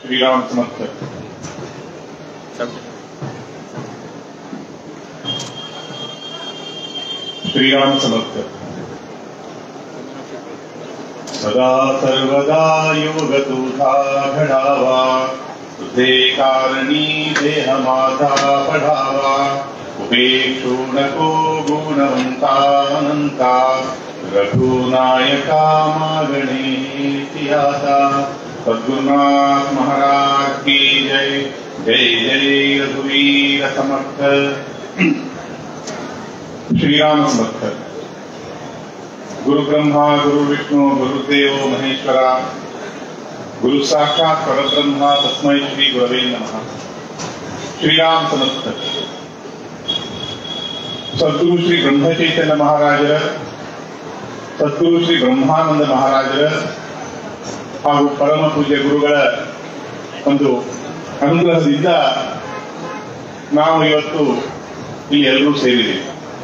ಶ್ರೀರಾಮ ಸಮರ್ಥ ಶ್ರೀರಾಮ ಸಮರ್ಥ सदा सर्वदा योगदूता घडावा तुझे कारणी देह माझा पढावा उपेक्षू नको गुणवंता अनंता रघुनायका मागणे सियाता सद्गुरुनाथ महाराज की जय जय जय रघुवीर समर्थ श्रीराम समर्थ गुरु ब्रह्मा गुरु विष्णु गुरुदेव महेश्वರ गुरु साक्षाತ್ ಪರಬ್ರಹ್ಮ ತಸ್ಮೈ ಶ್ರೀ ಗುರವೇ ನಮಃ ಶ್ರೀರಾಮ್ ಸಮರ್ಥ ಸದ್ಗುರು ಶ್ರೀ ಬ್ರಹ್ಮಚೈತನ್ಯ ಮಹಾರಾಜರ ಸದ್ಗುರು ಶ್ರೀ ಬ್ರಹ್ಮಾನಂದ ಮಹಾರಾಜರ ಹಾಗೂ ಪರಮ ಪೂಜ್ಯ ಗುರುಗಳ ಒಂದು ಅನುಗ್ರಹದಿಂದ ನಾವು ಇವತ್ತು ಇಲ್ಲಿ ಎಲ್ಲರೂ ಸೇರಿದ್ದೀವಿ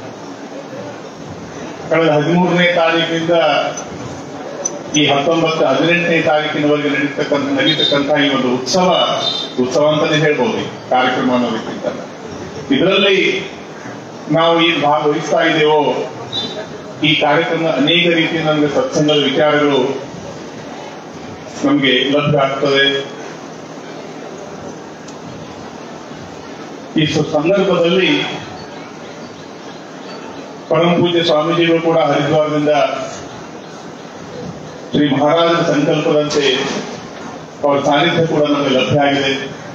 ಕಳೆದ ಹದಿಮೂರನೇ ತಾರೀಕಿನಿಂದ ಈ ಹತ್ತೊಂಬತ್ತು ಹದಿನೆಂಟನೇ ತಾರೀಕಿನವರೆಗೆ ನಡೀತಕ್ಕಂಥ ನಡೀತಕ್ಕಂಥ ಈ ಒಂದು ಉತ್ಸವ ಉತ್ಸವ ಅಂತಾನೆ ಹೇಳ್ಬೋದು ಈ ಕಾರ್ಯಕ್ರಮ ಅನ್ನೋದಕ್ಕಿಂತ ಇದರಲ್ಲಿ ನಾವು ಏನು ಭಾಗವಹಿಸ್ತಾ ಇದ್ದೇವೋ ಈ ಕಾರ್ಯಕ್ರಮ ಅನೇಕ ರೀತಿಯ ನಮಗೆ ಸತ್ಸಂಗದ ವಿಚಾರಗಳು ನಮಗೆ ಲಭ್ಯ ಆಗ್ತದೆ ಈ ಸ- ಸಂದರ್ಭದಲ್ಲಿ ಪರಮ ಪೂಜ್ಯ ಸ್ವಾಮೀಜಿಗಳು ಕೂಡ ಹರಿದ್ವಾರದಿಂದ ಶ್ರೀ ಮಹಾರಾಜರ ಸಂಕಲ್ಪದಂತೆ ಅವರ ಸಾನ್ನಿಧ್ಯ ಕೂಡ ನಮಗೆ ಲಭ್ಯ ಆಗಿದೆ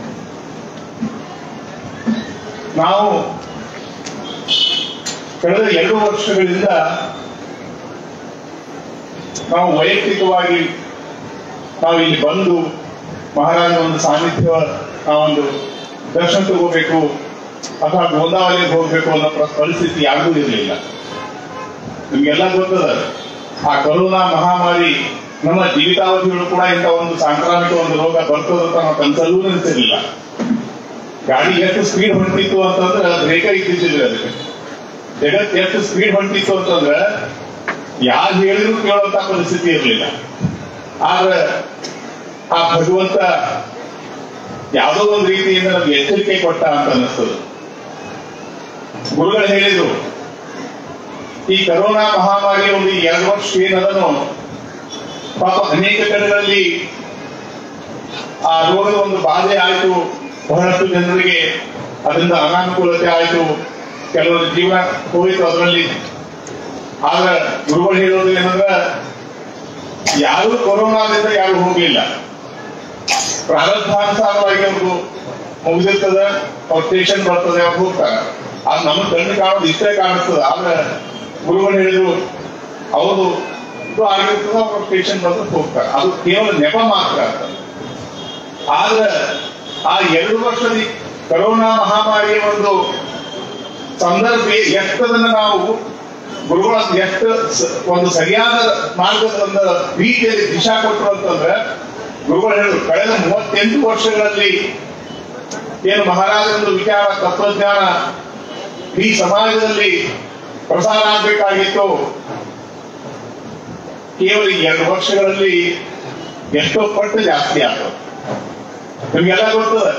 ನಾವು ಕಳೆದ ಎರಡು ವರ್ಷಗಳಿಂದ ನಾವು ವೈಯಕ್ತಿಕವಾಗಿ ನಾವು ಇಲ್ಲಿ ಬಂದು ಮಹಾರಾಜರ ಒಂದು ಸಾನ್ನಿಧ್ಯ ನಾವೊಂದು ದರ್ಶನ ತಗೋಬೇಕು ಅಥವಾ ಗೋದಾವರಿಗೆ ಹೋಗ್ಬೇಕು ಅನ್ನೋ ಪ್ರ- ಪರಿಸ್ಥಿತಿ ಯಾರಿಗೂ ಇರಲಿಲ್ಲ ನಿಮ್ಗೆಲ್ಲ ಗೊತ್ತದ ಆ ಕೊರೋನಾ ಮಹಾಮಾರಿ ನಮ್ಮ ಜೀವಿತಾವಧಿಗಳು ಕೂಡ ಇಂಥ ಒಂದು ಸಾಂಕ್ರಾಮಿಕ ಒಂದು ರೋಗ ಬರ್ತದಂತ ನಾವು ಕನಸಲ್ಲೂ ನೆನೆಸಿರ್ಲಿಲ್ಲ ಗಾಡಿ ಎಷ್ಟು ಸ್ಪೀಡ್ ಹೊಂಟಿತ್ತು ಅಂತಂದ್ರೆ ಬ್ರೇಕ ಇದ್ದಿದ್ದಿಲ್ಲ ಅದಕ್ಕೆ ಜಗತ್ ಎಷ್ಟು ಸ್ಪೀಡ್ ಹೊಂಟಿತ್ತು ಅಂತಂದ್ರೆ ಯಾರು ಹೇಳಿದ್ರು ಕೇಳುವಂತ ಪರಿಸ್ಥಿತಿ ಇರಲಿಲ್ಲ ಆದ್ರೆ ಆ ಭಗವಂತ ಯಾವುದೋ ಒಂದು ರೀತಿಯಿಂದ ನಮ್ಗೆ ಎಚ್ಚರಿಕೆ ಕೊಟ್ಟ ಅಂತ ಅನ್ನಿಸ್ತದೆ ಗುರುಗಳು ಹೇಳಿದ್ರು ಈ ಕರೋನಾ ಮಹಾಮಾರಿ ಒಂದು ಈ ಎರಡು ವರ್ಷ ಏನದನು ಪಾಪ ಅನೇಕ ಕಡೆಗಳಲ್ಲಿ ಆ ರೋಗದ ಒಂದು ಬಾಧೆ ಆಯಿತು ಬಹಳಷ್ಟು ಜನರಿಗೆ ಅದರಿಂದ ಅನಾನುಕೂಲತೆ ಆಯಿತು ಕೆಲವರ ಜೀವನ ಹೋಯಿತು ಅದರಲ್ಲಿ ಆದ್ರೆ ಗುರುಗಳು ಹೇಳೋದು ಏನಂದ್ರೆ ಯಾರು ಕೊರೋನಾದಿಂದ ಯಾರು ಹೋಗಲಿಲ್ಲ ಪ್ರಾರಬ್ಧಾನುಸಾರವಾಗಿ ಅವ್ರು ಮುಗಿದಿರ್ತದ ಅವ್ರ ಸ್ಟೇಷನ್ ಬರ್ತದೆ ಅವ್ರು ಹೋಗ್ತಾರೆ ಅದು ನಮ್ಮ ಕಣ್ಣು ಕಾಣೋದು ಇಷ್ಟೇ ಕಾಣಿಸ್ತದೆ ಆದ್ರೆ ಗುರುಗಳು ಹೇಳಿದ್ರು ಅವರು ಇದು ಆಗಿರ್ತದ ಅವ್ರ ಸ್ಟೇಷನ್ ಬರ್ತದೆ ಹೋಗ್ತಾರೆ ಅದು ಕೇವಲ ನೆಪ ಮಾತ್ರ ಅಂತ ಆದ್ರೆ ಆ ಎರಡು ವರ್ಷದ ಈ ಕರೋನಾ ಮಹಾಮಾರಿಯ ಒಂದು ಸಂದರ್ಭ ಎಷ್ಟದನ್ನ ನಾವು ಗುರುಗಳ ಎಷ್ಟು ಸ- ಒಂದು ಸರಿಯಾದ ಮಾರ್ಗದ ಒಂದು ರೀತಿಯಲ್ಲಿ ದಿಶಾ ಕೊಟ್ಟರು ಅಂತಂದ್ರೆ ಗುರುಗಳು ಹೇಳಿದ್ರು ಕಳೆದ ಮೂವತ್ತೆಂಟು ವರ್ಷಗಳಲ್ಲಿ ಏನು ಮಹಾರಾಜರೊಂದು ವಿಚಾರ ತತ್ವಜ್ಞಾನ ಈ ಸಮಾಜದಲ್ಲಿ ಪ್ರಸಾರ ಆಗಬೇಕಾಗಿತ್ತು ಕೇವಲ ಈ ಎರಡು ವರ್ಷಗಳಲ್ಲಿ ಎಷ್ಟೋ ಪಟ್ಟು ಜಾಸ್ತಿ ಆಯ್ತು ನಿಮ್ಗೆಲ್ಲ ಗೊತ್ತದ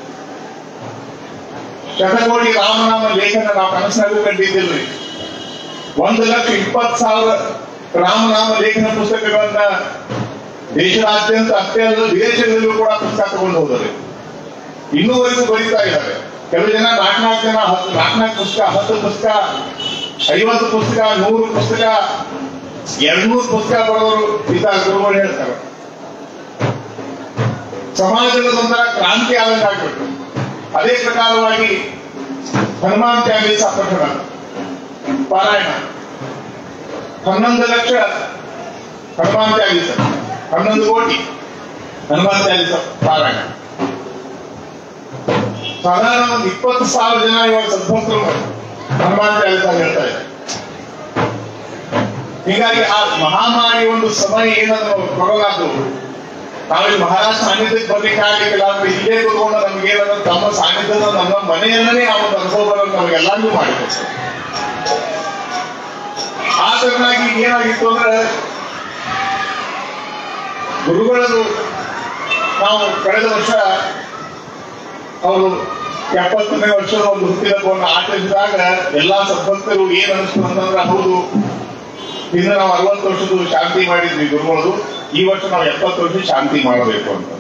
ಶತಕೋಟಿ ರಾಮನಾಮ ಲೇಖನ ನಾವು ಕನಸಿನಾಗೂ ಕಂಡಿದ್ದಿಲ್ರಿ ಒಂದು ಲಕ್ಷ ಇಪ್ಪತ್ತು ಸಾವಿರ ರಾಮನಾಮ ಲೇಖನ ಪುಸ್ತಕಗಳನ್ನ ದೇಶದಾದ್ಯಂತ ಅಷ್ಟೇ ಅಲ್ಲ ವಿದೇಶಗಳಲ್ಲೂ ಕೂಡ ಪುಸ್ತಕ ತಗೊಂಡು ಹೋದರೆ ಇನ್ನೂವರೆಗೂ ಬರೀತಾ ಇದ್ದಾರೆ ಕೆಲವು ಜನ ನಾಲ್ಕು ನಾಲ್ಕು ಜನ ಹತ್ತು ನಾಲ್ಕು ನಾಲ್ಕು ಪುಸ್ತಕ ಹತ್ತು ಪುಸ್ತಕ ಐವತ್ತು ಪುಸ್ತಕ ನೂರು ಪುಸ್ತಕ ಎರಡ್ನೂರು ಪುಸ್ತಕ ಬರೋರು ಇದ್ದಾರೆ ಗುರುಗಳು ಹೇಳ್ತಾರೆ ಸಮಾಜದ ಒಂಥರ ಕ್ರಾಂತಿ ಆದಂಗೆ ಆಗ್ಬಿಟ್ಟು ಅದೇ ಪ್ರಕಾರವಾಗಿ ಹನುಮಾನ್ ಚಾಲೀಸ ಪಠಣ ಪಾರಾಯಣ ಹನ್ನೊಂದು ಲಕ್ಷ ಹನುಮಾನ್ ಚಾಲೀಸ ಹನ್ನೊಂದು ಕೋಟಿ ಹನುಮಾನ್ ಚಾಲೀಸ ಪಾರಾಯಣ ಸಾಧಾರಣ ಒಂದು ಇಪ್ಪತ್ತು ಸಾವಿರ ಜನ ಇವಾಗ ಸದ್ಭಕ್ತರು ಹನುಮಾನ್ ಚಾಲೀಸ ಹೇಳ್ತಾ ಇದ್ದಾರೆ ಹೀಗಾಗಿ ಆ ಮಹಾಮಾರಿ ಒಂದು ಸಮಯ ಏನನ್ನು ಕೊರೋನಾದು ನಾವಿಲ್ಲಿ ಮಹಾರಾಜ ಸಾನ್ನಿಧ್ಯಕ್ಕೆ ಬರ್ಲಿಕ್ಕೆ ಆಗಲಿಕ್ಕಿಲ್ಲ ಅಂದ್ರೆ ಇಲ್ಲೇ ಕೂತ್ಕೊಂಡು ನಮ್ಗೆ ಏನಾದ್ರು ತಮ್ಮ ಸಾನ್ನಿಧ್ಯದ ನಮ್ಮ ಮನೆಯಲ್ಲೇ ಆ ಒಂದು ಅನುಭವ ಬರೋದು ನಮಗೆಲ್ಲರಿಗೂ ಮಾಡಿಕೊಡ್ತಾರೆ ಆ ತರನಾಗಿ ಏನಾಗಿತ್ತು ಅಂದ್ರೆ ಗುರುಗಳದು ನಾವು ಕಳೆದ ವರ್ಷ ಅವರು ಎಪ್ಪತ್ತನೇ ವರ್ಷದ ಒಂದು ಹುಟ್ಟಿದಬ್ಬವನ್ನು ಆಚರಿಸಿದಾಗ ಎಲ್ಲಾ ಸದ್ಭಕ್ತರು ಏನ್ ಅನಿಸ್ತು ಅಂತಂದ್ರೆ ಹೌದು ಇನ್ನು ನಾವು ಅರವತ್ತು ವರ್ಷದ ಶಾಂತಿ ಮಾಡಿದ್ವಿ ಗುರುಗಳದು ಈ ವರ್ಷ ನಾವು ಎಪ್ಪತ್ತು ವರ್ಷ ಶಾಂತಿ ಮಾಡಬೇಕು ಅಂತ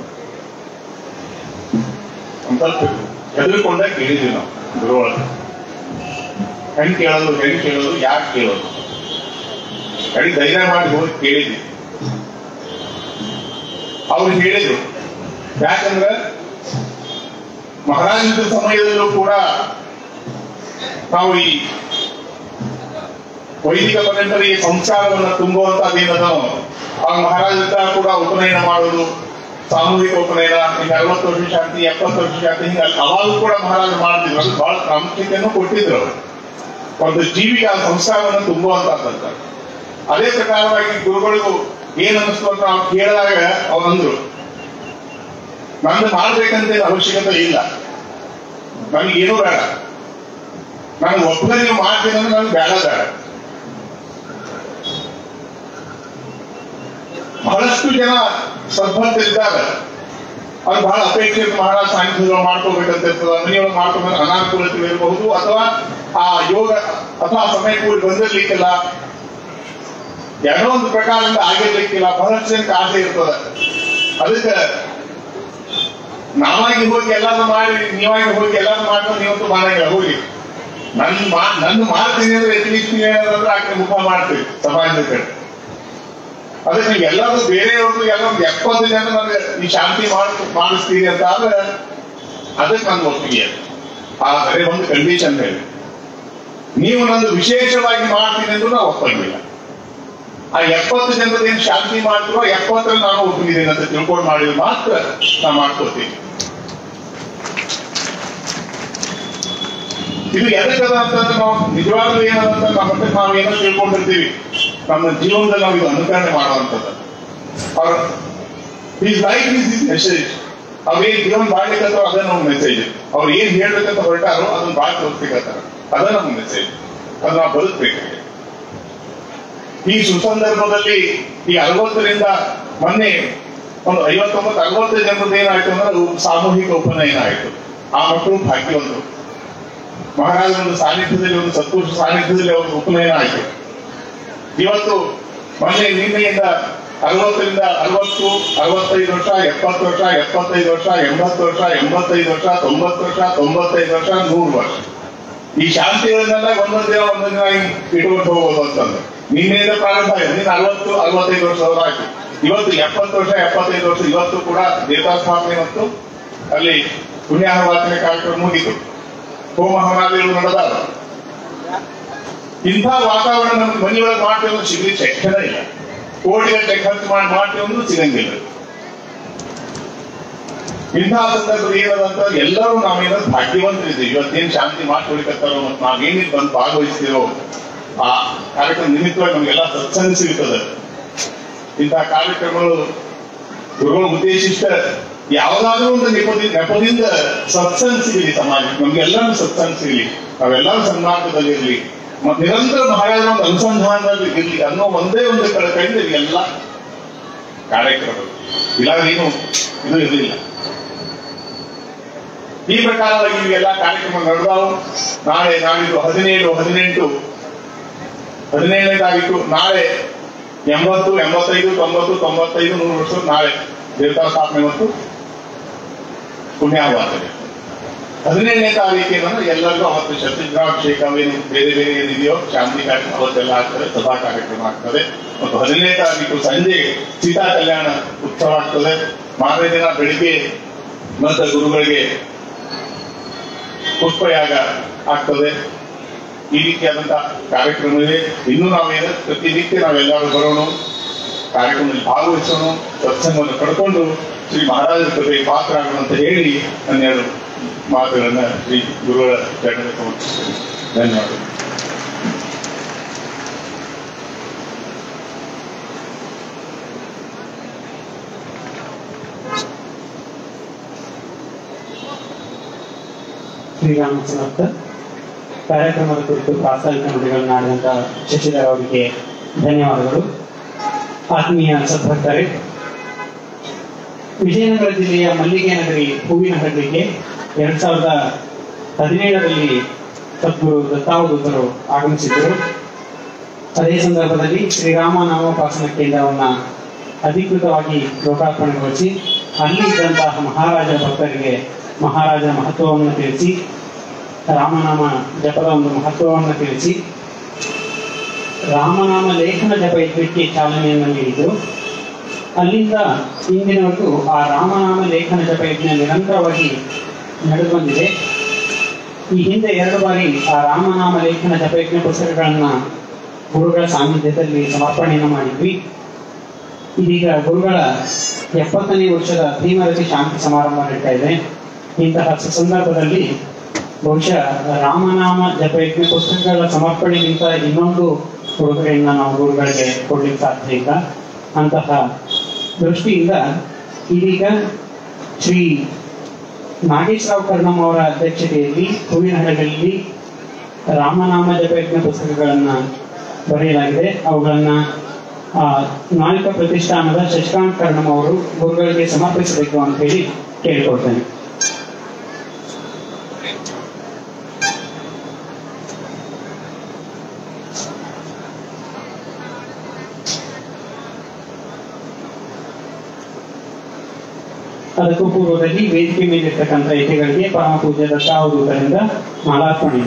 ಒಂದ್ ಸ್ವಲ್ಪ ಹೆದರ್ಕೊಂಡ ಕೇಳಿದ್ವಿ ನಾವು ಗುರುಗಳ ಹೆಂಗ್ ಕೇಳೋದು ಹೆಂಗ್ ಕೇಳೋದು ಯಾಕೆ ಕೇಳೋದು ಕಡಿ ಧೈರ್ಯ ಮಾಡಿ ಹೋಗಿ ಕೇಳಿದ್ವಿ ಅವ್ರು ಹೇಳಿದ್ರು ಯಾಕಂದ್ರೆ ಮಹಾರಾಜರ ಸಮಯದಲ್ಲೂ ಕೂಡ ನಾವು ಈ ವೈದಿಕ ಪರಂಪರೆಗೆ ಸಂಸ್ಕಾರವನ್ನು ತುಂಬುವಂತದ್ದೇನದೋ ಆ ಮಹಾರಾಜರ ಕೂಡ ಉಪನಯನ ಮಾಡೋದು ಸಾಮೂಹಿಕ ಉಪನಯನ ಈಗ ಅರವತ್ತು ವರ್ಷ ಶಾಂತಿ ಎಪ್ಪತ್ತು ವರ್ಷ ಶಾಂತಿ ಹಿಂಗ ಅವಾಗೂ ಕೂಡ ಮಹಾರಾಜರು ಮಾಡ್ತಿದ್ರು ಅದು ಬಹಳ ಪ್ರಾಮುಖ್ಯತೆಯನ್ನು ಕೊಟ್ಟಿದ್ರು ಅವರು. ಒಂದು ಜೀವಿಗೆ ಆ ಸಂಸ್ಕಾರವನ್ನು ತುಂಬುವಂತಹದ್ದಂತ ಅದೇ ಪ್ರಕಾರವಾಗಿ ಗುರುಗಳಿಗೂ ಏನ್ ಅನ್ನಿಸ್ತು ಅಂತ ನಾವು ಕೇಳಿದಾಗ ಅವರಂದ್ರು ನಂದು ಮಾಡ್ಬೇಕಂತ ಏನು ಅವಶ್ಯಕತೆ ಇಲ್ಲ ನನಗೇನು ಬೇಡ ನನಗೆ ಒಬ್ಬನೇ ನೀವು ಮಾಡ್ತೀನಿ ಅಂದ್ರೆ ನನಗೆ ಬೇಡ ಬೇಡ ಬಹಳಷ್ಟು ಜನ ಸದ್ಭಕ್ತರಿದ್ದಾರೆ ಅದು ಬಹಳ ಅಪೇಕ್ಷೆ ಮಹಾರಾಜ ಸಾನ್ನಿಧ್ಯಗಳು ಮಾಡ್ಕೋಬೇಕಂತ ಇರ್ತದೆ ಮನೆಯೊಳಗೆ ಮಾಡ್ಕೊಂಡ್ರೆ ಅನಾನುಕೂಲತೆ ಇರಬಹುದು ಅಥವಾ ಆ ಯೋಗ ಅಥವಾ ಸಮಯ ಕೂಡಿ ಬಂದಿರ್ಲಿಕ್ಕಿಲ್ಲ ಯಾವುದೋ ಒಂದು ಪ್ರಕಾರದಿಂದ ಆಗಿರ್ಲಿಕ್ಕಿಲ್ಲ ಬಹಳಷ್ಟು ಜನಕ್ಕೆ ಆಸೆ ಇರ್ತದೆ ಅದಕ್ಕೆ ನಾವಾಗಿ ಹೋಗಿ ಎಲ್ಲಾರು ಮಾಡಿ ನೀವಾಗಿ ಹೋಗಿ ಎಲ್ಲಾರು ಮಾಡ್ಕೊಂಡು ನೀವಂತೂ ಮಾಡಂಗಿಲ್ಲ ಹೋಗಿ ನನ್ ಮಾ ನನ್ನ ಮಾಡ್ತೀನಿ ಅಂದ್ರೆ ಎತ್ಲಿಕ್ಕೆ ಏನಾದ್ರೆ ಆಕೆ ಮುಖ ಮಾಡ್ತೀವಿ ಸಮಾಜದ ಕಡೆ ಅದಕ್ಕೆ ನೀವು ಎಲ್ಲರೂ ಬೇರೆಯವ್ರದ್ದು ಎಲ್ಲ ಒಂದು ಎಪ್ಪತ್ತು ಜನ ನನಗೆ ಈ ಶಾಂತಿ ಮಾಡಿ ಮಾಡಿಸ್ತೀರಿ ಅಂತ ಆದ್ರೆ ಅದಕ್ಕೆ ನನ್ನ ಒಪ್ಪಿಗೆ ಆದರೆ ಒಂದು ಕಂಡೀಷನ್ ಹೇಳಿ ನೀವು ನಂದು ವಿಶೇಷವಾಗಿ ಮಾಡ್ತೀನಿ ಅಂದ್ರೂ ನಾವು ಒಪ್ಪಂಗಿಲ್ಲ ಆ ಎಪ್ಪತ್ತು ಜನರದೇನು ಶಾಂತಿ ಮಾಡ್ತಿರೋ ಎಪ್ಪತ್ತರಲ್ಲಿ ನಾನು ಒಪ್ಪಿದ್ದೀನಿ ಅಂತ ತಿಳ್ಕೊಂಡು ಮಾಡಿದ್ರೆ ಮಾತ್ರ ನಾ ಮಾಡ್ಕೊಳ್ತೀನಿ ಇದು ಎದಕ್ಕದ ಅಂತಂದ್ರೆ ನಾವು ನಿಜವಾಗ್ಲೂ ಏನದಂತ ನಮ್ಮ ಮಟ್ಟಿಗೆ ನಾವು ಏನೋ ತಿಳ್ಕೊಂಡಿರ್ತೀವಿ ನಮ್ಮ ಜೀವನದಲ್ಲಿ ನಾವು ಇದು ಅನುಕರಣೆ ಮಾಡುವಂಥದ್ದು ಅವ್ರ his life is his message ಅವ್ರೇನ್ ಜೀವನ ಮಾಡ್ಲಿಕ್ಕಂತ ಅದೇ ನಮ್ಮ ಮೆಸೇಜ್ ಅವ್ರು ಏನ್ ಹೇಳ್ಬೇಕಂತ ಹೊರಟಾರೋ ಅದನ್ನ ಬಾಳ್ ತೋರಿಸ್ಬೇಕಂತಾರ ಅದೇ ನಮ್ಮ ಮೆಸೇಜ್ ಅದು ನಾವು ಬದುಕ್ಬೇಕಾಗಿದೆ ಈ ಸುಸಂದರ್ಭದಲ್ಲಿ ಈ ಅರವತ್ತರಿಂದ ಮೊನ್ನೆ ಒಂದು ಐವತ್ತೊಂಬತ್ತು ಅರವತ್ತು ಜನರದ್ದು ಏನಾಯ್ತು ಅಂದ್ರೆ ಅದು ಸಾಮೂಹಿಕ ಉಪನಯನ ಆಯ್ತು ಆ ಮಕ್ಕಳು ಭಾಗ್ಯವಂತರು ಮಹಾರಾಜರ ಒಂದು ಸಾನ್ನಿಧ್ಯದಲ್ಲಿ ಒಂದು ಸತ್ಪುರುಷ ಸಾನ್ನಿಧ್ಯದಲ್ಲಿ ಒಂದು ಉಪನಯನ ಆಯ್ತು ಇವತ್ತು ಮೊನ್ನೆ ನಿನ್ನೆಯಿಂದ ಅರವತ್ತರಿಂದ ಅರವತ್ತು ಅರವತ್ತೈದು ವರ್ಷ ಎಪ್ಪತ್ತು ವರ್ಷ ಎಪ್ಪತ್ತೈದು ವರ್ಷ ಎಂಬತ್ತು ವರ್ಷ ಎಂಬತ್ತೈದು ವರ್ಷ ತೊಂಬತ್ತು ವರ್ಷ ತೊಂಬತ್ತೈದು ವರ್ಷ ನೂರು ವರ್ಷ ಈ ಶಾಂತಿಗಳನ್ನೆಲ್ಲ ಒಂದೊಂದು ದಿನ ಒಂದೊಂದು ದಿನ ಹಿಂಗ್ ಇಟ್ಕೊಂಡು ಹೋಗ್ಬೋದು ಅಂತಂದ್ರೆ ನಿನ್ನೆಯಿಂದ ಪ್ರಾರಂಭ ಆಗಿದೆ ನಿನ್ನ ಅರವತ್ತು ಅರವತ್ತೈದು ವರ್ಷದವ್ರು ಆಯ್ತು ಇವತ್ತು ಎಪ್ಪತ್ತು ವರ್ಷ ಎಪ್ಪತ್ತೈದು ವರ್ಷ ಇವತ್ತು ಕೂಡ ದೇವತಾಸ್ವಾಮಿ ಮತ್ತು ಅಲ್ಲಿ ಪುಣ್ಯಾಹವಾಚನೆ ಕಾರ್ಯಕ್ರಮ ಮುಗಿತು ಹೋಮ ಹವನಾದಿಗಳು ನಡೆದಾವ ಇಂಥ ವಾತಾವರಣ ನಮ್ಮ ಮನೆಯೊಳಗೆ ಮಾಡ್ತೀವಿ ಅಂದ್ರೆ ಸಿಗ್ಲಿಕ್ಕೆ ಶಕ್ಯನ ಇಲ್ಲ ಕೋಟಿಗಟ್ಟಲೆ ಖರ್ಚು ಮಾಡಿ ಮಾಡ್ತೀವಿ ಅಂದ್ರೂ ಸಿಗಂಗಿಲ್ಲ ಇಂತಹ ಸಂದರ್ಭದಲ್ಲಿ ಏನದಂತ ಎಲ್ಲರೂ ನಾವೇನೋ ಭಾಗ್ಯವಂತರಿದ್ದೀವಿ ಇವತ್ತೇನು ಶಾಂತಿ ಮಾಡ್ಕೊಳಿಕತ್ತಾರೋ ಮತ್ತು ನಾವೇನಿದ್ ಬಂದು ಭಾಗವಹಿಸ್ತೀರೋ ಆ ಕಾರ್ಯಕ್ರಮ ನಿಮಿತ್ತವಾಗಿ ನಮಗೆಲ್ಲ ಸತ್ಸಂಗ ಸಿಗ್ತದೆ ಇಂತಹ ಕಾರ್ಯಕ್ರಮಗಳು ಗುರುಗಳು ಉದ್ದೇಶಿಷ್ಟ ಯಾವುದಾದ್ರೂ ಒಂದು ನೆಪದಿ ನೆಪದಿಂದ ಸತ್ಸಂಗ ಸಿಗಲಿ ಸಮಾಜಕ್ಕೆ ನಮ್ಗೆಲ್ಲರೂ ಸತ್ಸಂಗ ಸಿಗಲಿ ನಾವೆಲ್ಲರೂ ಸನ್ಮಾರ್ಗದಲ್ಲಿರ್ಲಿ ಮತ್ತೆ ನಿರಂತರ ಮಹಾರಾಜರ ಒಂದು ಅನುಸಂಧಾನದಲ್ಲಿ ಇರ್ಲಿ ಅನ್ನೋ ಒಂದೇ ಒಂದು ಕಡೆಯಿಂದ ಎಲ್ಲ ಕಾರ್ಯಕ್ರಮಗಳು ಇಲ್ಲಾಂದ್ರೇನು ಇದು ಇರಲಿಲ್ಲ ಈ ಪ್ರಕಾರವಾಗಿ ಇವೆಲ್ಲ ಕಾರ್ಯಕ್ರಮ ನಡೆದಾವು ನಾಳೆ ನಾಡಿದ್ದು ಹದಿನೇಳು ಹದಿನೆಂಟು ಹದಿನೇಳನೇ ತಾರೀಕು ನಾಳೆ ಎಂಬತ್ತು ಎಂಬತ್ತೈದು ತೊಂಬತ್ತು ತೊಂಬತ್ತೈದು ನೂರು ವರ್ಷ ನಾಳೆ ದೇವತಾ ಸ್ಥಾಪನೆ ಮತ್ತು ಪುಣ್ಯಾವಾಚನೆ ಹದಿನೇಳನೇ ತಾರೀಕಿನಂದ್ರೆ ಎಲ್ಲರಿಗೂ ಅವತ್ತು ಶತಗ್ರಾಭಿಷೇಕವೇನು ಬೇರೆ ಬೇರೆ ಏನಿದೆಯೋ ಶಾಂತಿ ಕಾರ್ಯಕ್ರಮ ಅವತ್ತೆಲ್ಲ ಆಗ್ತದೆ ಸಭಾ ಕಾರ್ಯಕ್ರಮ ಆಗ್ತದೆ ಮತ್ತು ಹದಿನೈದನೇ ತಾರೀಕು ಸಂಜೆ ಸೀತಾ ಕಲ್ಯಾಣ ಉತ್ಸವ ಆಗ್ತದೆ ಮಾರನೇ ದಿನ ಬೆಳಿಗ್ಗೆ ಮತ್ತು ಗುರುಗಳಿಗೆ ಪುಷ್ಪಯಾಗ ಆಗ್ತದೆ ಈ ರೀತಿಯಾದಂತಹ ಕಾರ್ಯಕ್ರಮವಿದೆ ಇನ್ನೂ ನಾವೇನು ಪ್ರತಿನಿತ್ಯ ನಾವೆಲ್ಲರೂ ಬರೋಣ ಕಾರ್ಯಕ್ರಮದಲ್ಲಿ ಭಾಗವಹಿಸೋಣ ಸತ್ಸಂಗವನ್ನು ಪಡ್ಕೊಂಡು ಶ್ರೀ ಮಹಾರಾಜರ ಕೃಪೆಗೆ ಪಾತ್ರರಾಗೋಣ ಅಂತ ಹೇಳಿ ಹನ್ನೆರಡು ಮಾತುಗಳನ್ನ ಶ್ರೀ ಗುರುಗಳ ಚರಣಕ್ಕೆ ಸಮರ್ಪಿಸ್ತೇನೆ ಧನ್ಯವಾದಗಳು ಶ್ರೀರಾಮ ಸಮರ್ಥ ಕಾರ್ಯಕ್ರಮದ ಕುರಿತು ಪ್ರಾಸ್ತಾವಿಕ ನುಡಿಗಳನ್ನು ಆಡಿದಂತ ಶಶಿಧರ್ ಅವರಿಗೆ ಧನ್ಯವಾದಗಳು ಆತ್ಮೀಯ ಸದ್ಭಕ್ತರೇ ವಿಜಯನಗರ ಜಿಲ್ಲೆಯ ಮಲ್ಲಿಗೆ ನಗರಿ ಹೂವಿನ ಹಳ್ಳಿಗೆ ಎರಡ್ ಸಾವಿರದ ಹದಿನೇಳರಲ್ಲಿ ಸದ್ಗುರು ದತ್ತಾವಧೂತರು ಆಗಮಿಸಿದ್ದರು ಅದೇ ಸಂದರ್ಭದಲ್ಲಿ ಶ್ರೀರಾಮ ನಾಮೋಪಾಸನ ಕೇಂದ್ರವನ್ನ ಅಧಿಕೃತವಾಗಿ ಲೋಕಾರ್ಪಣೆಗೊಳಿಸಿ ಅಲ್ಲಿ ಇದ್ದಂತಹ ಮಹಾರಾಜ ಭಕ್ತರಿಗೆ ಮಹಾರಾಜನ ಮಹತ್ವವನ್ನು ತಿಳಿಸಿ ರಾಮನಾಮ ಜಪದ ಒಂದು ಮಹತ್ವವನ್ನು ತಿಳಿಸಿ ರಾಮನಾಮ ಲೇಖನ ಜಪ ಯಜ್ಞಕ್ಕೆ ಚಾಲನೆಯನ್ನು ನೀಡಿದರು ಅಲ್ಲಿಂದ ಇಂದಿನವರೆಗೂ ಆ ರಾಮನಾಮ ಲೇಖನ ಜಪ ಯಜ್ಞ ನಿರಂತರವಾಗಿ ನಡೆದು ಬಂದಿದೆ ಈ ಹಿಂದೆ ಎರಡು ಬಾರಿ ಆ ರಾಮನಾಮ ಲೇಖನ ಜಪಯಜ್ಞ ಪುಸ್ತಕಗಳನ್ನ ಗುರುಗಳ ಸಾನ್ನಿಧ್ಯದಲ್ಲಿ ಸಮರ್ಪಣೆಯನ್ನು ಮಾಡಿದ್ವಿ ಇದೀಗ ಗುರುಗಳ ಎಪ್ಪತ್ತನೇ ವರ್ಷದ ಭೀಮರತಿ ಶಾಂತಿ ಸಮಾರಂಭ ನಡೀತಾ ಇದೆ ಇಂತಹ ಸಂದರ್ಭದಲ್ಲಿ ಬಹುಶಃ ರಾಮನಾಮ ಜಪಯಜ್ಞ ಪುಸ್ತಕಗಳ ಸಮರ್ಪಣೆಗಿಂತ ಇನ್ನೊಂದು ಉಡುಗೊರೆಯನ್ನ ನಾವು ಗುರುಗಳಿಗೆ ಕೊಡ್ಲಿಕ್ಕೆ ಸಾಧ್ಯ ಇಲ್ಲ ಅಂತಹ ದೃಷ್ಟಿಯಿಂದ ಇದೀಗ ಶ್ರೀ ನಾಗೇಶ್ವರ ಕರ್ಣಂ ಅವರ ಅಧ್ಯಕ್ಷತೆಯಲ್ಲಿ ಹೂವಿನಹಳ್ಳಿಯಲ್ಲಿ ರಾಮನಾಮ ಜಪಯಜ್ಞ ಪುಸ್ತಕಗಳನ್ನ ಬರೆಯಲಾಗಿದೆ ಅವುಗಳನ್ನ ಆ, ನಾಯಕ ಪ್ರತಿಷ್ಠಾನದ ಶಶಿಕಾಂತ್ ಕರ್ಣಂ ಅವರು ಗುರುಗಳಿಗೆ ಸಮರ್ಪಿಸಬೇಕು ಅಂತ ಹೇಳಿ ಕೇಳಿಕೊಳ್ತೇನೆ ಅದಕ್ಕೂ ಪೂರ್ವದಲ್ಲಿ ವೇದಿಕೆ ಮೇಲಿರ್ತಕ್ಕಂಥ ಯತಿಗಳಿಗೆ ಪರಮ ಪೂಜ್ಯ ದತ್ತಾವಧೂತರಿಂದ ಮಾಲಾರ್ಪಣೆ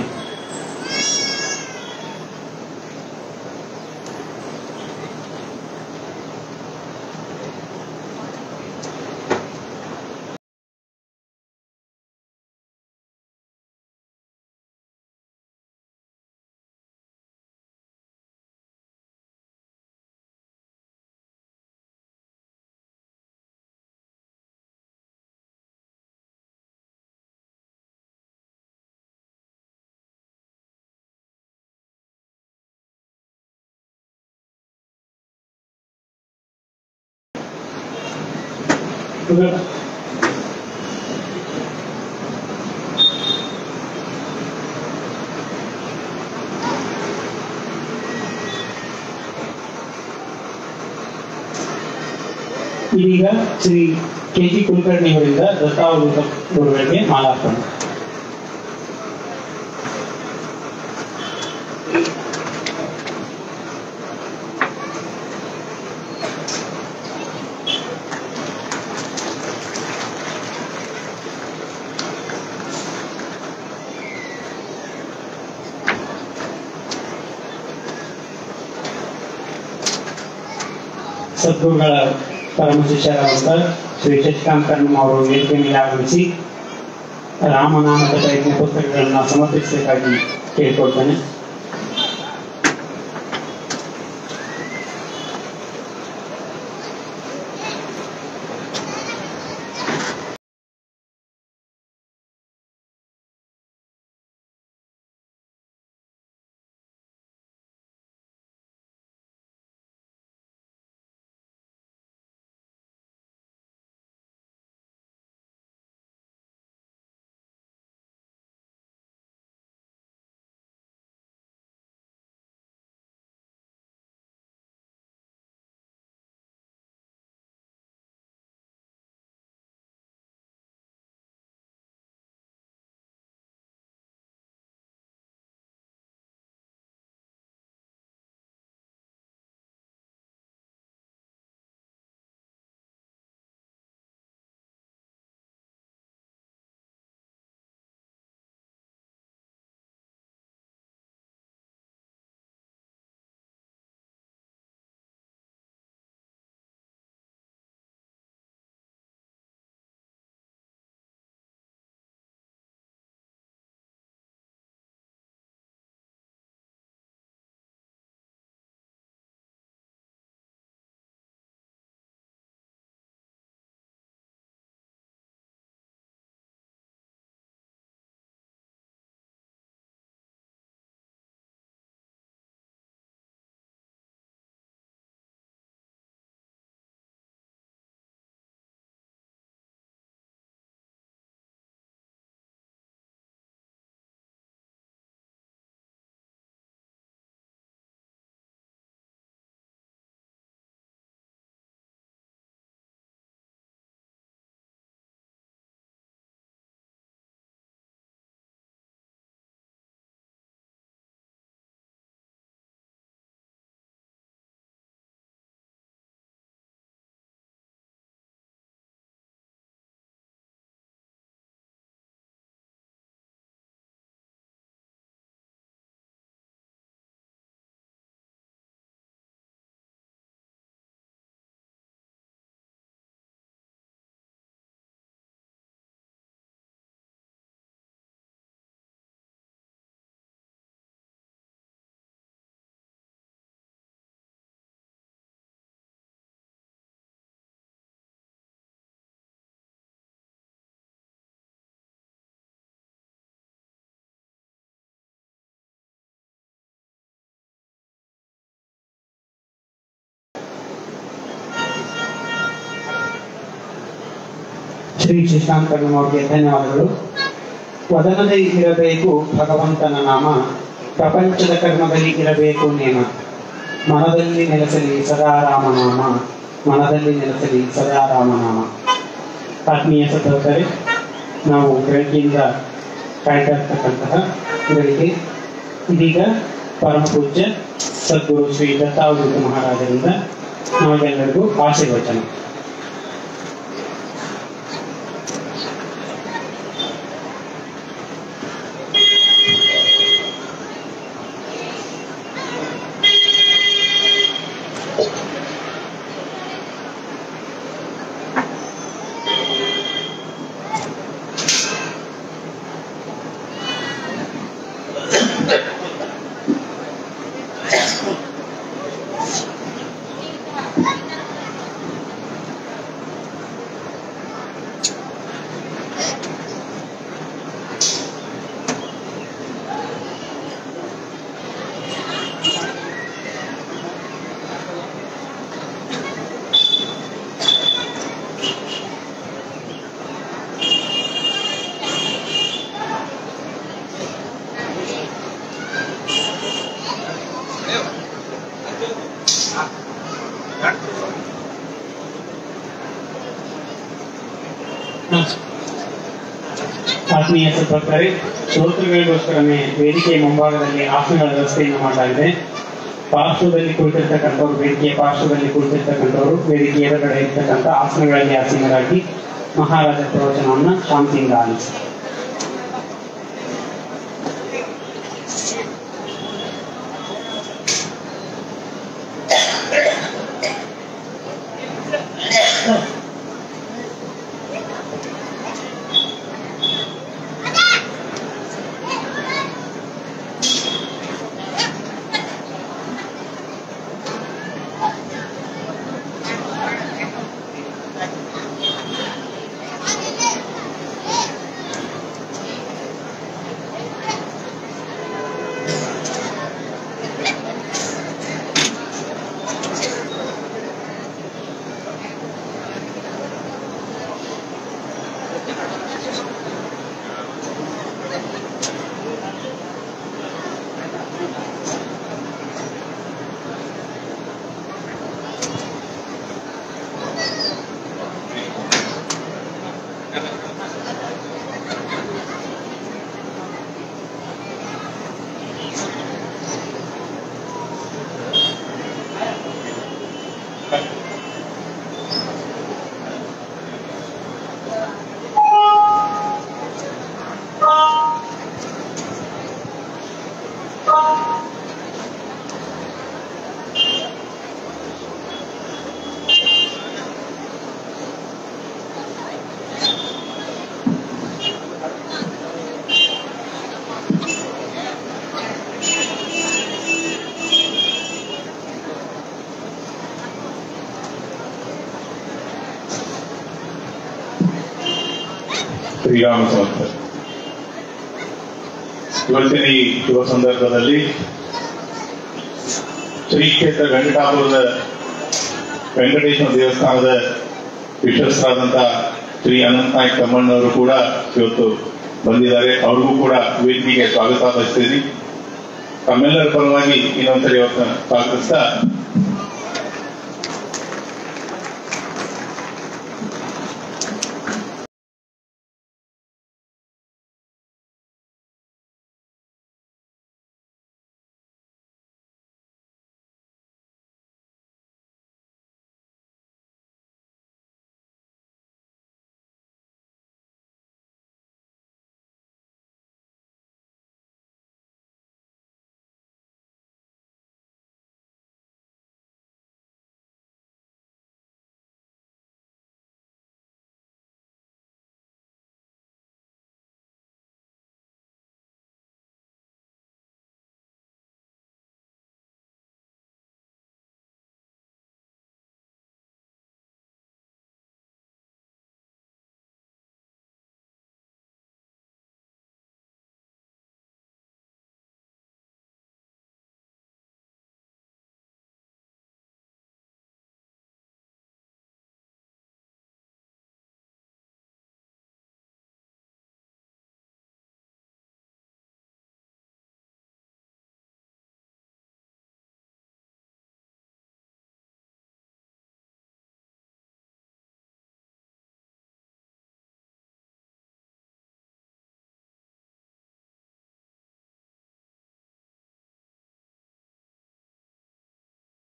ಗುರು- ಇದೀಗ ಶ್ರೀ ಕೆ ಜಿ ಕುಲಕರ್ಣಿ ಅವರಿಂದ ದತ್ತಾವಧೂತ ಗುರುಗಳಿಗೆ ಮಾಲಾರ್ಪಣೆ ಸದ್ಗುರುಗಳ ಪರಮ ಶಿಷ್ಯರಾದಂಥ ಶ್ರೀ ಶಶಿಕಾಂತ್ ಕರ್ಣಂ ಅವರು ವೇದಿಕೆ ಮೇಲೆ ಆಗಮಿಸಿ ರಾಮನಾಮದ ಪ್ರಯತ್ನ ಪುಸ್ತಕಗಳನ್ನ ಸಮರ್ಪಿಸಬೇಕಾಗಿ ಕೇಳ್ಕೊಳ್ತೇನೆ ಶ್ರೀ ಶಶಾಂಕರಣ್ಣ ಅವರಿಗೆ ಧನ್ಯವಾದಗಳು ವದನದೇ ಇರಬೇಕು ಭಗವಂತನ ನಾಮ ಪ್ರಪಂಚದ ಕರ್ಮದಲ್ಲಿ ಇರಬೇಕು ನೇಮ ಮನದಲ್ಲಿ ನೆಲೆಸಲಿ ಸದಾ ರಾಮನಾಮ ಮನದಲ್ಲಿ ನೆಲೆಸಲಿ ಸದಾ ರಾಮನಾಮ ಆತ್ಮೀಯ ಸಹೋದರರೇ ನಾವು ಬೆಳಗ್ಗೆಯಿಂದ ಕಾಯ್ತಾ ಇರ್ತಕ್ಕಂತಹ ಗಳಿಗೆ ಇದೀಗ ಪರಮ ಪೂಜ್ಯ ಸದ್ಗುರು ಶ್ರೀ ದತ್ತಾವಧೂತ ಮಹಾರಾಜರಿಂದ ನಮಗೆಲ್ಲರಿಗೂ ಆಶೀರ್ವಚನ ಆತ್ಮೀಯ ಸಹೋದರರೇ ಶ್ರೋತೃಗಳಿಗೋಸ್ಕರನೇ ವೇದಿಕೆಯ ಮುಂಭಾಗದಲ್ಲಿ ಆಸನಗಳ ವ್ಯವಸ್ಥೆಯನ್ನು ಮಾಡಲಾಗಿದೆ ಪಾರ್ಶ್ವದಲ್ಲಿ ಕುಳಿತಿರ್ತಕ್ಕಂಥವ್ರು ವೇದಿಕೆಯ ಪಾರ್ಶ್ವದಲ್ಲಿ ಕುಳಿತಿರ್ತಕ್ಕಂಥವ್ರು ವೇದಿಕೆಯ ಎದುರುಗಡೆ ಇರ್ತಕ್ಕಂಥ ಆಸನಗಳಲ್ಲಿ ಆಸೀನರಾಗಿ ಮಹಾರಾಜ ಪ್ರವಚನವನ್ನ ಶಾಂತಿಯಿಂದ ಆಲಿಸಿ ಶ್ರೀರಾಮ ಸಮರ್ಥ ಇವತ್ತಿನ ಈ ಶುಭ ಸಂದರ್ಭದಲ್ಲಿ ಶ್ರೀ ಕ್ಷೇತ್ರ ವೆಂಕಟಾಪುರದ ವೆಂಕಟೇಶ್ವರ ದೇವಸ್ಥಾನದ ವಿಶ್ವಸ್ತರಾದಂಥ ಶ್ರೀ ಅನಂತ ನಾಯ್ಕ ತಮ್ಮಣ್ಣವರು ಕೂಡ ಇವತ್ತು ಬಂದಿದ್ದಾರೆ ಅವ್ರಿಗೂ ಕೂಡ ವೇದಿಕೆಗೆ ಸ್ವಾಗತ ಬಯಸ್ತೀನಿ ತಮ್ಮೆಲ್ಲರ ಪರವಾಗಿ ಇನ್ನೊಂದ್ಸರಿ ಅವತ್ತ ಸ್ವಾಗತಿಸ್ತಾ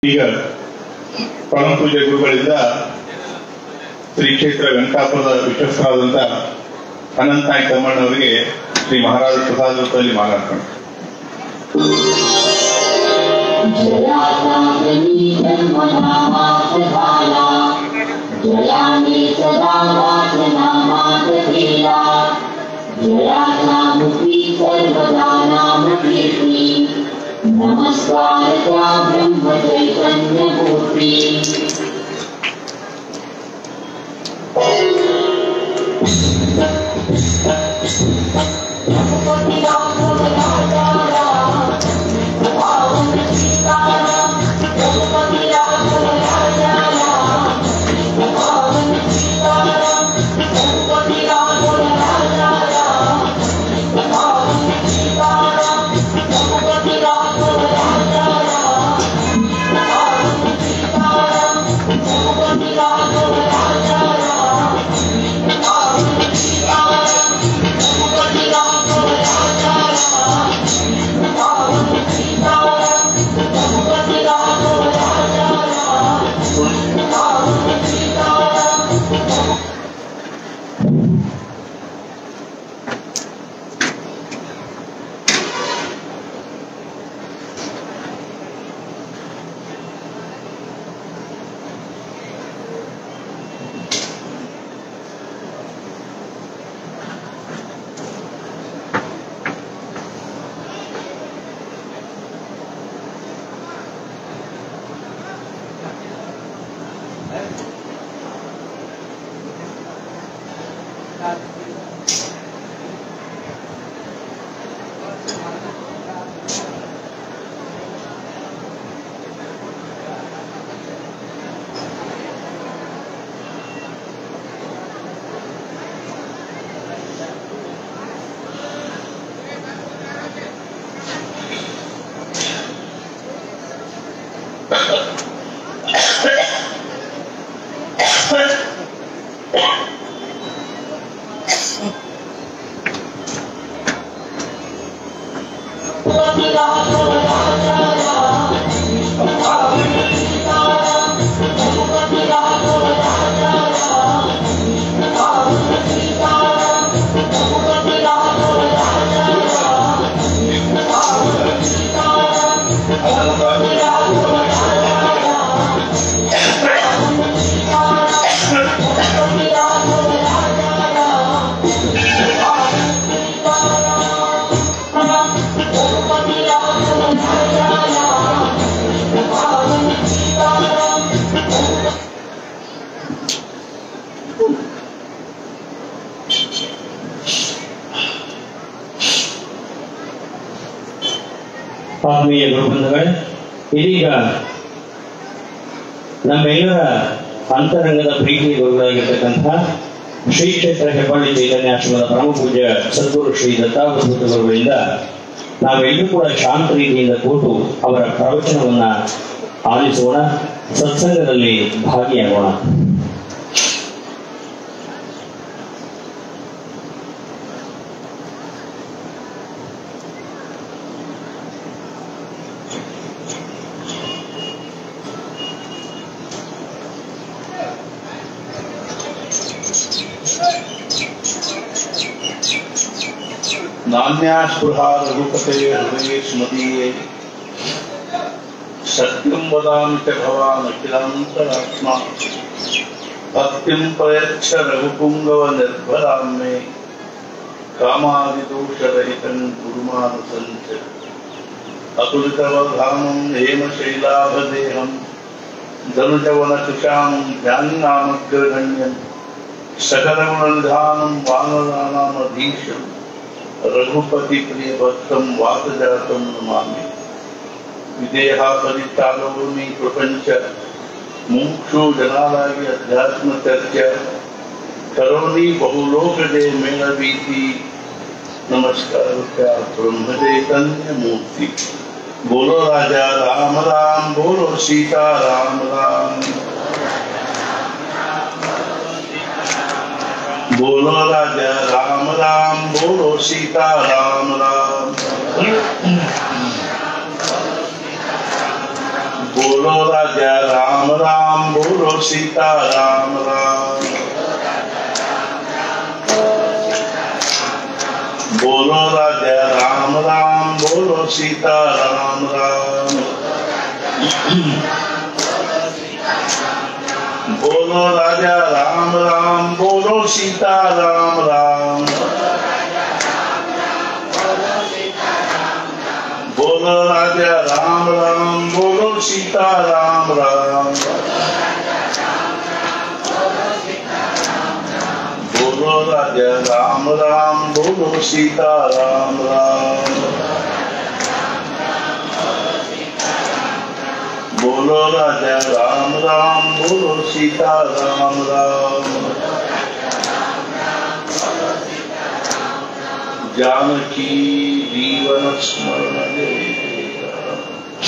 ಈಗ ಪರಮ ಪೂಜ್ಯ ಗುರುಗಳಿಂದ ಶ್ರೀ ಕ್ಷೇತ್ರ ವೆಂಕಟಾಪುರದ ವಿಶ್ವಸ್ತರಾದಂಥ ಅನಂತ ನಾಯ್ಕ ತಮ್ಮಣ್ಣವರಿಗೆ ಶ್ರೀ ಮಹಾರಾಜ ಪ್ರಸಾದ ರೂಪದಲ್ಲಿ ಮಾಲಾರ್ಪಣೆ जयामि सदा वासनामातकेला जयानामुखी सर्वदा नाम कीर्ति नमस्कार त्या ब्रह्म चैतन्यमूर्ति ಆತ್ಮೀಯ ಗುರುಬಂಧುಗಳೇ ಇದೀಗ ನಮ್ಮೆಲ್ಲರ ಅಂತರಂಗದ ಪ್ರೀತಿ ಗುರುಗಳಾಗಿರ್ತಕ್ಕಂತಹ ಶ್ರೀ ಕ್ಷೇತ್ರ ಹೆಬ್ಬಳ್ಳಿ ಚೈತನ್ಯಾಶ್ರಮದ ಪರಮ ಪೂಜ್ಯ ಸದ್ಗುರು ಶ್ರೀ ದತ್ತಾವಧೂತ ಗುರುಗಳಿಂದ ನಾವೆಲ್ಲರೂ ಕೂಡ ಶಾಂತ ರೀತಿಯಿಂದ ಕೂತು ಅವರ ಪ್ರವಚನವನ್ನ ಆಲಿಸೋಣ ಸತ್ಸಂಗದಲ್ಲಿ ಭಾಗಿಯಾಗೋಣ नान्या स्पृहा रघुपते हृदये स्मदीये सत्यं वदामि च भवान् अखिलान्तरात्मा भक्तिं प्रयच्छ रघुपुङ्गवनिर्भरां मे कामादिदोषरहितं गुरुमानसञ्च अतुलितवधानं हेमशैलाभदेहं धनुजवनकुशां ध्यान्नामग्रगण्यं सकलगुणनिधानं वानराणामधीशम् रघुपति प्रिय भक्तम वातजातम नमामि ವಿದೇಹ ಪರಿತ್ತಾಲೋಮಿ ಪ್ರಪಂಚ ಮುಕ್ಷು ಜನಾಲಾಗಿ ಅಧ್ಯಾತ್ಮ ಚರ್ಚೆ ಕರೋನಿ ಬಹುಲೋಕದೆ ಮೇಳವೀತಿ ನಮಸ್ಕಾರ ಬ್ರಹ್ಮ ಚೈತನ್ಯ ಮೂರ್ತಿ बोलो राजा राम राम बोलो सीता राम राम बोलो राजा राम राम बोलो सीता राम राम बोलो बोलो राजा राम राम बोलो सीता राम राम बोलो राजा राम राम बोलो सीता राम राम बोलो राजा राम राम बोलो सीता राम राम बोलो राजा राम राम बोलो सीता राम राम बोलो राजा राम राम बोलो सीता राम राम बोलो राजा राम राम बोलो सीता राम राम जानकी जीवन स्मरण जय जय राम।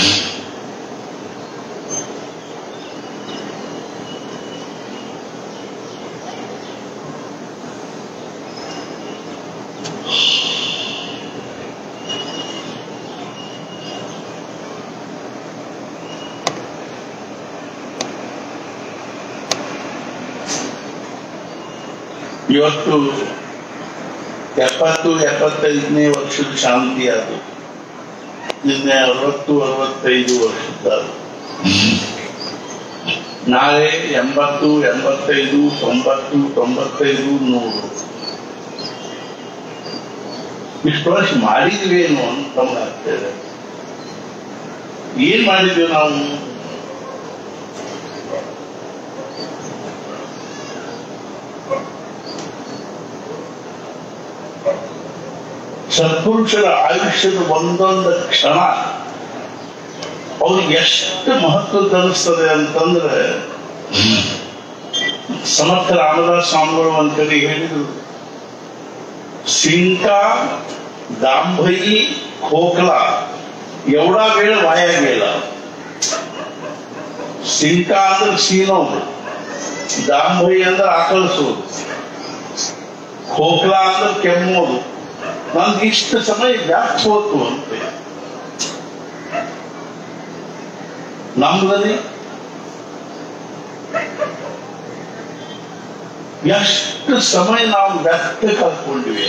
ಇವತ್ತು ಎಪ್ಪತ್ತು ಎಪ್ಪತ್ತೈದನೇ ವರ್ಷದ ಶಾಂತಿ ಅದು ನಿನ್ನೆ ಅರವತ್ತು ಅರವತ್ತೈದು ವರ್ಷದ ನಾಳೆ ಎಂಬತ್ತು ಎಂಬತ್ತೈದು ತೊಂಬತ್ತು ತೊಂಬತ್ತೈದು ನೂರು ಇಷ್ಟು ವರ್ಷ ಮಾಡಿದ್ವೇನು ಅಂತ ಆಗ್ತದೆ ಏನ್ ಮಾಡಿದ್ವಿ ನಾವು ಸತ್ಪುರುಷರ ಆಯುಷ್ಯದ ಒಂದೊಂದು ಕ್ಷಣ ಅವ್ರಿಗೆ ಎಷ್ಟು ಮಹತ್ವದ ಅನಿಸ್ತದೆ ಅಂತಂದ್ರೆ ಸಮರ್ಥ ರಾಮದಾಸ್ ಸ್ವಾಮಿಗಳು ಒಂದ್ ಕಡೆ ಹೇಳಿದ್ರು ಸಿಂಕ दांभई खोकला एवढा वेळ वाया गेला ಸಿಂಕ ಅಂದ್ರೆ ಸೀನೋದು ದಾಂಭಯಿ ಅಂದ್ರೆ ಆಕಳಿಸೋದು ಖೋಕ್ಲಾ ಅಂದ್ರೆ ಕೆಮ್ಮೋದು ನನ್ಗೆ ಇಷ್ಟು ಸಮಯ ವ್ಯಾಪ್ತ ಹೋತು ಅಂತೆ ನಮ್ದಲ್ಲಿ ಎಷ್ಟು ಸಮಯ ನಾವು ವ್ಯರ್ಥ ಕಲ್ತ್ಕೊಂಡಿವಿ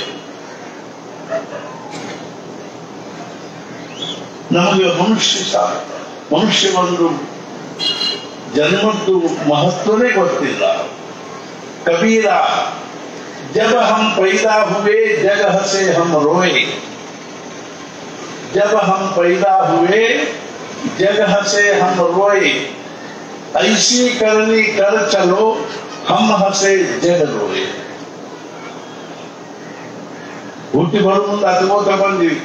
ನಮಗೆ ಮನುಷ್ಯ ಸಾ ಮನುಷ್ಯ ಒಂದು ಜನ್ಮದ್ದು ಮಹತ್ವನೇ ಗೊತ್ತಿಲ್ಲ ಕಬೀರ जब हम पैदा हुए जगह से हम रोए जब हम पैदा हुए जगह से हम रोए ऐसी करनी कर चलो हम हसे जग रोए ಹುಟ್ಟಿ ಬರೋ ಮುಂದೆ ಹತ್ಕೋತ ಬಂದಿವಿ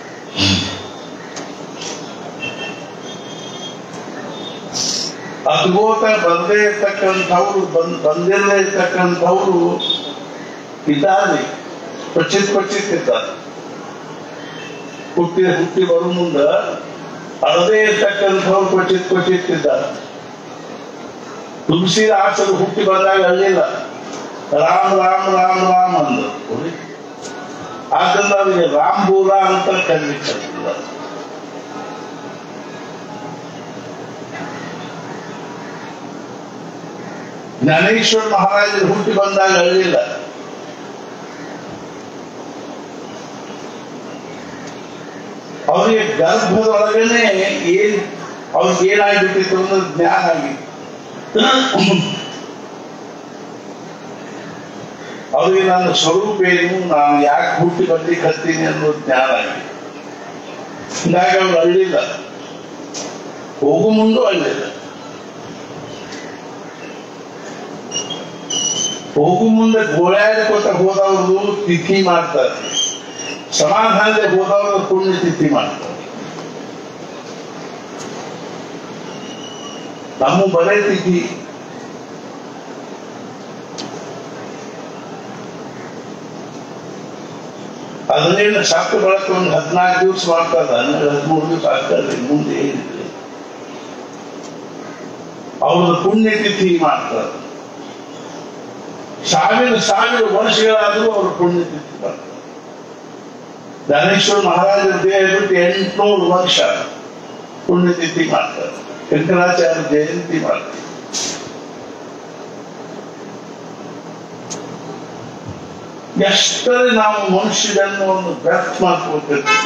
ಹತ್ಕೋತ ಬಂದೇ ಇರ್ತಕ್ಕಂಥವ್ರು ಬಂದ್ ಬಂದಿರದೇ ಇರ್ತಕ್ಕಂಥವ್ರು ಇದ್ದಾರೆ ಕ್ವಚಿತ್ ಕ್ವಚಿತ್ ಇದ್ದಾರೆ ಹುಟ್ಟಿ ಹುಟ್ಟಿ ಬರೋ ಮುಂದ ಅಳದೇ ಇರ್ತಕ್ಕಂಥವ್ರು ಕ್ವಚಿತ್ ಕ್ವಚಿತ್ ಇದ್ದಾರೆ ತುಳಸಿ ಆಸಲು ಹುಟ್ಟಿ ಬಂದಾಗ ಅಲ್ಲಿಲ್ಲ ರಾಮ್ ರಾಮ್ ರಾಮ್ ರಾಮ್ ಅಂದ್ರು ಆದ್ದರಿಂದ ಅವರಿಗೆ ರಾಂಬೂಲ ಅಂತ ಕರೀಲಿಕ್ಕೆ ಜ್ಞಾನೇಶ್ವರ ಮಹಾರಾಜರು ಹುಟ್ಟಿ ಬಂದಾಗ ಅಳ್ಳಿಲ್ಲ ಅವರಿಗೆ ಗರ್ಭದೊಳಗನೆ ಏನ್ ಅವ್ರಿಗೆ ಏನಾಗ್ಬಿಟ್ಟಿತ್ತು ಅನ್ನೋದು ಜ್ಞಾನ ಆಗಿತ್ತು ಅವ್ರಿಗೆ ನನ್ನ ಸ್ವರೂಪ ಏನು ನಾನು ಯಾಕೆ ಹುಟ್ಟಿ ಬರ್ಲಿಕ್ಕೆ ಹತ್ತೀನಿ ಅನ್ನೋದು ಜ್ಞಾನ ಆಗಿದೆ ಹಿಂಗಾಗಿ ಅವ್ರು ಅಳ್ಳಿಲ್ಲ ಹೋಗು ಮುಂದೂ ಅಳ್ಳಿಲ್ಲ ಹೋಗು ಮುಂದೆ ಗೋಳಾಡಿಕೊಟ್ಟ ಹೋದವ್ರದ್ದು ತಿಥಿ ಮಾಡ್ತಾರೆ ಸಮಾಧಾನದ ಹೋದವ್ರ ಪುಣ್ಯ ತಿಥಿ ಮಾಡ್ತಾರೆ ನಮ್ಮ ಬರೇ ತಿಥಿ ಅದನ್ನೇನು ಸಾಕು ಬಳಕೆ ಒಂದು ಹದಿನಾಲ್ಕು ದಿವಸ ಮಾಡ್ತಾರೆ ಹನ್ನೆರಡು ಹದಿಮೂರು ದಿವಸ ಆಗ್ತಾರೆ ಮುಂದೆ ಏನಿದೆ ಅವ್ರದ್ದು ಪುಣ್ಯ ತಿಥಿ ಮಾಡ್ತಾರೆ ಸಾವಿರ ಸಾವಿರ ವರ್ಷಗಳಾದರೂ ಅವರು ಪುಣ್ಯ ತಿಥಿ ಮಾಡ್ತಾರೆ ಜ್ಞಾನೇಶ್ವರ ಮಹಾರಾಜರ ದೇಹ ಬಿಟ್ಟು ಎಂಟುನೂರು ವರ್ಷ ಪುಣ್ಯತಿಥಿ ಮಾಡ್ತಾರೆ ಶಂಕರಾಚಾರ್ಯ ಜಯಂತಿ ಮಾಡ್ತೀವಿ ಎಷ್ಟರೇ ನಾವು ಮನುಷ್ಯ ಜನ್ಮವನ್ನು ವ್ಯರ್ಥ ಮಾಡ್ಕೊಳ್ತಿರ್ತೀವಿ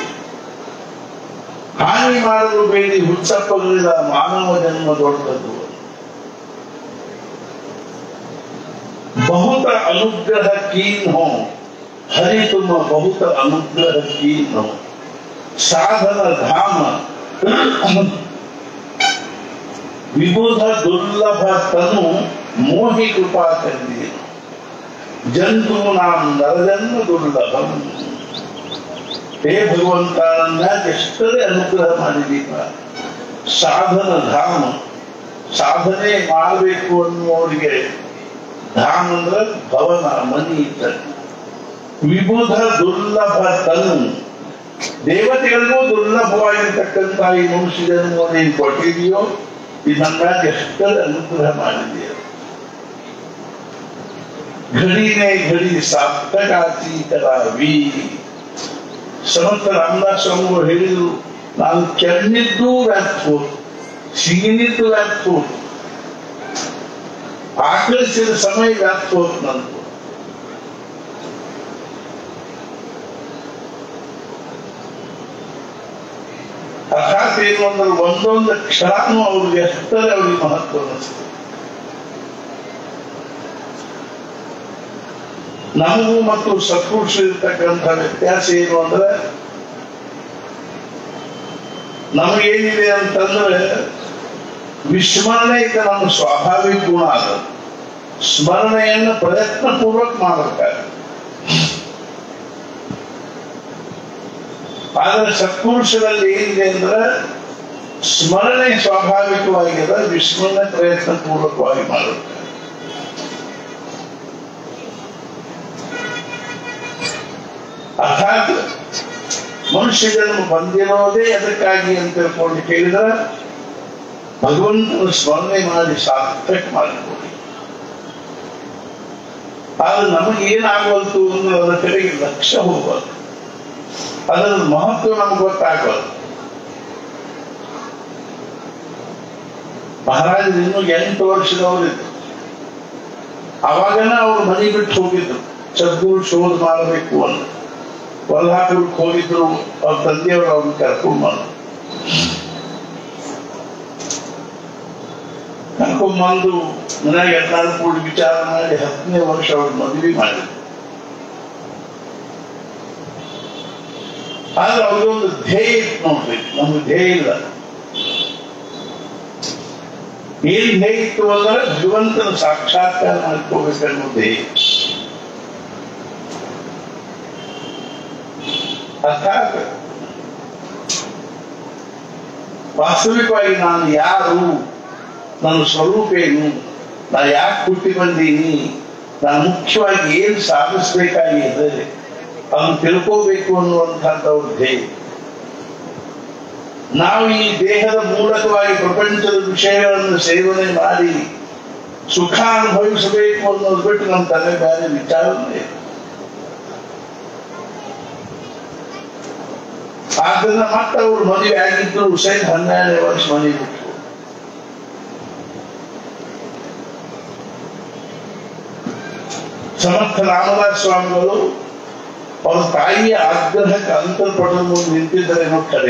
ಹಾನಿ ಮಾಡಲು ಬೇಡಿ ಹುಚ್ಚಪ್ಪಗಳಿಲ್ಲ ಮಾನವ ಜನ್ಮ ದೊಡ್ಡದು बहुत अनुग्रह कीन हो हरि तुम बहुत अनुग्रह कीन हो साधन धाम विबुध दुर्लभ तनु मोहि कृपा कर दिए जंतु नाम नरजन्म दुर्लभम ಹೇ ಭಗವಂತ ನನ್ನ ಎಷ್ಟರೇ ಅನುಗ್ರಹ ಮಾಡಿದೀಪ ಸಾಧನ ಧಾಮ ಸಾಧನೆ ಮಾಡಬೇಕು ಅನ್ನೋರಿಗೆ ಧಾಮ ಅಂದ್ರೆ ಭವನ ಮನಿ ಇದ್ದಂತೆ ವಿಬುಧ ದುರ್ಲಭ ತನು ದೇವತೆಗಳಿಗೂ ದುರ್ಲಭವಾಗಿರ್ತಕ್ಕಂಥ ಈ ಮನುಷ್ಯ ಜನ್ಮ ನೀನು ಕೊಟ್ಟಿದೆಯೋ ಇದನ್ನ ಎಷ್ಟರ ಅನುಗ್ರಹ ಮಾಡಿದೆಯೋ घड़ीने घड़ी ಸಾರ್ಥಕಾತೀತರಾವಿ ಸಮರ್ಥ ರಾಮದಾಸ್ ಅವರು ಹೇಳಿದ್ರು ನಾನು ಕೆಮ್ಮಿದ್ದು ವ್ಯರ್ಥ ಹೋಯ್ತು ಸಿಗಿನಿದ್ದು ವ್ಯರ್ಥ ಹೋಯ್ತು ಆಕಳಿಸಿದ ಸಮಯ ವ್ಯರ್ಥ ಹೋಯ್ತು ನಂದು ಅರ್ಥಾತ್ ಏನು ಅಂದ್ರೆ ಒಂದೊಂದು ಕ್ಷಣನೂ ಅವ್ರಿಗೆ ಎಷ್ಟರೇ ಅವ್ರಿಗೆ ಮಹತ್ವ ಅನಿಸ್ತದೆ ನಮಗೂ ಮತ್ತು ಸತ್ಪುರುಷ ಇರ್ತಕ್ಕಂಥ ವ್ಯತ್ಯಾಸ ಏನು ಅಂದ್ರೆ ನಮಗೇನಿದೆ ಅಂತಂದ್ರೆ ವಿಸ್ಮರಣೆ ಇದು ನಮ್ಮ ಸ್ವಾಭಾವಿಕ ಗುಣ ಅದು ಸ್ಮರಣೆಯನ್ನು ಪ್ರಯತ್ನ ಪೂರ್ವಕ ಮಾಡಬೇಕಾದ್ರೆ ಆದ್ರೆ ಸತ್ಪುರುಷರಲ್ಲಿ ಏನಿದೆ ಅಂದ್ರೆ ಸ್ಮರಣೆ ಸ್ವಾಭಾವಿಕವಾಗಿದೆ ವಿಸ್ಮರಣೆ ಪ್ರಯತ್ನ ಪೂರ್ವಕವಾಗಿ ಮಾಡಬೇಕು ಅರ್ಥಾತ್ ಮನುಷ್ಯ ಜನ್ಮ ಬಂದಿರೋದೇ ಅದಕ್ಕಾಗಿ ಅಂತ ತಿಳ್ಕೊಂಡು ಕೇಳಿದ್ರೆ ಭಗವಂತನ ಸ್ಮರಣೆ ಮಾಡಿ ಸಾರ್ಥಕ ಮಾಡಿಕೊಡಿ ಆದ್ರೆ ನಮಗೆ ಏನಾಗವಲ್ತು ಅಂದ್ರೆ ಅದರ ಕಡೆಗೆ ಲಕ್ಷ್ಯ ಹೋಗಬಾರ್ದು ಅದರ ಮಹತ್ವ ನಮ್ಗೆ ಗೊತ್ತಾಗಬಾರ್ದು ಮಹಾರಾಜರು ಇನ್ನೂ ಎಂಟು ವರ್ಷದವರಿದ್ರು ಅವಾಗನ ಅವ್ರು ಮನೆ ಬಿಟ್ಟು ಹೋಗಿದ್ರು ಸದ್ಗುರು ಶೋಧ ಮಾಡಬೇಕು ಅಂತ ಕೊಲ್ಹಾಪುರಕ್ಕೆ ಹೋಗಿದ್ರು ಅವ್ರ ತಂದೆಯವರು ಅವ್ರನ್ನ ಕರ್ಕೊಂಡ್ ಬಂದ್ರು ಕರ್ಕೊಂಡ್ ಬಂದು ಮನ್ಯಾಗ ಎಲ್ಲಾರು ಕೂಡಿ ವಿಚಾರ ಮಾಡಿ ಹತ್ತನೇ ವರ್ಷ ಅವ್ರ ಮದುವೆ ಮಾಡಿದ್ರು ಆದ್ರೆ ಅವ್ರಿಗೊಂದು ಧ್ಯೇಯ ಇತ್ತು ನೋಡ್ರಿ ನಮ್ಗೆ ಧ್ಯೇಯ ಇಲ್ಲ ಏನ್ ಧ್ಯೇಯ ಇತ್ತು ಅಂದ್ರೆ ಭಗವಂತನ ಸಾಕ್ಷಾತ್ಕಾರ ಮಾಡ್ಕೋಬೇಕನ್ನೋ ಧ್ಯೇಯ ಅರ್ಥಾತ್ ವಾಸ್ತವಿಕವಾಗಿ ನಾನು ಯಾರು ನನ್ನ ಸ್ವರೂಪ ಏನು ನಾ ಯಾಕೆ ಹುಟ್ಟಿ ಬಂದೀನಿ ನಾನು ಮುಖ್ಯವಾಗಿ ಏನು ಸಾಧಿಸ್ಬೇಕಾಗಿದೆ ಅದನ್ನು ತಿಳ್ಕೋಬೇಕು ಅನ್ನುವಂಥದ್ದವ್ರ ಧ್ಯೇಯ ನಾವು ಈ ದೇಹದ ಮೂಲಕವಾಗಿ ಪ್ರಪಂಚದ ವಿಷಯಗಳನ್ನು ಸೇವನೆ ಮಾಡಿ ಸುಖ ಅನುಭವಿಸಬೇಕು ಅನ್ನೋದು ಬಿಟ್ಟು ನಮ್ಮ ತಲೆ ಬೇರೆ ವಿಚಾರನೇ ಇಲ್ಲ. ಆದ್ರಿಂದ ಮತ್ತೆ ಅವ್ರು ಮದುವೆ ಆಗಿದ್ರು ಹುಸೇನ್ ಹನ್ನೆರಡನೇ ವರ್ಷ ಮನೆ ಬಿಟ್ಟು ಸಮರ್ಥ ರಾಮದಾಸ್ ಸ್ವಾಮಿಗಳು ಅವ್ರ ತಾಯಿಯ ಆಗ್ರಹಕ್ಕೆ ಅಂತರ್ಪಡದ ಮುಂದೆ ನಿಂತಿದ್ದಾರೆ ಅನ್ನೋ ಕರೆ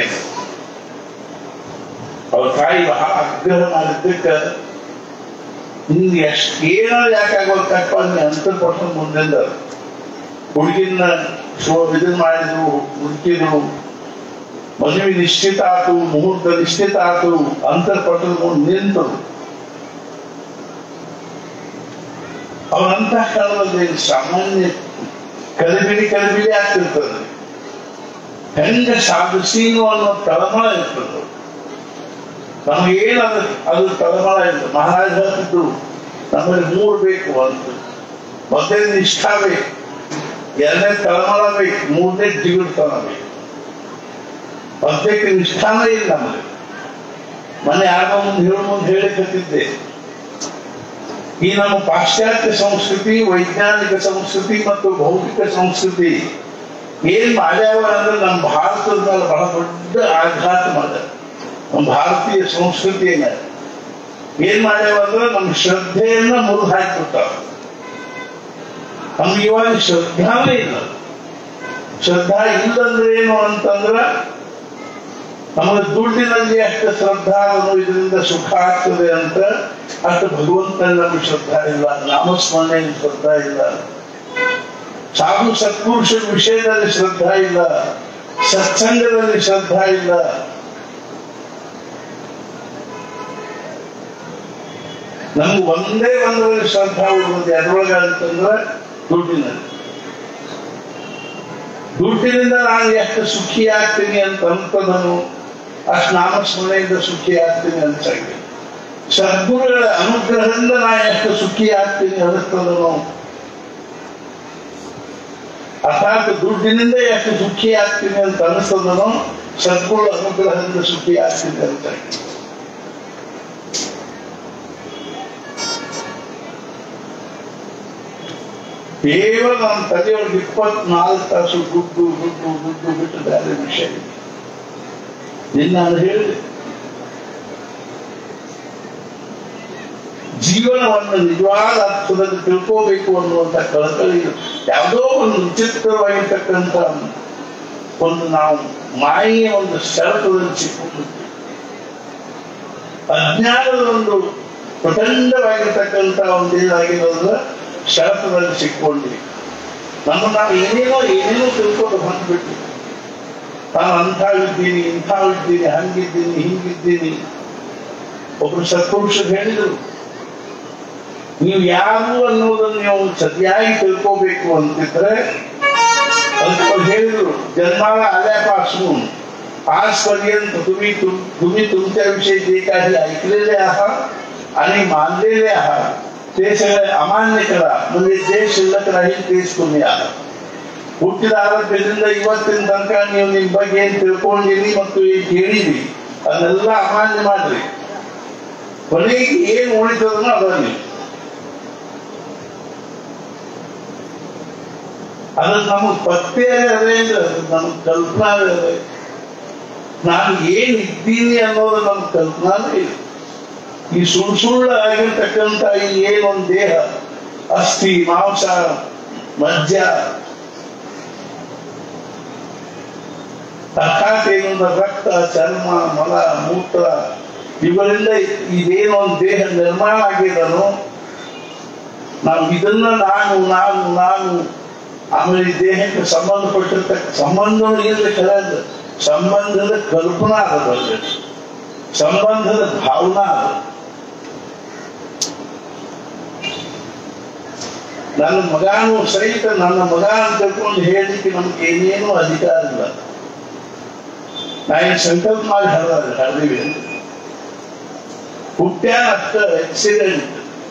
ಅವ್ರ ತಾಯಿ ಬಹಳ ಆಗ್ರಹ ಮಾಡಿದ್ದಕ್ಕೆ ನಿನ್ಗೆ ಎಷ್ಟು ಏನಾದ್ರು ಯಾಕಾಗೋದಕ್ಕಪ್ಪ ನೀ ಅಂತರ್ಪಟ್ಟದ ಮುಂದಿಂದ ಹುಡುಗಿನ ಶೋ ಇದನ್ ಮಾಡಿದ್ರು ಹುಡುಕಿದ್ರು ಮದುವೆ ನಿಶ್ಚಿತ ಆತು ಮುಹೂರ್ತ ನಿಶ್ಚಿತ ಆತು ಅಂತರ್ಪಟ್ಟದ ಮುಂದೆ ನಿಂತರು ಅವನ ಅಂತಃಕರಣದಲ್ಲಿ ಸಾಮಾನ್ಯ ಕಲಿಬಿಡಿ ಕಲಿಬಿಡಿ ಆಗ್ತಿರ್ತದೆ ಹೆಂಗ ಸಾಧಿಸೀನು ಅನ್ನೋ ತಳಮಳ ಇರ್ತದೆ ನಮಗೇನು ಅದು ಅದು ತಳಮಳ ಇರ್ತದೆ ಮಹಾರಾಜ ಹೇಳ್ತಿದ್ರು ನಮ್ಮಲ್ಲಿ ಮೂರು ಬೇಕು ಅಂತ ಮೊದಲೇ ನಿಷ್ಠಾ ಬೇಕು ಎರಡನೇ ತಳಮಳ ಬೇಕು ಮೂರನೇ ಜಿಗುಡ್ತನ ಬೇಕು ಮಧ್ಯಕ್ಕೆ ನಿಷ್ಠಾನೇ ಇಲ್ಲ ನಮಗೆ ಮನೆ ಆಗ ಮುಂದೆ ಹೇಳು ಮುಂದೆ ಹೇಳಿಕತ್ತಿದ್ದೆ ಈ ನಮ್ಮ ಪಾಶ್ಚಾತ್ಯ ಸಂಸ್ಕೃತಿ ವೈಜ್ಞಾನಿಕ ಸಂಸ್ಕೃತಿ ಮತ್ತು ಭೌತಿಕ ಸಂಸ್ಕೃತಿ ಏನ್ ಮಾಡ್ಯಾವ ಅಂದ್ರೆ ನಮ್ಮ ಭಾರತದ ಮೇಲೆ ಬಹಳ ದೊಡ್ಡ ಆಘಾತ ಮಾಡ ನಮ್ಮ ಭಾರತೀಯ ಸಂಸ್ಕೃತಿಯನ್ನ ಏನ್ ಮಾಡ್ಯಾವ ಅಂದ್ರೆ ನಮ್ಮ ಶ್ರದ್ಧೆಯನ್ನ ಮುರಿದು ಹಾಕಿಬಿಟ್ಟಾವ ನಮ್ಗೆ ಇವಾಗ ಶ್ರದ್ಧಾನೇ ಇಲ್ಲ ಶ್ರದ್ಧಾ ಇಲ್ಲಂದ್ರೆ ಏನು ಅಂತಂದ್ರ ನಮಗೆ ದುಡ್ಡಿನಲ್ಲಿ ಅಷ್ಟು ಶ್ರದ್ಧಾ ಅನ್ನೋ ಇದರಿಂದ ಸುಖ ಆಗ್ತದೆ ಅಂತ ಅಷ್ಟು ಭಗವಂತನ ನಮಗೆ ಶ್ರದ್ಧಾ ಇಲ್ಲ ನಾಮಸ್ಮರಣೆಯಲ್ಲಿ ಶ್ರದ್ಧಾ ಇಲ್ಲ ಸಾಧು ಸತ್ಪುರುಷರ ವಿಷಯದಲ್ಲಿ ಶ್ರದ್ಧಾ ಇಲ್ಲ ಸತ್ಸಂಗದಲ್ಲಿ ಶ್ರದ್ಧಾ ಇಲ್ಲ ನಮ್ಗೆ ಒಂದೇ ಒಂದರಲ್ಲಿ ಶ್ರದ್ಧಾ ಉಳಿದು ಎದ್ರೊಳಗ ಅಂತಂದ್ರೆ ದುಡ್ಡಿನಲ್ಲಿ ದುಡ್ಡಿನಿಂದ ನಾನು ಎಷ್ಟು ಸುಖಿ ಆಗ್ತೀನಿ ಅಂತ ಅನ್ಕೊಂಡನು ಅಷ್ಟು ನಾಮಸ್ಮರಣೆಯಿಂದ ಸುಖಿ ಆಗ್ತೀನಿ ಅನ್ಸಂಗೆ ಸದ್ಗುರುಗಳ ಅನುಗ್ರಹದಿಂದ ನಾನು ಎಷ್ಟು ಸುಖಿ ಆಗ್ತೀನಿ ಅನಿಸ್ತದನು ಅರ್ಥಾತ್ ದುಡ್ಡಿನಿಂದ ಎಷ್ಟು ಸುಖಿ ಆಗ್ತೀನಿ ಅಂತ ಅನಿಸ್ತದನು ಸದ್ಗುರು ಅನುಗ್ರಹದಿಂದ ಸುಖಿ ಆಗ್ತೀನಿ ಅಂತ ಕೇವಲ ನಮ್ಮ ತಲೆಯೊಳಗೆ ಇಪ್ಪತ್ನಾಲ್ಕು ತಾಸು ದುಡ್ಡು ದುಡ್ಡು ದುಡ್ಡು ಬಿಟ್ಟು ಬೇರೆ ವಿಷಯ ಇಲ್ಲ. ನಿನ್ನ ನಾನು ಹೇಳಿದೆ ಜೀವನವನ್ನು ನಿಜವಾದ ಅರ್ಥದಲ್ಲಿ ತಿಳ್ಕೋಬೇಕು ಅನ್ನುವಂಥ ಕಳಕಳಿ ಯಾವುದೋ ಒಂದು ವಿಚಿತ್ರವಾಗಿರ್ತಕ್ಕಂಥ ಒಂದು ನಾವು ಮಾಯೆಯ ಒಂದು ಶರತದಲ್ಲಿ ಸಿಕ್ಕೊಂಡಿದ್ದೀವಿ ಅಜ್ಞಾನದ ಒಂದು ಪ್ರಚಂಡವಾಗಿರ್ತಕ್ಕಂಥ ಒಂದು ಏನಾಗಿರೋದ್ರ ಶರತದಲ್ಲಿ ಸಿಕ್ಕೊಂಡಿವಿ ನಮ್ಮ ನಾವು ಏನೇನೋ ಏನೇನೋ ತಿಳ್ಕೊಂಡು ಬಂದ್ಬಿಟ್ಟು ನಾನು ಅಂಥವಿದ್ದೀನಿ ಇಂಥವಿದ್ದೀನಿ ಹಂಗಿದ್ದೀನಿ ಹಿಂಗಿದ್ದೀನಿ ಒಬ್ರು ಸತ್ಪುರುಷರು ಹೇಳಿದರು ನೀವು ಯಾರು ಅನ್ನೋದನ್ನು ನೀವು ಸರಿಯಾಗಿ ತಿಳ್ಕೋಬೇಕು ಅಂತಿದ್ರೆ ಅದಕ್ಕೆ ಅವ್ರು ಹೇಳಿದ್ರು जन्माला आल्यापासून आजपर्यंत तुम्ही तुम- तुम्ही तुमच्याविषयी जे काही ऐकलेले आहात आणि मानलेले आहात ते सगळे अमान्य करा म्हणजे जे शिल्लक राहील तेच तुम्ही आहात ಹುಟ್ಟಿದ ಆರೋಗ್ಯದಿಂದ ಇವತ್ತಿನ ತನಕ ನೀವು ನಿಮ್ ಬಗ್ಗೆ ಏನ್ ತಿಳ್ಕೊಂಡಿರಿ ಮತ್ತು ಏನ್ ಕೇಳಿರಿ ಅದನ್ನೆಲ್ಲ ಅಮಾನ್ಯ ಮಾಡ್ರಿ ಕೊನೆಗೆ ಏನ್ ಉಳಿತದನೋ ಅದನ್ನ ಅದು ನಮಗ್ ಪತ್ತೆ ಅದೇ ಅಂದ್ರೆ ಅದು ನಮಗ್ ಕಲ್ಪನಾ ಅದೇ ನಾನು ಏನ್ ಇದ್ದೀನಿ ಅನ್ನೋದು ನಮ್ಗೆ ಕಲ್ಪನಾನೇ ಇಲ್ಲ ಈ ಸುಳ್ಳು ಸುಳ್ಳು ಆಗಿರ್ತಕ್ಕಂಥ ಈ ಏನೊಂದು ದೇಹ ಅಸ್ಥಿ ಮಾಂಸ ಮಜ್ಜ ಅರ್ಥಾತ್ ಏನೊಂದು ರಕ್ತ ಚರ್ಮ ಮಲ ಮೂತ್ರ ಇವುಗಳಿಂದ ಇದೇನೊಂದು ದೇಹ ನಿರ್ಮಾಣ ಆಗಿದನು ನಾವು ಇದನ್ನ ನಾನು ನಾನು ನಾನು ಆಮೇಲೆ ಈ ದೇಹಕ್ಕೆ ಸಂಬಂಧಪಟ್ಟಿರ್ತಕ್ಕ ಸಂಬಂಧ ಇಲ್ಲ ಕರೆದ ಸಂಬಂಧದ ಕಲ್ಪನಾ ಅದ ಬಗ್ಗೆ ಸಂಬಂಧದ ಭಾವನಾ ಅದ ನನ್ನ ಮಗಾನು ಸಹಿತ ನನ್ನ ಮಗ ಅಂತ ತಿಳ್ಕೊಂಡು ಹೇಳಲಿಕ್ಕೆ ನಮ್ಗೆ ಏನೇನೂ ಅಧಿಕಾರ ಇಲ್ಲ ನಾ ಏನು ಸಂಕಲ್ಪ ಮಾಡಿ ಹರಿದ ಹರಿದೀವಿ ಅಂತ ಹುಟ್ಟ್ಯಾನ ಅಷ್ಟ ಆಕ್ಸಿಡೆಂಟ್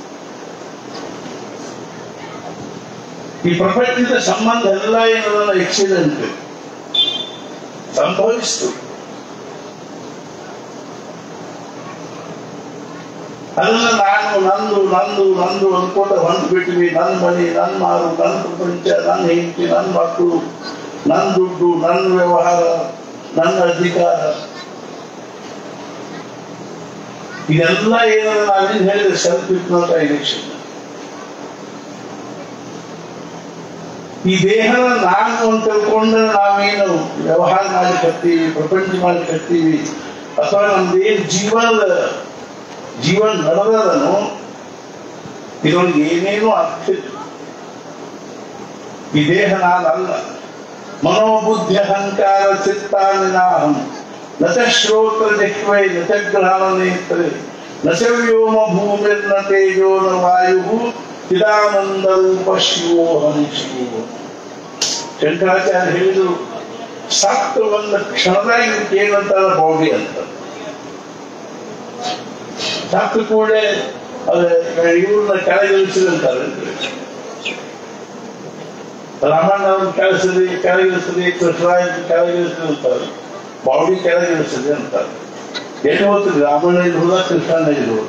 ಈ ಪ್ರಪಂಚದ ಸಂಬಂಧ ಎಲ್ಲ ಏನದಲ್ಲ ಆಕ್ಸಿಡೆಂಟ್ ಸಂಭವಿಸ್ತು ಅದನ್ನ ನಾನು ನಂದು ನಂದು ನಂದು ಅನ್ಕೊಂಡು ಹೊಂದು ಬಿಟ್ವಿ ನನ್ನ ಮನೆ ನನ್ನ ಮಾರು ನನ್ನ ಪ್ರಪಂಚ ನನ್ನ ಹೆಂಡತಿ ನನ್ನ ಮಕ್ಕಳು ನನ್ನ ದುಡ್ಡು ನನ್ನ ವ್ಯವಹಾರ ನನ್ನ ಅಧಿಕಾರ ಇದೆಲ್ಲ ಏನಂದ್ರೆ ನಾವೇನು ಹೇಳಿದ್ರೆ ಸೆಲ್ಫ್ ಹಿಪ್ನೋಟೈಸೇಷನ್ ಈ ದೇಹನ ನಾನು ಅಂತ ತಿಳ್ಕೊಂಡ್ರೆ ನಾವೇನು ವ್ಯವಹಾರ ಮಾಡ್ಲಿಕ್ಕತ್ತೀವಿ ಪ್ರಪಂಚ ಮಾಡ್ಲಿಕ್ಕತ್ತೀವಿ ಅಥವಾ ನಮ್ದೇನ್ ಜೀವನದ ಜೀವನ ನಡೆದದನು ಇದೊಂದು ಏನೇನು ಅರ್ಥ ಇಲ್ಲ. ಈ ದೇಹ ನಾನಲ್ಲ ಮನೋಬುದ್ಧಿ ಅಹಂಕಾರ ಚಿತ್ತಾನಿನಾಹಂ ನ ಚ ಶ್ರೋತ್ರ ಜಿಹ್ವೈ ನ ಚ ಗ್ರಹಣ ನೇತ್ರೆ ನ ಚ ವ್ಯೋಮ ಭೂಮಿರ್ನ ತೇಜೋ ನ ವಾಯು ಚಿದಾನಂದ ರೂಪ ಶಿವೋಹಂ ಶಿವೋ ಶಂಕರಾಚಾರ್ಯ ಹೇಳಿದ್ರು ಸತ್ತು ಒಂದು ಕ್ಷಣದಾಗ ಏನಂತಾರ ಬಾಡಿ ಅಂತ ಸತ್ತು ಕೂಡಲೇ ಅದ ಇವ್ರನ್ನ ಕೆಳಗಿಳಿಸಿದಂತಾರೆ ರಾಮಣ್ಣ ಅವ್ರನ್ನ ಕೆಳಸಿರಿ ಕೆಳಗಿಳಿಸಿರಿ ಕೃಷ್ಣರಾಯ ಕೆಳಗಿಳಿಸಿದಂತಾರೆ ಬಾಡಿ ಕೆಳಗಿಳಿಸಿದೆ ಅಂತಾರೆ ಎಲ್ಲಿ ಹೋಗ್ತದೆ ರಾಮಣ್ಣ ಇಲ್ಲಿ ಹೋದ ಕೃಷ್ಣಣ್ಣ ಇಲ್ಲಿ ಹೋದ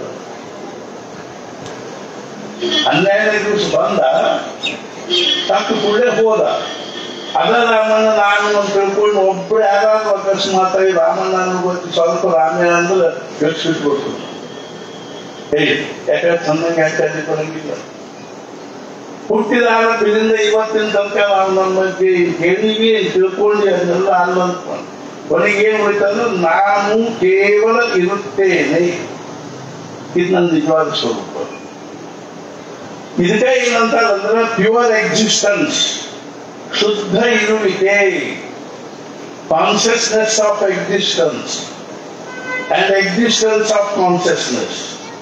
ಹನ್ನೆರಡನೇ ದಿವಸ ಬಂದ ಸತ್ತು ಕೂಡಲೇ ಹೋದ ಅದ ರಾಮಣ್ಣ ನಾನು ಅಂತ ತಿಳ್ಕೊಂಡು ಒಬ್ರು ಯಾರಾದ್ರೂ ಅಕಸ್ಮಾತಾಗಿ ರಾಮಣ್ಣ ಅನ್ನೋ ಗೊತ್ತಿ ಸ್ವಲ್ಪ ರಾಮಯ್ಯ ಅಂದ್ರೆ ಯೋಚಿಸ್ಬಿಟ್ಟು ಏಯ್ ಯಾಕಂದ್ರೆ ಚೆನ್ನಾಗಿ ಆಚಾರ್ಯ ಬರಂಗಿಲ್ಲ ಹುಟ್ಟಿದ ಆರಂಭದಿಂದ ಇವತ್ತಿನ ತನಕ ನಾವು ನಮ್ಮ ಬಗ್ಗೆ ಕೇಳಿವಿ ತಿಳ್ಕೊಂಡು ಅದನ್ನೆಲ್ಲ ಅನ್ನೋದು ಕೊನೆಗೆ ಏನ್ ಹೋಯ್ತಂದ್ರೆ ನಾನು ಕೇವಲ ಇರುತ್ತೇನೆ ಇದು ನನ್ನ ನಿಜವಾದ ಸ್ವರೂಪ ಇದಕ್ಕೆ ಏನಂತಾರೆ ಪ್ಯೂರ್ ಎಕ್ಸಿಸ್ಟೆನ್ಸ್ ಶುದ್ಧ ಇರುವಿಕೆ consciousness of existence and existence of consciousness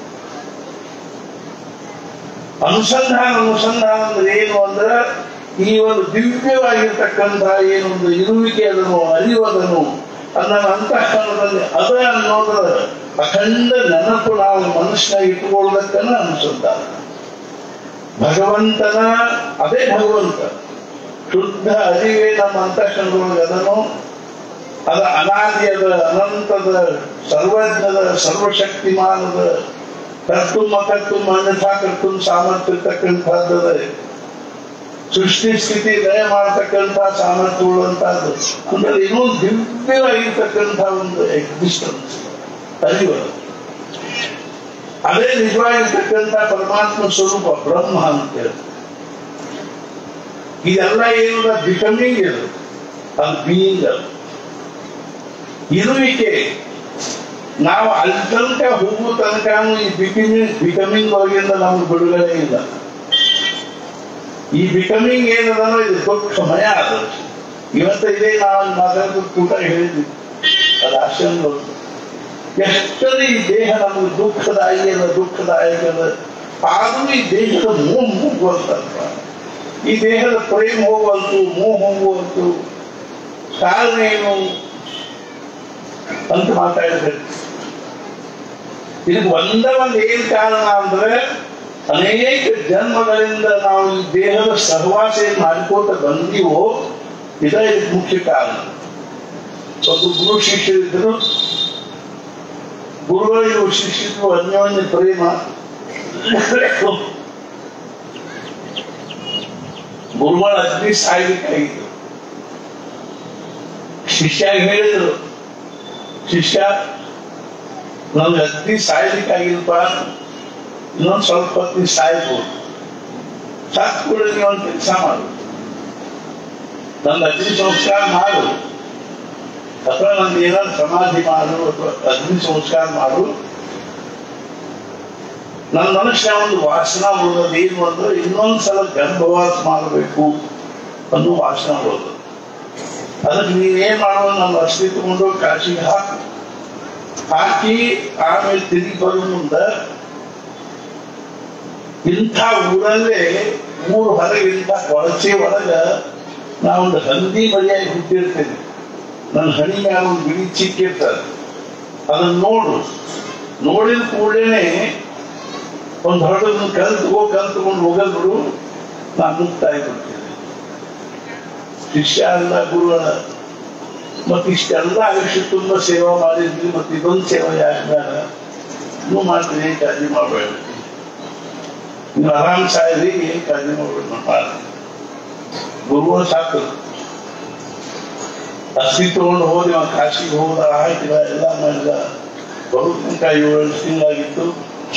ಅನುಸಂಧಾನ ಅನುಸಂಧಾನ ಅಂದ್ರೆ ಏನು ಅಂದ್ರೆ ಈ ಒಂದು ದಿವ್ಯವಾಗಿರ್ತಕ್ಕಂಥ ಏನೊಂದು ಇರುವಿಕೆ ಅದನ್ನು ಅರಿಯೋದನ್ನು ಅದನ್ನ ಅಂತಃಕರಣದಲ್ಲಿ ಅದ ಅನ್ನೋದರ ಅಖಂಡ ನೆನಪು ನಾವು ಮನುಷ್ಯನ ಇಟ್ಟುಕೊಳ್ಳೋದಕ್ಕನ ಅನುಸಂಧಾನ ಭಗವಂತನ ಅದೇ ಭಗವಂತ ಶುದ್ಧ ಅರಿವೇ ನಮ್ಮ ಅಂತಃಕರಣದೊಳಗೆ ಅದನ್ನು ಅದ ಅನಾದಿಯದ ಅನಂತದ ಸರ್ವಜ್ಞದ ಸರ್ವಶಕ್ತಿಮಾನದ ಕರ್ತುಮ ಕರ್ತುಮ ಅನ್ಯಥಾ ಕರ್ತುಮ್ ಸಾಮರ್ಥ್ಯ ಇರ್ತಕ್ಕಂಥದ್ದು ಸೃಷ್ಟಿ ಸ್ಥಿತಿ ಲಯ ಮಾಡತಕ್ಕಂಥ ಸಾಮರ್ಥ್ಯ ಉಳ್ಳಂತಹದ್ದು ಅಂದ್ರೆ ಇನ್ನೂ ದಿವ್ಯವಾಗಿರ್ತಕ್ಕಂಥ ಒಂದು ಎಕ್ಸಿಸ್ಟೆನ್ಸ್ ಅರಿವು ಅದೇ ನಿಜವಾಗಿರ್ತಕ್ಕಂಥ ಪರಮಾತ್ಮ ಸ್ವರೂಪ ಬ್ರಹ್ಮ ಅಂತೇಳಿ ಇದೆಲ್ಲ ಏನಿಲ್ಲ ಬಿಕಮಿಂಗ್ ಇದು ಅದು ಬೀಯಿಂಗ್ ಅದು ಇರುವಿಕೆ ನಾವು ಅಲ್ಲಿ ತನಕ ಹೋಗುವ ತನಕ ಈ ಬಿಕಮಿಂಗ್ ಬಿಕಮಿಂಗ್ ಒಳಗಿಂದ ನಮ್ಗೆ ಬಿಡುಗಡೆ ಇಲ್ಲ ಈ ಬಿಕಮಿಂಗ್ ಏನದನೋ ಇದು ದುಃಖಮಯ ಅದು ಇವತ್ತು ಇದೇ ನಾವು ಮಾತಾಡೋದು ಕೂಟ ಹೇಳಿದ್ವಿ ಅದು ಆಶ್ಚರ್ಯ ಎಷ್ಟರ ಈ ದೇಹ ನಮಗೆ ದುಃಖದಾಯಿ ಅದ ದುಃಖದಾಯಕದ ಆದ್ರೂ ಈ ದೇಹದ ಮೋಹ ಹೋಗುವಂತಪ್ಪ ಈ ದೇಹದ ಪ್ರೇಮ ಹೋಗುವಂತು ಮೋಹ ಹೋಗುವಂತು ಕಾರಣ ಏನು ಅಂತ ಮಾತಾಡಿದ್ರೆ ಇದಕ್ಕೆ ಒಂದ ಒಂದು ಏನ್ ಕಾರಣ ಅಂದ್ರೆ ಅನೇಕ ಜನ್ಮಗಳಿಂದ ನಾವು ಈ ದೇಹದ ಸಹವಾಸೆಯನ್ನು ಮಾಡ್ಕೋತ ಬಂದೀವೋ ಇದ ಇದಕ್ಕೆ ಮುಖ್ಯ ಕಾರಣ ಒಬ್ಬ ಗುರು ಶಿಷ್ಯರಿದ್ರು ಗುರುಗಳಿಗೂ ಶಿಷ್ಯರಿಗೂ ಅನ್ಯೋನ್ಯ ಪ್ರೇಮ ಗುರುಗಳ ಅಗ್ನಿ ಸಾಯ್ಬೇಕಾಗಿತ್ತು ಶಿಷ್ಯ ಹೇಳಿದ್ರು ಶಿಷ್ಯ ನಮ್ಗೆ ಅಗ್ನಿ ಸಾಯ್ಲಿಕ್ಕಾಗಿಲ್ಪ ಇನ್ನೊಂದು ಸ್ವಲ್ಪ ಹೊತ್ತಿಗೆ ಸಾಯ್ಬೋದು ಸತ್ ಕೂಡ ನೀವು ಒಂದು ಕೆಲಸ ಮಾಡು ನನ್ನ ಅಗ್ನಿ ಸಂಸ್ಕಾರ ಮಾಡು ಅಥವಾ ನಂದು ಏನಾದ್ರು ಸಮಾಧಿ ಮಾಡು ಅಥವಾ ಅಗ್ನಿ ಸಂಸ್ಕಾರ ಮಾಡು ನನ್ನ ಮನುಷ್ಯ ಒಂದು ವಾಸನ ಉಳಿದದ್ದು ಏನು ಅಂದ್ರೆ ಇನ್ನೊಂದ್ಸಲ ಗರ್ಭವಾಸ ಮಾಡಬೇಕು ಅನ್ನೋ ವಾಸನ ಉಳಿದು ಅದಕ್ಕೆ ನೀವೇನ್ ಮಾಡುವ ನಮ್ಮ ಅಸ್ಥಿ ತಗೊಂಡು ಕಾಶಿಗೆ ಹಾಕು ಹಾಕಿ ಆಮೇಲೆ ತಿರುಗಿ ಬರೋ ಮುಂದ ಇಂಥ ಊರಲ್ಲೇ ಊರು ಹೊರಗೆ ಇಂಥ ಕೊಳಚೆ ಒಳಗ ನಾವೊಂದು ಹಂದಿ ಬಳಿಯಾಗಿ ಹುಟ್ಟಿರ್ತೇನೆ ನನ್ನ ಹಣಿ ಮ್ಯಾಲ ಒಂದು ಬಿಳಿ ಚಿಕ್ಕಿರ್ತದೆ ಅದನ್ನ ನೋಡು ನೋಡಿದ ಕೂಡಲೇ ಒಂದು ಹೊರಡನ್ನು ಕಲ್ತ್ಕೋ ಕಲ್ತ್ಕೊಂಡು ಹೋಗಲ್ ಬಿಡು ನಾನು ಮುಕ್ತ ಆಗ್ಬಿಡ್ತೀನಿ ಶಿಷ್ಯ ಅಲ್ಲ ಗುರುಗಳ ಮತ್ತೆ ಇಷ್ಟೆಲ್ಲ ಆಯುಷ್ಯ ತುಂಬ ಸೇವಾ ಮಾಡಿದ್ವಿ ಮತ್ತೆ ಇದೊಂದು ಸೇವೆ ಯಾಕೆ ಬೇಡ ಇನ್ನೂ ಮಾಡ್ತೀನಿ ಏನ್ ಕಾಳಜಿ ಮಾಡಬೇಡ ನೀವು ಆರಾಮ್ ಸಾಯಿರಿ ಏನ್ ಕಾಳಜಿ ಮಾಡಬೇಡ ಮಾಡಿ ಗುರುಗಳು ಸಾಕು ಅಸ್ಥಿ ತಗೊಂಡು ಹೋಗಿ ಅವ್ನು ಕಾಶಿಗೆ ಹೋದ ಆಯ್ತಿಲ್ಲ ಎಲ್ಲ ಮಾಡಿದ ಬರೋ ತನಕ ಏಳು ಎಂಟು ತಿಂಗಳಾಗಿತ್ತು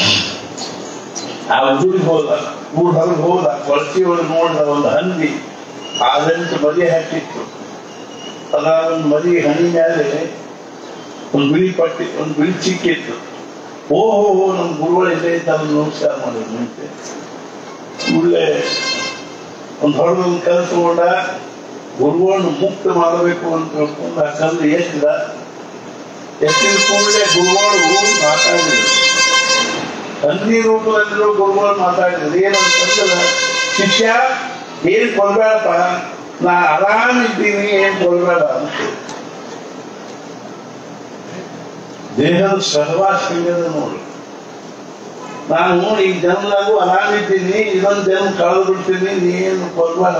ಆ ಊರಿಗೆ ಹೋದ ಊರ್ ಹೊರಗೆ ಹೋದ ಕೊಳಚಿ ಒಳಗೆ ನೋಡಿದ ಒಂದು ಹಂದಿ ಆರೆಂಟು ಮರಿ ಹಾಕಿತ್ತು ಅದ ಒಂದು ಮರಿ ಹಣಿ ಮೇಲೆ ಒಂದು ಬಿಳಿ ಪಟ್ಟಿ ಒಂದು ಬಿಳಿ ಚಿಕ್ಕಿತ್ತು ಓಹೋ ನಮ್ಮ ಗುರುಗಳು ಇಲ್ಲೇ ಇದ್ದಾಗ ನಮಸ್ಕಾರ ಮಾಡಿದ್ರು ಮುಂಚೆ ಕೂಡಲೇ ಒಂದು ಹೊರದೊಂದು ಕಲ್ ತಗೊಂಡ ಗುರುಗಳನ್ನು ಮುಕ್ತ ಮಾಡಬೇಕು ಅಂತ ತಿಳ್ಕೊಂಡು ಆ ಕಲ್ಲು ಎತ್ತಿದ ಎತ್ತಿದ ಕೂಡಲೇ ಗುರುಗಳು ಮಾತಾಡಿದ್ರು ಹಂದಿ ರೂಪದಲ್ಲಿರೋ ಗುರುಗಳು ಮಾತಾಡಿದ್ರು ಏನಂತಂದ್ರೆ ಶಿಷ್ಯ ಏನ್ ಕೊಡ್ಬೇಡಪ್ಪ ನಾ ಆರಾಮಿದ್ದೀನಿ ಏನ್ ಕೊಡ್ಬೇಡ ಅಂತ ದೇಹದ ಸಹವಾಸ ಹೆಂಗದ ನೋಡಿ ನಾನು ಈ ಜನ್ಮದಾಗೂ ಆರಾಮಿದ್ದೀನಿ ಇದೊಂದು ಜನ್ಮ ಕಳೆದು ಬಿಡ್ತೀನಿ ನೀನು ಕೊಡ್ಬೇಡ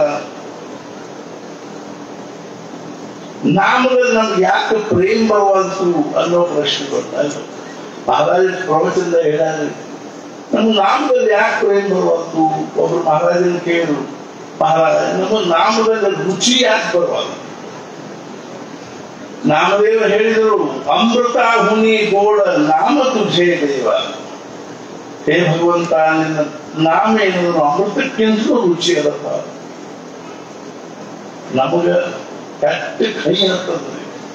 ನಾಮದಲ್ಲಿ ನಮ್ಗೆ ಯಾಕೆ ಪ್ರೇಮ ಬರುವಂತು ಅನ್ನೋ ಪ್ರಶ್ನೆ ಗೊತ್ತಾಯ್ತು ಮಹಾರಾಜ ಪ್ರವಚನದ ಹೇಳಾರೆ ನಮ್ಗೆ ನಾಮದಲ್ಲಿ ಯಾಕೆ ಪ್ರೇಮ ಬರುವಂತು ಒಬ್ರು ಮಹಾರಾಜನ ಕೇಳು ಮಹಾರಾಜ ನಮ್ಮ ನಾಮದಲ್ಲಿ ರುಚಿ ಯಾಕೆ ಬರುವಾಗ ನಾಮದೇವ ಹೇಳಿದರು ಅಮೃತ ಹುನಿ ಗೋಳ ನಾಮ ತುಜೆ ದೇವ ಹೇ ಭಗವಂತ ನಿನ್ನ ನಾಮ ಏನಿದ್ರು ಅಮೃತಕ್ಕಿಂತಲೂ ರುಚಿ ಅದಪ್ಪ ನಮಗ ಕೆಟ್ಟ ಕೈ ಹತ್ತದ್ರಿ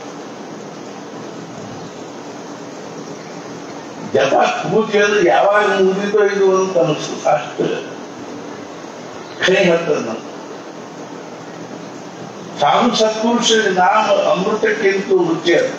ಜಪ ಕೂತಿ ಅಂದ್ರೆ ಯಾವಾಗ ಮುಗಿದೋ ಇದು ಅಂತ ಅನಿಸ್ತು ಅಷ್ಟು ಕೈ ಹತ್ತದ ನಮ್ಗೆ ಸಾಧು ಸತ್ಪುರುಷ ನಾಮ ಅಮೃತಕ್ಕಿಂತ ರುಚಿ ಅದು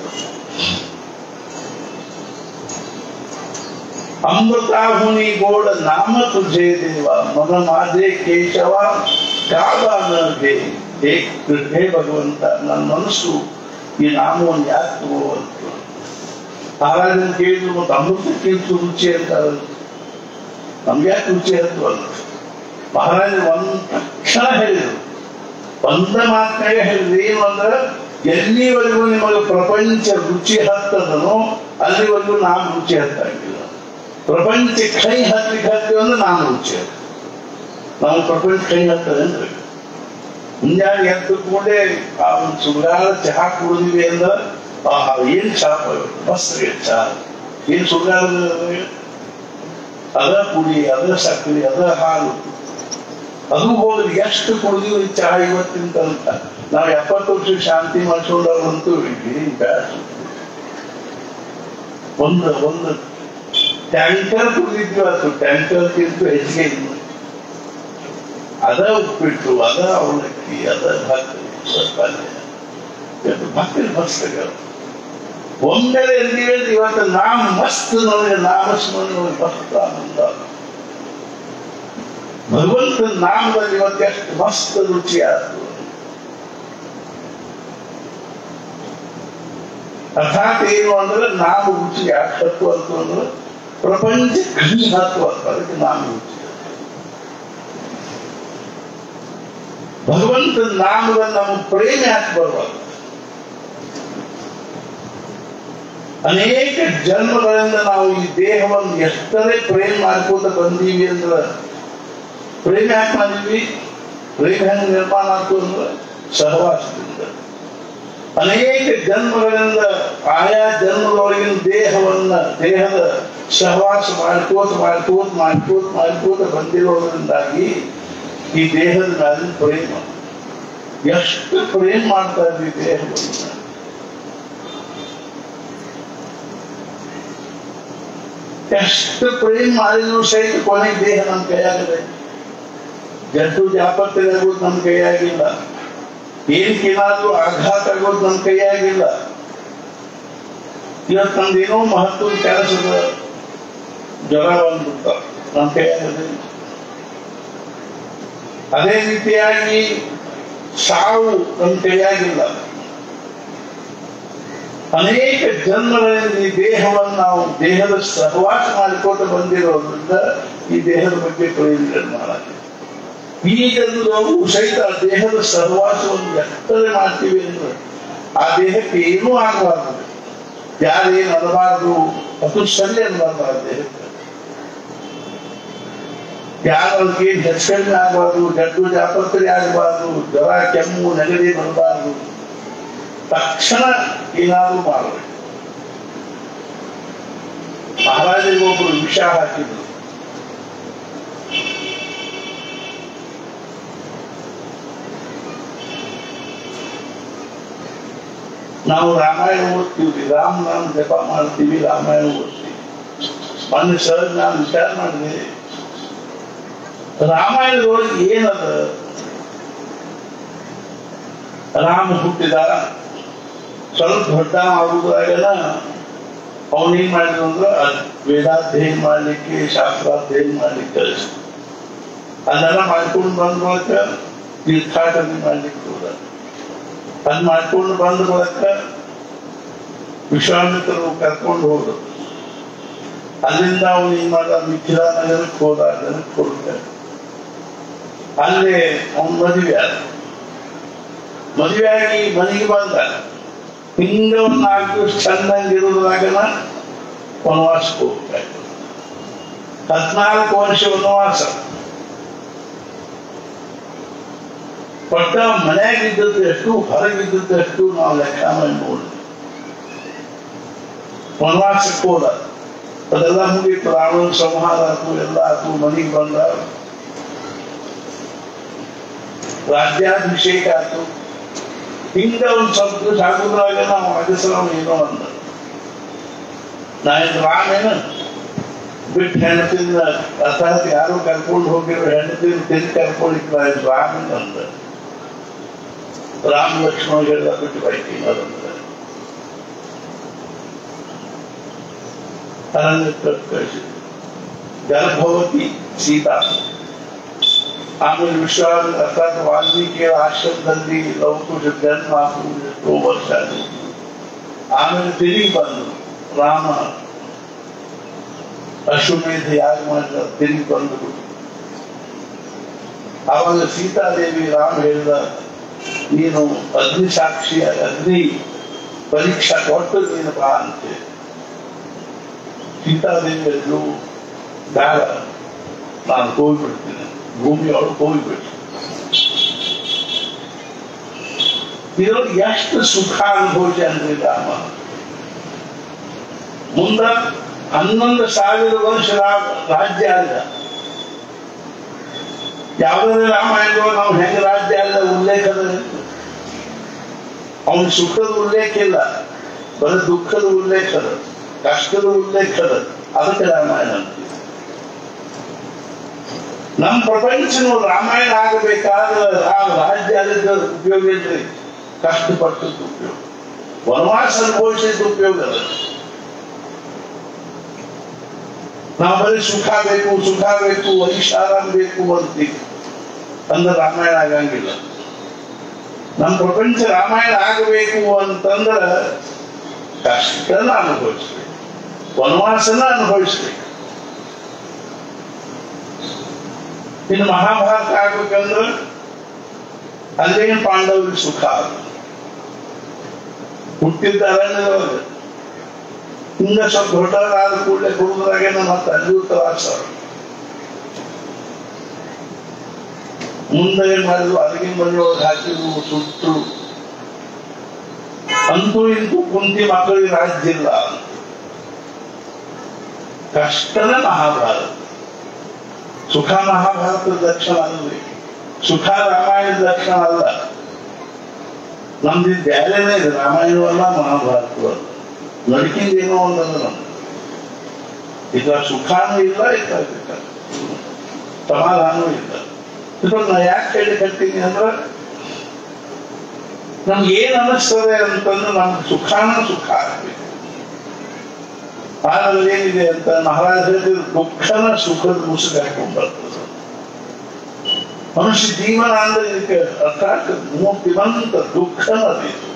ಅಮೃತಾಹುನಿ ಗೋಳ ನಾಮ ತುಜೆ ದೇವ ಮನ ಮಾದೆ ಕೇಶವ ಕಾಬಾನಗೆ ಹೇ ಹೇ ಭಗವಂತ ನನ್ನ ಮನಸ್ಸು ಈ ನಾಮವನ್ನು ಯಾಕೆ ತಗೋವಂತ ಮಹಾರಾಜನ ಕೇಳಿದ್ರು ಮತ್ತು ಅಮೃತಕ್ಕಿಂತ ರುಚಿ ಅಂತ ನಮ್ಗೆ ಯಾಕೆ ರುಚಿ ಹತ್ತುವಲ್ಲ ಮಹಾರಾಜ ಒಂದು ತಕ್ಷಣ ಹೇಳಿದರು ಒಂದ ಮಾತನಾಗ ಹೇಳಿದ್ರು ಏನು ಅಂದ್ರೆ ಎಲ್ಲಿವರೆಗೂ ನಿಮಗೆ ಪ್ರಪಂಚ ರುಚಿ ಹತ್ತದನೋ ಅಲ್ಲಿವರೆಗೂ ನಾನು ರುಚಿ ಹತ್ತಾಗಿಲ್ಲ ಪ್ರಪಂಚ ಕೈ ಹತ್ತಲಿಕ್ಕೆ ಹತ್ತೀವಿ ಅಂದ್ರೆ ನಾನು ರುಚಿ ಹತ್ತ ನಾವು ಪ್ರಪಂಚ ಕೈ ಹತ್ತದೆ ಅಂದ್ರೆ ಮುಂಜಾನೆ ಎದ್ದು ಕೂಡಲೇ ಆ ಒಂದು ಸುಗಾರ ಚಹಾ ಕುಡಿದ್ವಿ ಅಂದ್ರೆ ಆಹಾ ಏನ್ ಚಹಾ ಮಸ್ತ್ ರೀ ಚಹಾ ಏನ್ ಸುಗಾರ ಅದ ಪುಡಿ ಅದ ಸಕ್ಕರೆ ಅದ ಹಾಲು ಅದು ಹೋಗಿ ಎಷ್ಟು ಕುಡಿದ್ವಿ ಚಹಾ ಇವತ್ತಿಂತ ಅಂತ ನಾವು ಎಪ್ಪತ್ತು ವರ್ಷ ಶಾಂತಿ ಮಾಡಿಸ್ಕೊಂಡವ್ರಂತೂ ಏನ್ ಬ್ಯಾಡ ಒಂದು ಒಂದು ಟ್ಯಾಂಕರ್ ಕುಡಿದಿದ್ವಿ ಅದು ಟ್ಯಾಂಕರ್ಗಿಂತ ಹೆಚ್ಚಿಗೆ ಇಲ್ಲ ಅದ ಉಪ್ಪಿಟ್ಟು ಅದ ಅವಲಕ್ಕಿ ಅದ ಭಾಕರಿ ಸ್ವಲ್ಪ ಇವತ್ತು ಭಾಕರಿ ಮಸ್ತ್ ಆಗ್ಯಾವ ಒಮ್ಮೆಲೆ ಎಲ್ಲಿವೆ ಇವತ್ತು ನಾಮ ಮಸ್ತ್ ನನಗೆ ನಾಮಸ್ಮರಣೆ ಮಸ್ತ್ ಆನಂದ ಭಗವಂತನ ನಾಮದಲ್ಲಿ ಇವತ್ತು ಎಷ್ಟು ಮಸ್ತ್ ರುಚಿ ಆಯ್ತು ಅರ್ಥಾತ್ ಏನು ಅಂದ್ರೆ ನಾಮ ರುಚಿ ಯಾಕೆ ಹತ್ತು ಅಂತ ಅಂದ್ರೆ ಪ್ರಪಂಚ ಕೈ ಹತ್ತು ಅಂತ ಅದಕ್ಕೆ ನಾಮ ರುಚಿ ಭಗವಂತನ ನಾಮದ ನಮ್ಮ ಪ್ರೇಮ ಯಾಕೆ ಬರುವಾಗ ಅನೇಕ ಜನ್ಮಗಳಿಂದ ನಾವು ಈ ದೇಹವನ್ನು ಎಷ್ಟರೇ ಪ್ರೇಮ ಮಾಡ್ಕೊಂತ ಬಂದೀವಿ ಅಂದ್ರೆ ಪ್ರೇಮ ಯಾಕೆ ಮಾಡಿದ್ವಿ ಪ್ರೇಮ ಹೆಂಗ್ ನಿರ್ಮಾಣ ಆಯ್ತು ಅಂದ್ರೆ ಸಹವಾಸದಿಂದ ಅನೇಕ ಜನ್ಮಗಳಿಂದ ಆಯಾ ಜನ್ಮದೊಳಗಿನ ದೇಹವನ್ನ ದೇಹದ ಸಹವಾಸ ಮಾಡ್ಕೋತ ಮಾಡ್ಕೋತ ಮಾಡ್ಕೋತ ಮಾಡ್ಕೋತ ಬಂದಿರೋದ್ರಿಂದಾಗಿ ಈ ದೇಹದ ಮೇಲಿನ ಪ್ರೇಮ ಎಷ್ಟು ಪ್ರೇಮ ಮಾಡ್ತಾ ಇದ್ವಿ ದೇಹವನ್ನು ಎಷ್ಟು ಪ್ರೇಮ ಮಾಡಿದ್ರು ಸಹಿತ ಕೊನೆಗೆ ದೇಹ ನಮ್ಮ ಕೈಯಾಗದೆ ಜಡ್ಡು ಜಾಪತ್ತೆ ಆಗೋದು ನಮ್ಮ ಕೈಯಾಗಿಲ್ಲ ಏನಕ್ಕೇನಾದ್ರೂ ಆಘಾತ ಆಗೋದು ನಮ್ಮ ಕೈಯಾಗಿಲ್ಲ ಇವತ್ತು ನಮ್ದು ಏನೋ ಮಹತ್ವದ ಕೆಲಸದ ಜ್ವರ ಬಂದ್ಬಿಡ್ತಾವ ನಮ್ಮ ಕೈಯಾಗದೆ ಅದೇ ರೀತಿಯಾಗಿ ಸಾವು ನಮ್ಮ ಕೈಯಾಗಿಲ್ಲ ಅನೇಕ ಜನ್ಮಗಳಲ್ಲಿ ಈ ದೇಹವನ್ನು ನಾವು ದೇಹದ ಸಹವಾಸ ಮಾಡಿಕೊಂಡು ಬಂದಿರೋದ್ರಿಂದ ಈ ದೇಹದ ಬಗ್ಗೆ ಪ್ರೇಮ ನಿರ್ಮಾಣ ಆಗಿದೆ. ಈ ಜನ್ಮದವರು ಸಹಿತ ಆ ದೇಹದ ಸಹವಾಸವನ್ನು ಎಷ್ಟರೆ ಮಾಡ್ತೀವಿ ಅಂದ್ರೆ ಆ ದೇಹಕ್ಕೆ ಏನೂ ಆಗಬಾರ್ದು ಯಾರೇನು ಅನ್ನಬಾರದು ಅದು ಸರಿ ಅನ್ನಬಾರ್ದು ಆ ದೇಹಕ್ಕೆ ಯಾರಿಗೆ ಹೆಚ್ಚು ಆಗಬಾರ್ದು ಜಡ್ಡು ಜಾಪತ್ರೆ ಆಗಬಾರ್ದು ಜ್ವರ ಕೆಮ್ಮು ನೆಗಡಿ ಬರಬಾರ್ದು ತಕ್ಷಣ ಏನಾದ್ರೂ ಮಾಡಬೇಕು ಮಹಾರಾಜರಿಗೆ ಒಬ್ಬರು ವಿಷ ಹಾಕಿದ್ರು ನಾವು ರಾಮಾಯಣ ಓದ್ತೀವಿ ರಾಮ್ ನಾಮ್ ಜಪ ಮಾಡ್ತೀವಿ ರಾಮಾಯಣ ಓದ್ತೀವಿ ಮೊನ್ನೆ ಸರ್ ನಾನು ವಿಚಾರ ಮಾಡಿದೆ ರಾಮಾಯಣದೊಳಗೆ ಏನದ ರಾಮ ಹುಟ್ಟಿದ ಸ್ವಲ್ಪ ದೊಡ್ಡ ಆಗುದಾಗನ ಅವನೇನ್ ಮಾಡಿದ್ರು ಅಂದ್ರೆ ಅದ್ ವೇದಾಧ್ಯಯನ ಮಾಡ್ಲಿಕ್ಕೆ ಶಾಸ್ತ್ರಾಧ್ಯಯನ ಮಾಡ್ಲಿಕ್ಕೆ ಕಳಿಸ್ತು ಅದೆಲ್ಲ ಮಾಡ್ಕೊಂಡು ಬಂದ ಮೂಲಕ ತೀರ್ಥಾಟನೆ ಮಾಡ್ಲಿಕ್ಕೆ ಹೋದ ಅದ್ ಮಾಡ್ಕೊಂಡು ಬಂದ ಮೂಲಕ ವಿಶ್ವಾಮಿತ್ರರು ಕರ್ಕೊಂಡು ಹೋದ್ರು ಅಲ್ಲಿಂದ ಅವನು ಏನ್ ಮಾಡ್ದ ಮಿಥಿಲಾ ನಗರಕ್ಕೆ ಹೋದ ಜನಕ್ಕೆ ಹೋದ ಅಲ್ಲೇ ಅವನ್ ಮದುವೆ ಆದ ಮದುವೆ ಆಗಿ ಮನೆಗೆ ಬಂದ ಹಿಂಗ ಒಂದ್ ನಾಲ್ಕು ದಿವಸ ಚೆನ್ನಾಗಿರೋದ್ರಾಗನ ವನವಾಸಕ್ಕೆ ಹೋಗ್ತಾ ಇದ್ದ ಹದಿನಾಲ್ಕು ವರ್ಷ ವನವಾಸ ಒಟ್ಟ ಮನ್ಯಾಗ ಇದ್ದದ್ದು ಎಷ್ಟು ಹೊರಗಿದ್ದದ್ದು ಎಷ್ಟು ನಾವು ಲೆಕ್ಕ ಮಾಡಿ ನೋಡಿ ವನವಾಸಕ್ಕೆ ಹೋದ ಅದೆಲ್ಲ ಮುಗೀತು ರಾವಣ ಸಂಹಾರ ಆತು ಎಲ್ಲ ಆತು ಮನೆಗೆ ಬಂದ ರಾಜ್ಯಾಭಿಷೇಕ ಆತು ಹಿಂಗ ಒಂದು ಸ್ವಲ್ಪ ದಿವಸ ಆಗುದ್ರಾಗ ನಾವು ಅಗಸರಾವ್ ಏನೋ ಅಂದ ನಾ ಇದು ರಾಮೇನ ಬಿಟ್ಟು ಹೆಣ್ತಿನ ಅರ್ಥಾತ್ ಯಾರು ಕರ್ಕೊಂಡು ಹೋಗಿರೋ ಹೆಣ್ತಿನ ತಿಂದು ಕರ್ಕೊಂಡಿಕ್ ನಾ ಇದು ರಾಮೇನ ಅಂದ ರಾಮ ಲಕ್ಷ್ಮಣಗೆಲ್ಲ ಬಿಟ್ಟು ಬೈಕಿನ ಅದಂದ ಅರಣ್ಯಕ್ಕೆ ಕಳಿಸಿದ್ರು ಗರ್ಭವತಿ ಸೀತಾ ಆಮೇಲೆ ವಿಶ್ವಾಸ ಅರ್ಥಾತ್ ವಾಲ್ಮೀಕಿಯ ಆಶ್ರಮದಲ್ಲಿ ಲವಕುಶ ಜನ್ಮ ಆಗುವುದು ಎಷ್ಟೋ ವರ್ಷ ಆಗಿದೆ ಆಮೇಲೆ ತಿರುಗಿ ಬಂದು ರಾಮ ಅಶ್ವಮೇಧ ಯಾಗ ಮಾಡಿದ ತಿರುಗಿ ಬಂದು ಆವಾಗ ಸೀತಾದೇವಿ ರಾಮ ಹೇಳಿದ ನೀನು ಅಗ್ನಿ ಸಾಕ್ಷಿ ಅಗ್ನಿ ಪರೀಕ್ಷಾ ಕೊಟ್ಟು ನೀನು ಬಾ ಅಂತೇಳಿ ಸೀತಾದೇವಿ ಎಲ್ಲೂ ಬೇಡ ನಾನು ಹೋಗ್ಬಿಡ್ತೀನಿ ಭೂಮಿಯೊಳಗೆ ಹೋಗ್ಬಿಟ್ಟು ಇದ್ರೊಳಗೆ ಎಷ್ಟು ಸುಖ ಅನುಭವಿಸ್ಯಾನ್ರಿ ರಾಮ ಮುಂದ ಹನ್ನೊಂದು ಸಾವಿರ ವರ್ಷ ರಾ- ರಾಜ್ಯ ಆದ ಯಾವುದೇ ರಾಮಾಯಣದೊಳಗೆ ನಾವು ಹೆಂಗ ರಾಜ್ಯ ಆದ ಉಲ್ಲೇಖ ಅದ ಅವನ ಸುಖದ ಉಲ್ಲೇಖ ಇಲ್ಲ ಬರೀ ದುಃಖದ ಉಲ್ಲೇಖ ಅದ ಕಷ್ಟದ ಉಲ್ಲೇಖ ಅದ ಅದಕ್ಕೆ ರಾಮಾಯಣ ಅಂತೀವಿ ನಮ್ಮ ಪ್ರಪಂಚ ರಾಮಾಯಣ ಆಗಬೇಕಾದ್ರೆ ಆ ರಾಜ್ಯ ಆದದ್ದು ಉಪಯೋಗ ಇಲ್ರಿ ಕಷ್ಟಪಟ್ಟದ್ದು ಉಪಯೋಗ ವನವಾಸ ಅನುಭವಿಸಿದ ಉಪಯೋಗ ಅದ ನಾವು ಬರೀ ಸುಖ ಬೇಕು ಸುಖ ಬೇಕು ಐಷಾರಾಮ್ ಬೇಕು ಅಂತೀವಿ ಅಂದ್ರೆ ರಾಮಾಯಣ ಆಗಂಗಿಲ್ಲ ನಮ್ಮ ಪ್ರಪಂಚ ರಾಮಾಯಣ ಆಗಬೇಕು ಅಂತಂದ್ರ ಕಷ್ಟನ ಅನುಭವಿಸ್ಬೇಕು ವನವಾಸನ ಅನುಭವಿಸ್ಬೇಕು ಇನ್ನು ಮಹಾಭಾರತ ಆಗ್ಬೇಕಂದ್ರ ಅಲ್ಲೇನು ಪಾಂಡವರಿಗೆ ಸುಖ ಆಗ ಹುಟ್ಟಿದ್ದ ಅರಣ್ಯದೊಳಗೆ ಹಿಂಗ ಸ್ವಲ್ಪ ದೊಡ್ಡವರಾದ ಕೂಡಲೇ ಕುಡಿದ್ರಾಗೇನ ಮತ್ತೆ ಅಲ್ಲಿಯೂ ತ್ರಾಸ ಮುಂದೆ ಏನ್ ಮಾಡಿದ್ರು ಅಡಿಗೆ ಮನೆಯೊಳಗೆ ಹಾಕಿದ್ರು ಸುಟ್ಟರು ಅಂತೂ ಇಂತೂ ಕುಂತಿ ಮಕ್ಕಳಿಗೆ ರಾಜ್ಯ ಇಲ್ಲ ಕಷ್ಟದ ಮಹಾಭಾರತ ಸುಖ ಮಹಾಭಾರತದ ಲಕ್ಷಣ ಅಲ್ರಿ ಸುಖ ರಾಮಾಯಣದ ಲಕ್ಷಣ ಅಲ್ಲ ನಮ್ದು ಬ್ಯಾರೇನೇ ಇದೆ ರಾಮಾಯಣವಲ್ಲ ಮಹಾಭಾರತವಲ್ಲ ನಡಕಿಂದ ಏನೋ ಒಂದಲ್ಲ ನಮ್ದು ಇದ್ರ ಸುಖಾನೂ ಇಲ್ಲ ಇದ್ರ ಇದ್ರ ಸಮಾಧಾನವೂ ಇಲ್ಲ ಇದನ್ನ ನಾ ಯಾಕೆ ಹೇಳಿ ಕಟ್ತೀನಿ ಅಂದ್ರೆ ನಮ್ಗೆ ಏನ್ ಅನಿಸ್ತದೆ ಅಂತಂದ್ರೆ ನಮ್ಗೆ ಸುಖಾನ ಸುಖ ಆಗ್ಬೇಕು ಆದ್ರೆ ಏನಿದೆ ಅಂತ ಮಹಾರಾಜ ಹೇಳಿದ್ರು ದುಃಖನ ಸುಖದ ಮುಸುಗ ಹಾಕೊಂಡ್ ಬರ್ತದೆ ಮನುಷ್ಯ ಜೀವನ ಅಂದ್ರೆ ಇದಕ್ಕೆ ಅರ್ಥಾತ್ ಮೂರ್ತಿವಂತ ದುಃಖನ ಬೇಕು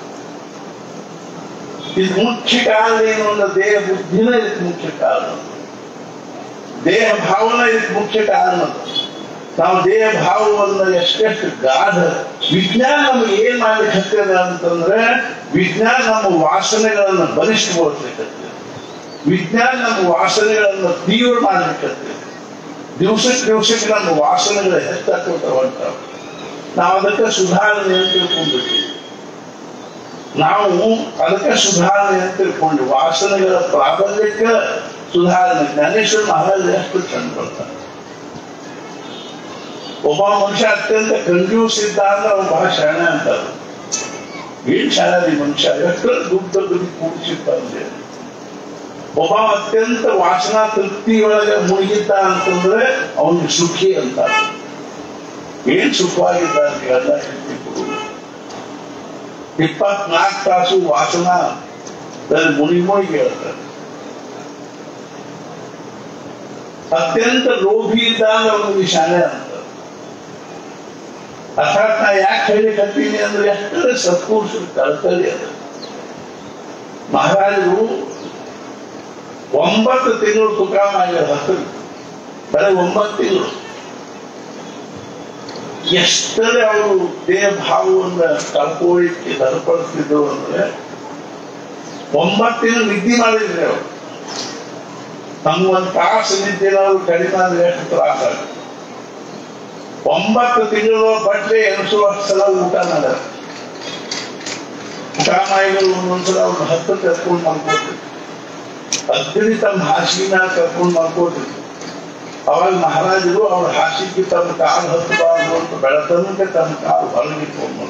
ಇದು ಮುಖ್ಯ ಕಾರಣ ಏನು ಅಂದ್ರೆ ದೇಹ ಬುದ್ಧಿನ ಇದಕ್ಕೆ ಮುಖ್ಯ ಕಾರಣ ದೇಹ ಭಾವನ ಇದಕ್ಕೆ ಮುಖ್ಯ ಕಾರಣ ನಾವು ದೇಹ ಭಾವವನ್ನು ಎಷ್ಟೆಷ್ಟು ಗಾಢ ವಿಜ್ಞಾನ ನಮ್ಗೆ ಏನ್ ಮಾಡ್ಲಿಕ್ಕೆ ಹತ್ತಿರ ಅಂತಂದ್ರೆ ವಿಜ್ಞಾನ ನಮ್ಮ ವಾಸನೆಗಳನ್ನ ಬಲಿಷ್ಠಗೊಳಿಸ್ಲಿಕ್ಕೆ ವಿಜ್ಞಾನ ನಮ್ಮ ವಾಸನೆಗಳನ್ನ ತೀವ್ರ ಮಾಡ್ಲಿಕ್ಕೆ ದಿವಸಕ್ಕೆ ದಿವಸಕ್ಕೆ ನಮ್ಮ ವಾಸನೆಗಳು ಹೆಚ್ಚಾಕೋತ ಹೊಂಟಾವ ನಾವು ಅದಕ್ಕೆ ಸುಧಾರಣೆ ಅಂತ ತಿಳ್ಕೊಂಡ್ಬಿಟ್ಟಿವಿ ನಾವು ಅದಕ್ಕೆ ಸುಧಾರಣೆ ಅಂತ ತಿಳ್ಕೊಂಡು ವಾಸನೆಗಳ ಪ್ರಾಬಲ್ಯಕ್ಕೆ ಸುಧಾರಣೆ ಜ್ಞಾನೇಶ್ವರ ಮಹಾರಾಜ ಎಷ್ಟು ಚಂದ ಬರ್ತಾರೆ ಒಬ್ಬ ಮನುಷ್ಯ ಅತ್ಯಂತ ಕಂಜೂಸ್ ಇದ್ದ ಅಂದ್ರೆ ಅವ್ನು ಬಹಳ ಶಾಣೆ ಅಂತಾರೆ ಏನ್ ಶಾಣೆ ಮನುಷ್ಯ ಎಷ್ಟು ದುಡ್ಡು ದುಡ್ಡು ಕೂಡಿಸಿರ್ತಾರೆ ಒಬ್ಬ ಅತ್ಯಂತ ವಾಸನಾ ತೃಪ್ತಿಯೊಳಗೆ ಮುಳುಗಿದ್ದ ಅಂತಂದ್ರೆ ಅವನು ಸುಖಿ ಅಂತ ಏನ್ ಸುಖವಾಗಿದ್ದಾನೆ ಎಲ್ಲ ಇಪ್ಪತ್ನಾಲ್ಕು ತಾಸು ವಾಸನಾ ಮುನಿ ಮುಳುಗಿ ಹೇಳ್ತಾರೆ ಅತ್ಯಂತ ಲೋಭಿ ಇದ್ದಾಗ ಅವನಿಗೆ ಶಾಲೆ ಅಂತ ಅರ್ಥಾತ್ ನಾ ಯಾಕೆ ಹೇಳಿ ಕತ್ತೀನಿ ಅಂದ್ರೆ ಎಷ್ಟರ ಸತ್ಪುರುಷರ ಕರ್ತವ್ಯ ಅದು ಮಹಾರಾಜರು ಒಂಬತ್ತು ತಿಂಗಳು ತುಕಾಮ ಆಗ್ಯಾರ ಹತ್ತು ಬರೀ ಒಂಬತ್ತು ತಿಂಗಳು ಎಷ್ಟರೇ ಅವರು ದೇಹ ಭಾವವನ್ನ ಕಳ್ಕೊಳ್ಳಿಕ್ಕೆ ಸರಿಪಡಿಸ್ತಿದ್ರು ಅಂದ್ರೆ ಒಂಬತ್ತು ತಿಂಗಳು ನಿದ್ದೆ ಮಾಡಿದ್ರಿ ಅವರು ತಮ್ಮ ಒಂದು ತಾಸು ನಿದ್ದೆ ನಾವು ಕಡಿಮೆ ಆದ್ರೆ ಎಷ್ಟು ತ್ರಾಸ ಒಂಬತ್ತು ತಿಂಗಳು ಬಟ್ಟೆ ಎನಿಸುವ ಸಲ ಊಟ ನಡ ಊಟಮಾಯಿಗಳು ಒಂದೊಂದ್ಸಲ ಅವ್ರು ಹತ್ತು ಕರ್ಕೊಂಡು ಮಾಡ್ಕೊಡ್ತಿದ್ರು ಅದ್ರಿ ತಮ್ಮ ಹಾಸಿನ ಕರ್ಕೊಂಡು ಮಾಡ್ಕೊಡ್ತಿದ್ರು ಅವಾಗ ಮಹಾರಾಜರು ಅವ್ರ ಹಾಸಿಗೆ ತಮ್ಮ ಕಾಲು ಹತ್ತಬಾರ್ದು ಅಂತ ಬೆಳತನಕ್ಕೆ ತಮ್ಮ ಕಾಲು ಹೊರಗಿಟ್ಕೊಂಡು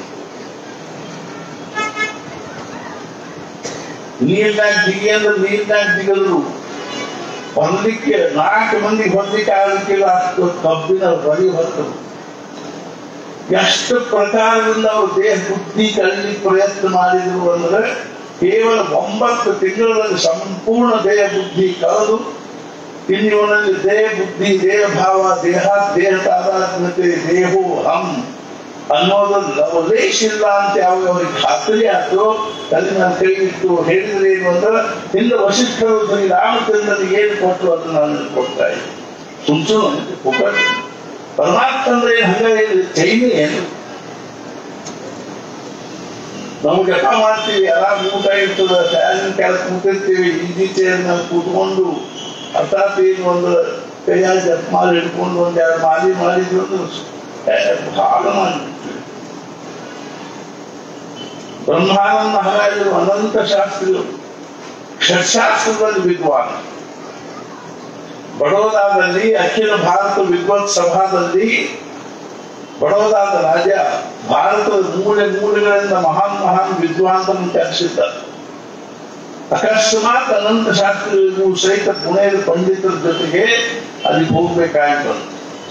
ನೀರ್ನಾಗ ದಿಗಿ ಅಂದ್ರೆ ನೀರ್ನಾಗ ದಿಗದ್ರು ಹೊರಲಿಕ್ಕೆ ನಾಲ್ಕು ಮಂದಿ ಹೊರಲಿಕ್ಕೆ ಆಗಲಿಕ್ಕಿಲ್ಲ ಅಷ್ಟು ಕಬ್ಬಿನ ಬರಿ ಹೊತ್ತು ಎಷ್ಟು ಪ್ರಕಾರದಿಂದ ಅವರು ದೇಹ ಬುದ್ಧಿ ಕಳಲಿಕ್ಕೆ ಪ್ರಯತ್ನ ಮಾಡಿದ್ರು ಅಂದ್ರೆ ಕೇವಲ ಒಂಬತ್ತು ತಿಂಗಳಲ್ಲಿ ಸಂಪೂರ್ಣ ದೇಹ ಬುದ್ಧಿ ಕಳೆದು ಇನ್ನಿವನಲ್ಲಿ ದೇಹ ಬುದ್ಧಿ ದೇಹ ಭಾವ ದೇಹ ದೇಹ ತಾದಾತ್ಮ್ಯತೆ ದೇಹೋ ಹಂ ಅನ್ನೋದು ಲವಲೇಶ್ ಇಲ್ಲ ಅಂತ ಯಾವಾಗ ಅವ್ರಿಗೆ ಖಾತ್ರಿ ಆಯ್ತು ಅಲ್ಲಿ ನಾನು ಕೈ ಇಟ್ಟು ಹೇಳಿದ್ರೆ ಏನು ಅಂದ್ರೆ ಇಲ್ಲ ವಶಿಷ್ಠರು ಶ್ರೀ ರಾಮಚಂದ್ರನಿಗೆ ಏನು ಕೊಟ್ಟು ಅದನ್ನ ನಾನು ಕೊಡ್ತಾ ಇದ್ದೆ ಸುಮ್ ಸುಮ್ಮನೆ ಪುಕ್ಕಟ್. ಪರಮಾತ್ಮ ಅಂದ್ರೆ ಏನು ಹಂಗ ಹೇಳಿ ಚೈನಿ ಏನು ನಾವು ಜಪ ಮಾಡ್ತೀವಿ ಆರಾಮ್ ಊಟ ಇರ್ತದ ಫ್ಯಾನ್ ಕೆಳಗೆ ಕೂತಿರ್ತೀವಿ ಈಜಿ ಚೇರ್ ಮೇಲೆ ಕೂತ್ಕೊಂಡು ಹಠಾತ್ ಏನು ಒಂದು ಕೈಯಾಗ ಜಪ ಮಾಡಿ ಹಿಡ್ಕೊಂಡು ಒಂದ್ ಎರಡು ಮಾಲಿ ಮಾಡಿದ್ರು ಅಂದ್ರೆ ಭಾಳ ಮಾಡಿಬಿಡ್ತೀವಿ ಬ್ರಹ್ಮಾನಂದ ಮಹಾರಾಜರು ಅನಂತ ಶಾಸ್ತ್ರಿಗಳು ಷಟ್ಶಾಸ್ತ್ರದಲ್ಲಿ ವಿದ್ವಾನ್ ಬಡೋದಾದಲ್ಲಿ ಅಖಿಲ ಭಾರತ ವಿದ್ವತ್ ಸಭಾದಲ್ಲಿ ಬಡೋದಾದ ರಾಜ ಭಾರತದ ಮೂಲೆ ಮೂಲೆಗಳಿಂದ ಮಹಾನ್ ಮಹಾನ್ ವಿದ್ವಾಂಸರನ್ನು ಕರೆಸಿದ್ದ ಅಕಸ್ಮಾತ್ ಅನಂತ ಶಾಸ್ತ್ರಿಗಳಿಗೂ ಸಹಿತ ಪುಣೆಯ ಪಂಡಿತರ ಜೊತೆಗೆ ಅಲ್ಲಿ ಹೋಗ್ಬೇಕಾಗಿ ಬಂತು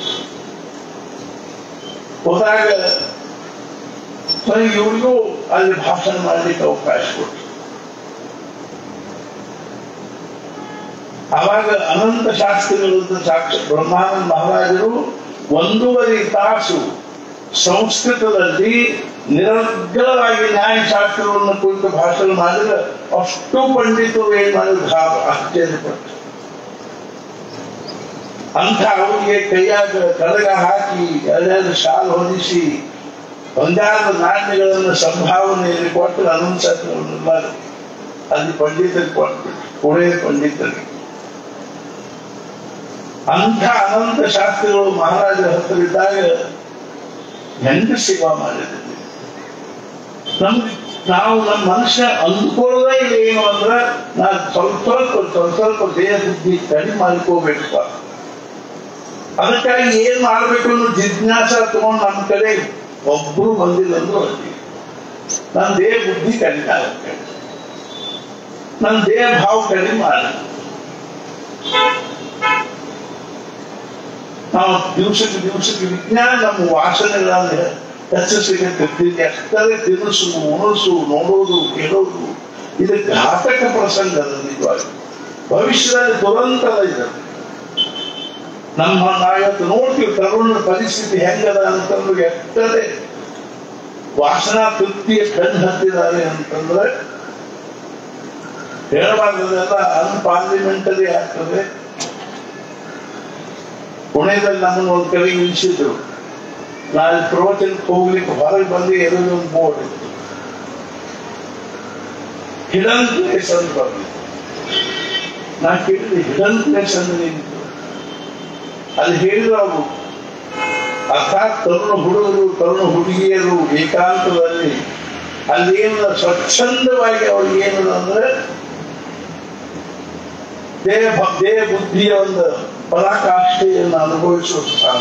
ಹೋದಾಗ ನನಗೆ ಇವ್ರಿಗೂ ಅಲ್ಲಿ ಭಾಷಣ ಮಾಡಲಿಕ್ಕೆ ಅವಕಾಶ ಕೊಟ್ಟು ಆವಾಗ ಅನಂತ ಶಾಸ್ತ್ರಿಗಳು ಸಾಕ್ಷ ಬ್ರಹ್ಮಾನಂದ ಮಹಾರಾಜರು ಒಂದೂವರೆ ತಾಸು ಸಂಸ್ಕೃತದಲ್ಲಿ ನಿರರ್ಗಳವಾಗಿ ನ್ಯಾಯಶಾಸ್ತ್ರವನ್ನು ಕುರಿತು ಭಾಷಣ ಮಾಡಿದ್ರೆ ಅಷ್ಟು ಪಂಡಿತರು ಏನ್ ಮಾಡಿದ್ರು ಹಾ- ಆಶ್ಚರ್ಯಪಟ್ಟು ಅಂಥ ಅವರಿಗೆ ಕೈಯಾಗ ಕಡಗ ಹಾಕಿ ಎರಡೆರಡು ಶಾಲು ಹೊದಿಸಿ ಒಂದಾದ ನಾಣ್ಯಗಳನ್ನು ಸಂಭಾವನೆಯಲ್ಲಿ ಕೊಟ್ಟು ಅನಂತರವನ್ನೆಲ್ಲ ಅಲ್ಲಿ ಪಂಡಿತರಿಗೆ ಕೊಟ್ಟು ಪುಣೆ ಪಂಡಿತರಿಗೆ ಅಂಥ ಅನಂತ ಶಾಸ್ತ್ರಿಗಳು ಮಹಾರಾಜರ ಹತ್ರ ಇದ್ದಾಗ ಹೆಂಗ ಸೇವಾ ಮಾಡಿದ್ದೀವಿ ನಮ್ಗೆ ನಾವು ನಮ್ಮ ಮನುಷ್ಯ ಅಂದ್ಕೊಳ್ಳೋದೇ ಇಲ್ಲ ಏನು ಅಂದ್ರೆ ನಾನು ಸ್ವಲ್ಪ ಸ್ವಲ್ಪ ಸ್ವಲ್ಪ ಸ್ವಲ್ಪ ದೇಹ ಬುದ್ಧಿ ಕಡಿಮೆ ಮಾಡ್ಕೋಬೇಕು ಅದಕ್ಕಾಗಿ ಏನ್ ಮಾಡ್ಬೇಕು ಅನ್ನೋ ಜಿಜ್ಞಾಸ ತಗೊಂಡು ನಮ್ಮ ಕಡೆ ಒಬ್ರು ಬಂದಿಲ್ಲ ಅಂದ್ರು ಅಲ್ಲಿ ನನ್ನ ದೇಹ ಬುದ್ಧಿ ಕಡಿಮೆ ಆಗುತ್ತೆ ನನ್ನ ದೇಹ ಭಾವ ಕಡಿಮೆ ಮಾಡ ನಾವು ದಿವಸಕ್ಕೆ ದಿವಸಕ್ಕೆ ವಿಜ್ಞಾನ ನಮ್ಮ ವಾಸನೆಗಳನ್ನು ಹೆಚ್ಚಿಸಲಿಕ್ಕೆ ತಿರ್ತಿದ್ದೆ ಅಷ್ಟರೇ ತಿನಿಸು ಉಣಸು ನೋಡೋದು ಕೇಳೋದು ಇದು ಘಾತಕ ಪ್ರಸಂಗ ಅದು ನಿಜವಾಗಿ ಭವಿಷ್ಯದಲ್ಲಿ ದುರಂತರ ಇದೆ ನಮ್ಮ ನಾವಿವತ್ತು ನೋಡ್ತೀವಿ ತರುಣನ ಪರಿಸ್ಥಿತಿ ಹೆಂಗದ ಅಂತಂದ್ರೆ ಎಷ್ಟೇ ವಾಸನಾ ತೃಪ್ತಿಯ ಕಣ್ಣು ಹತ್ತಿದ್ದಾರೆ ಅಂತಂದ್ರೆ ಹೇಳಬಾರ್ದೆಲ್ಲ ಅನ್ಪಾರ್ಲಿಮೆಂಟರಿ ಆಗ್ತದೆ ಪುಣೆದಲ್ಲಿ ನಮ್ಮನ್ನು ಒಂದು ಕಡೆ ನಿಲ್ಲಿಸಿದ್ರು ನಾನು ಪ್ರವಚನಕ್ಕೆ ಹೋಗ್ಲಿಕ್ಕೆ ಹೊರಗೆ ಬಂದು ಎದುರು ಒಂದು ಬೋರ್ಡ್ ಇತ್ತು ಹಿಡನ್ ಪ್ಲೇಸ್ ಅಂತ ಬಂದು ನಾ ಕೇಳಿದೆ ಹಿಡನ್ ಪ್ಲೇಸ್ ಅಂದ್ರೆ ಏನಿತ್ತು ಅಲ್ಲಿ ಹೇಳಿದ್ರು ಅವರು ಅರ್ಥಾತ್ ತರುಣ ಹುಡುಗರು ತರುಣ ಹುಡುಗಿಯರು ಏಕಾಂತದಲ್ಲಿ ಅಲ್ಲಿ ಏನು ಸ್ವಚ್ಛಂದವಾಗಿ ಅವ್ರಿಗೆ ಏನು ಅಂದ್ರೆ ದೇಹ ಭ- ದೇಹ ಬುದ್ಧಿಯ ಒಂದು ಪರಾಕಾಷ್ಠೆಯನ್ನು ಅನುಭವಿಸುವ ಸ್ಥಾನ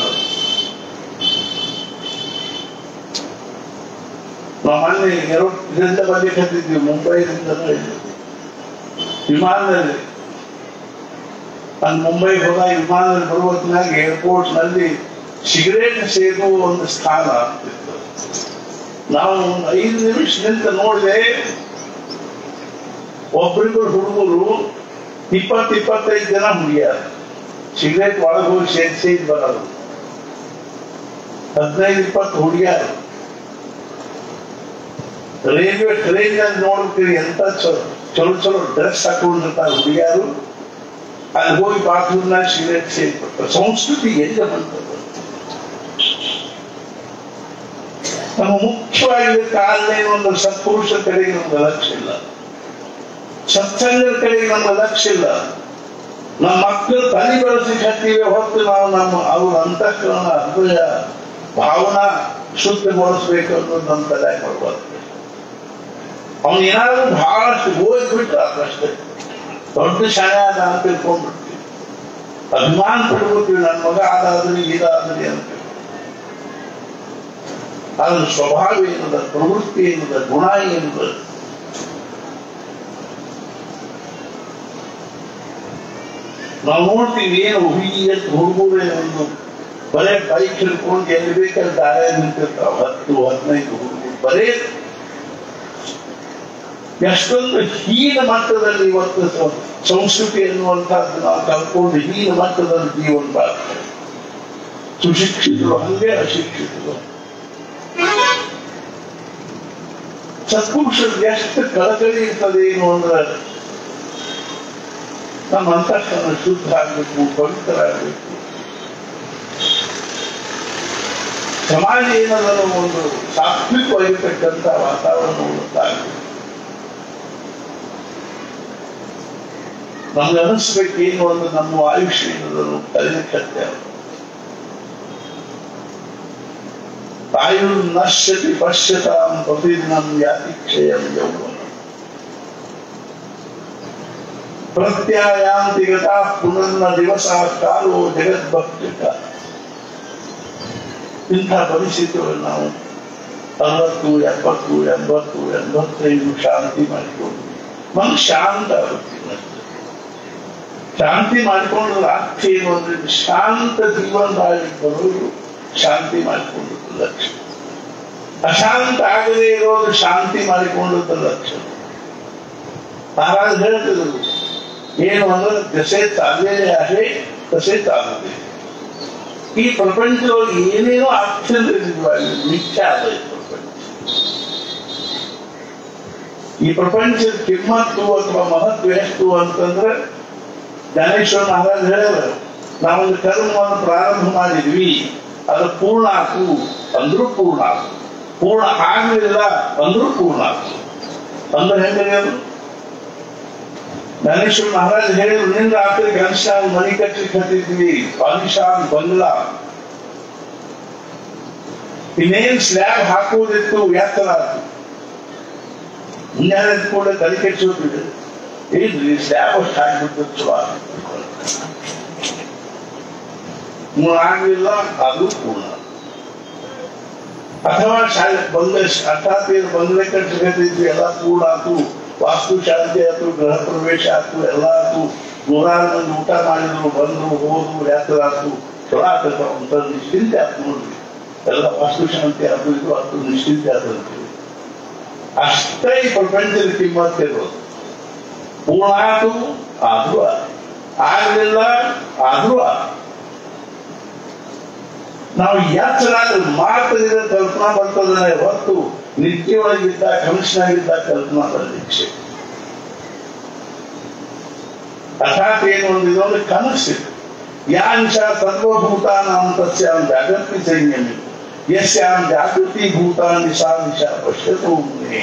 ನಾವು ಮೊನ್ನೆ ಎರಡು ಇದರಿಂದ ಬರ್ಲಿಕ್ಕೆ ಹತ್ತಿದ್ವಿ ಮುಂಬೈದಿಂದ ವಿಮಾನದಲ್ಲಿ ನಾನು ಮುಂಬೈಗೆ ಹೋದಾಗ ವಿಮಾನದಲ್ಲಿ ಬರುವ ಹೊತ್ತಿನಾಗ ಏರ್ಪೋರ್ಟ್ ನಲ್ಲಿ ಸಿಗರೇಟ್ ಸೇದುವ ಒಂದು ಸ್ಥಾನ ಇತ್ತು ನಾವು ಒಂದು ಐದು ನಿಮಿಷ ನಿಂತು ನೋಡಿದೆ ಒಬ್ರಿಬ್ಬರು ಹುಡುಗರು ಇಪ್ಪತ್ತು ಇಪ್ಪತ್ತೈದು ಜನ ಹುಡುಗಿಯಾರ ಸಿಗರೇಟ್ ಒಳಗೆ ಹೋಗಿ ಸೇದ್ ಸೇದ್ ಬರೋದು ಹದಿನೈದು ಇಪ್ಪತ್ತು ಹುಡುಗಿಯಾರು ರೈಲ್ವೆ ಟ್ರೈನ್ ನಲ್ಲಿ ನೋಡ್ತೀವಿ ಎಂತ ಚಲೋ ಚಲೋ ಚಲೋ ಡ್ರೆಸ್ ಹಾಕೊಂಡಿರ್ತಾರೆ ಹುಡುಗಿಯಾರು ಅಲ್ಲಿ ಹೋಗಿ ಬಾತ್ರೂಮ್ನಾಗ ಸಿಗರೇಟ್ ಸೇರ್ಬಿಡ್ತಾರೆ ಸಂಸ್ಕೃತಿ ಎಲ್ಲಿ ಬಂತದ್ದು ನಮ್ಮ ಮುಖ್ಯವಾಗಿ ಕಾರಣ ಒಂದು ಸತ್ಪುರುಷ ಕಡೆಗೆ ನಮ್ಗೆ ಲಕ್ಷ್ಯ ಇಲ್ಲ ಸತ್ಸಂಗದ ಕಡೆಗೆ ನಮ್ಮ ಲಕ್ಷ್ಯ ಇಲ್ಲ ನಮ್ಮ ಮಕ್ಕಳು ತಲೆ ಬೆಳೆಸಿ ಕಟ್ಟಿವೆ ಹೊತ್ತು ನಾವು ನಮ್ಮ ಅವ್ರ ಅಂತಃಕರಣ ಹೃದಯ ಭಾವನಾ ಶುದ್ಧಗೊಳಿಸ್ಬೇಕು ಅನ್ನೋದು ನಮ್ಮ ತಲೆ ಕೊಡ್ಬಾರ್ದು ಅವನು ಏನಾದ್ರೂ ಬಹಳಷ್ಟು ಓದ್ಬಿಟ್ಟು ಅದಷ್ಟೇ ದೊಡ್ಡ ಶಾಣೆ ಆದ ಅಂತ ತಿಳ್ಕೊಂಡ್ಬಿಡ್ತೀವಿ ಅಭಿಮಾನ ಪಡ್ಬಿಡ್ತೀವಿ ನನ್ನ ಮಗ ಅದಾದ್ರಿ ಇದಾದ್ರಿ ಅಂತ ಅದ್ರ ಸ್ವಭಾವ ಏನದ ಪ್ರವೃತ್ತಿ ಏನದ ಗುಣ ಏನದ ನಾವು ನೋಡ್ತೀವಿ ಏನು ಹುಡುಗಿ ಅಂತ ಹುಡುಗರು ಒಂದು ಬರೇ ಬೈಕ್ ಹಿಡ್ಕೊಂಡು ಎಲ್ಲಿ ಬೇಕಲ್ಲಿ ದಾರಿ ನಿಂತಿರ್ತಾವ ಹತ್ತು ಹದಿನೈದು ಹುಡುಗರು ಬರೇ ಎಷ್ಟೊಂದು ಹೀನ ಮಟ್ಟದಲ್ಲಿ ಇವತ್ತು ಸ- ಸಂಸ್ಕೃತಿ ಎನ್ನುವಂತಹದ್ದು ನಾವು ಕಲ್ಕೊಂಡು ಹೀನ ಮಟ್ಟದಲ್ಲಿ ಜೀವನ ಮಾಡ್ತೇವೆ ಸುಶಿಕ್ಷಿತರು ಹಂಗೆ ಅಶಿಕ್ಷಿತರು ಸತ್ಪುರುಷರು ಎಷ್ಟು ಕಳಕಳಿ ಇರ್ತದೆ ಏನು ಅಂದ್ರೆ ನಮ್ಮ ಅಂತಃಕರಣ ಶುದ್ಧ ಆಗಬೇಕು ಪವಿತ್ರ ಆಗಬೇಕು ಸಮಾಜ ಏನದನ್ನು ಒಂದು ಸಾತ್ವಿಕವಾಗಿರ್ತಕ್ಕಂಥ ವಾತಾವರಣ ಉಂಟಾಗಬೇಕು ನಮ್ಗೆ ಅನಿಸ್ಬೇಕು ಏನು ಒಂದು ನಮ್ಮ ಆಯುಷ್ಯ ಏನದನ್ನು ಕಲಿಲಿಕ್ಕೆ ಆಯುರ್ ನಶ್ಯತಿ ಪಶ್ಯತಾಂ ಪ್ರತಿದಿನಂ ಯಾತಿ ಕ್ಷಯಂ ಯೌವನ ಪ್ರತ್ಯಾಯಾಂತಿ ಗತಾ ಪುನರ್ನ ದಿವಸ ಕಾಲು ಜಗದ್ಭಕ್ತಿಕ ಇಂಥ ಪರಿಸ್ಥಿತಿಯಲ್ಲಿ ನಾವು ಅರವತ್ತು ಎಪ್ಪತ್ತು ಎಂಬತ್ತು ಎಂಬತ್ತೈದು ಶಾಂತಿ ಮಾಡಿಕೊಂಡು ಮನಸ್ಸು ಶಾಂತ ಆಗುತ್ತೆ ಮತ್ತೆ. ಶಾಂತಿ ಮಾಡಿಕೊಂಡ್ರೆ ಅರ್ಥ ಏನು ಅಂದ್ರೆ ಶಾಂತ ಜೀವನದಲ್ಲಿ ಬರೋದು ಶಾಂತಿ ಮಾಡಿಕೊಂಡದ್ದು ಲಕ್ಷಣ ಅಶಾಂತ ಆಗದೇ ಇರೋದು ಶಾಂತಿ ಮಾಡಿಕೊಂಡದ್ದು ಲಕ್ಷಣ ಮಹಾರಾಜ್ ಹೇಳ್ತಿದ್ರು ಏನು ಅಂದ್ರೆ ದಸೆ ಚಾಲನೆ आहे तसे चालते ಈ ಪ್ರಪಂಚದೊಳಗೆ ಏನೇನೋ ಅರ್ಥದಲ್ಲಿ ಮಿಥ್ಯ ಅದ ಈ ಪ್ರಪಂಚ ಈ ಪ್ರಪಂಚದ ಕಿಮ್ಮತ್ತು ಅಥವಾ ಮಹತ್ವ ಎಷ್ಟು ಅಂತಂದ್ರೆ ಜ್ಞಾನೇಶ್ವರ ಮಹಾರಾಜ್ ಹೇಳ್ಯಾರ ನಾವೊಂದು ಕರ್ಮವನ್ನು ಪ್ರಾರಂಭ ಮಾಡಿದ್ವಿ ಅದು ಪೂರ್ಣ ಆಕು ಅಂದ್ರೂ ಪೂರ್ಣ ಆಕು ಪೂರ್ಣ ಆಗ್ಲಿಲ್ಲ ಅಂದ್ರೂ ಪೂರ್ಣ ಆಕು ಅಂದ್ರೆ ಹೆಂಗೆ ಅದು ಜ್ಞಾನೇಶ್ವರ ಮಹಾರಾಜ್ ಹೇಳಿದ್ರು ನಿನ್ನ ರಾತ್ರಿ ಗನ್ಶಾನ್ ಮನಿ ಕಟ್ಟಿ ಕಟ್ಟಿದ್ವಿ ಪಾಲಿಶಾನ್ ಬಂಗ್ಲಾ ಇನ್ನೇನ್ ಸ್ಲ್ಯಾಬ್ ಹಾಕುವುದಿತ್ತು ಎತ್ತರ ಆಯ್ತು ಮುಂಜಾನೆ ಎದ್ದ ಕೂಡ ತಲೆ ಕೆಡಿಸೋದಿದೆ ಇಲ್ರಿ ಸ್ಲ್ಯಾಬ್ ಅಷ್ಟು ಹಾಕ್ಬಿಟ್ಟು ಚಲೋ ಆಗಿತ್ತು. ಮೂರು ಆಗ್ಲಿಲ್ಲ ಅದು ಪೂರ್ಣ ಅಥವಾ ಶಾಲೆ ಬಂಗ್ಲೆ ಅರ್ಥಾತ್ ಏನು ಬಂಗ್ಲೆ ಕಟ್ಟಿದ್ವಿ ಎಲ್ಲ ಪೂರ್ಣ ಆಯ್ತು ವಾಸ್ತು ಶಾಂತಿ ಆಯ್ತು ಗೃಹ ಪ್ರವೇಶ ಆಯ್ತು ಎಲ್ಲ ಆಯ್ತು ನೂರಾರು ಮಂದಿ ಊಟ ಮಾಡಿದ್ರು ಬಂದ್ರು ಹೋದ್ರು ಯಾತ್ರೆ ಆಯ್ತು ಚಲೋ ಆಗ್ತದ ಅಂತ ನಿಶ್ಚಿಂತೆ ಆಯ್ತು ನೋಡ್ರಿ ಎಲ್ಲ ವಾಸ್ತು ಶಾಂತಿ ಆಯ್ತು ಇದು ಆಯ್ತು ನಿಶ್ಚಿಂತೆ ಆಯ್ತು ಅಂತೀವಿ ಅಷ್ಟೇ ಈ ಪ್ರಪಂಚದ ಕಿಮ್ಮತ್ ಇರೋದು ಪೂರ್ಣ ಆಯ್ತು ಆದ್ರೂ ಆಯ್ತು. ಆಗ್ಲಿಲ್ಲ ಆದ್ರೂ ಆಯ್ತು. ನಾವು ಯಾತ್ರಾದ್ರೆ ಮಾತಿನ ಕಲ್ಪನಾ ಬರ್ತದನೆ ಹೊತ್ತು ನಿತ್ಯೊಳಗಿದ್ದ ಕನಸಿನಾಗಿದ್ದ ಕಲ್ಪನಾ ಬರಲಿಕ್ಕೆ ಅರ್ಥಾತ್ ಏನು ಒಂದಿದೆ ಒಂದು ಕನಸಿದೆ ಯಾಂಶ ಸರ್ವಭೂತಾನಾಂ ತಸ್ಯಾಂ ಜಾಗೃತಿ ಸಂಯಮಿ ಯಸ್ಯಾಂ ಜಾಗೃತಿ ಭೂತಾನಿ ಸಾ ನಿಶ ಪಶ್ಯತು ಮುನೇ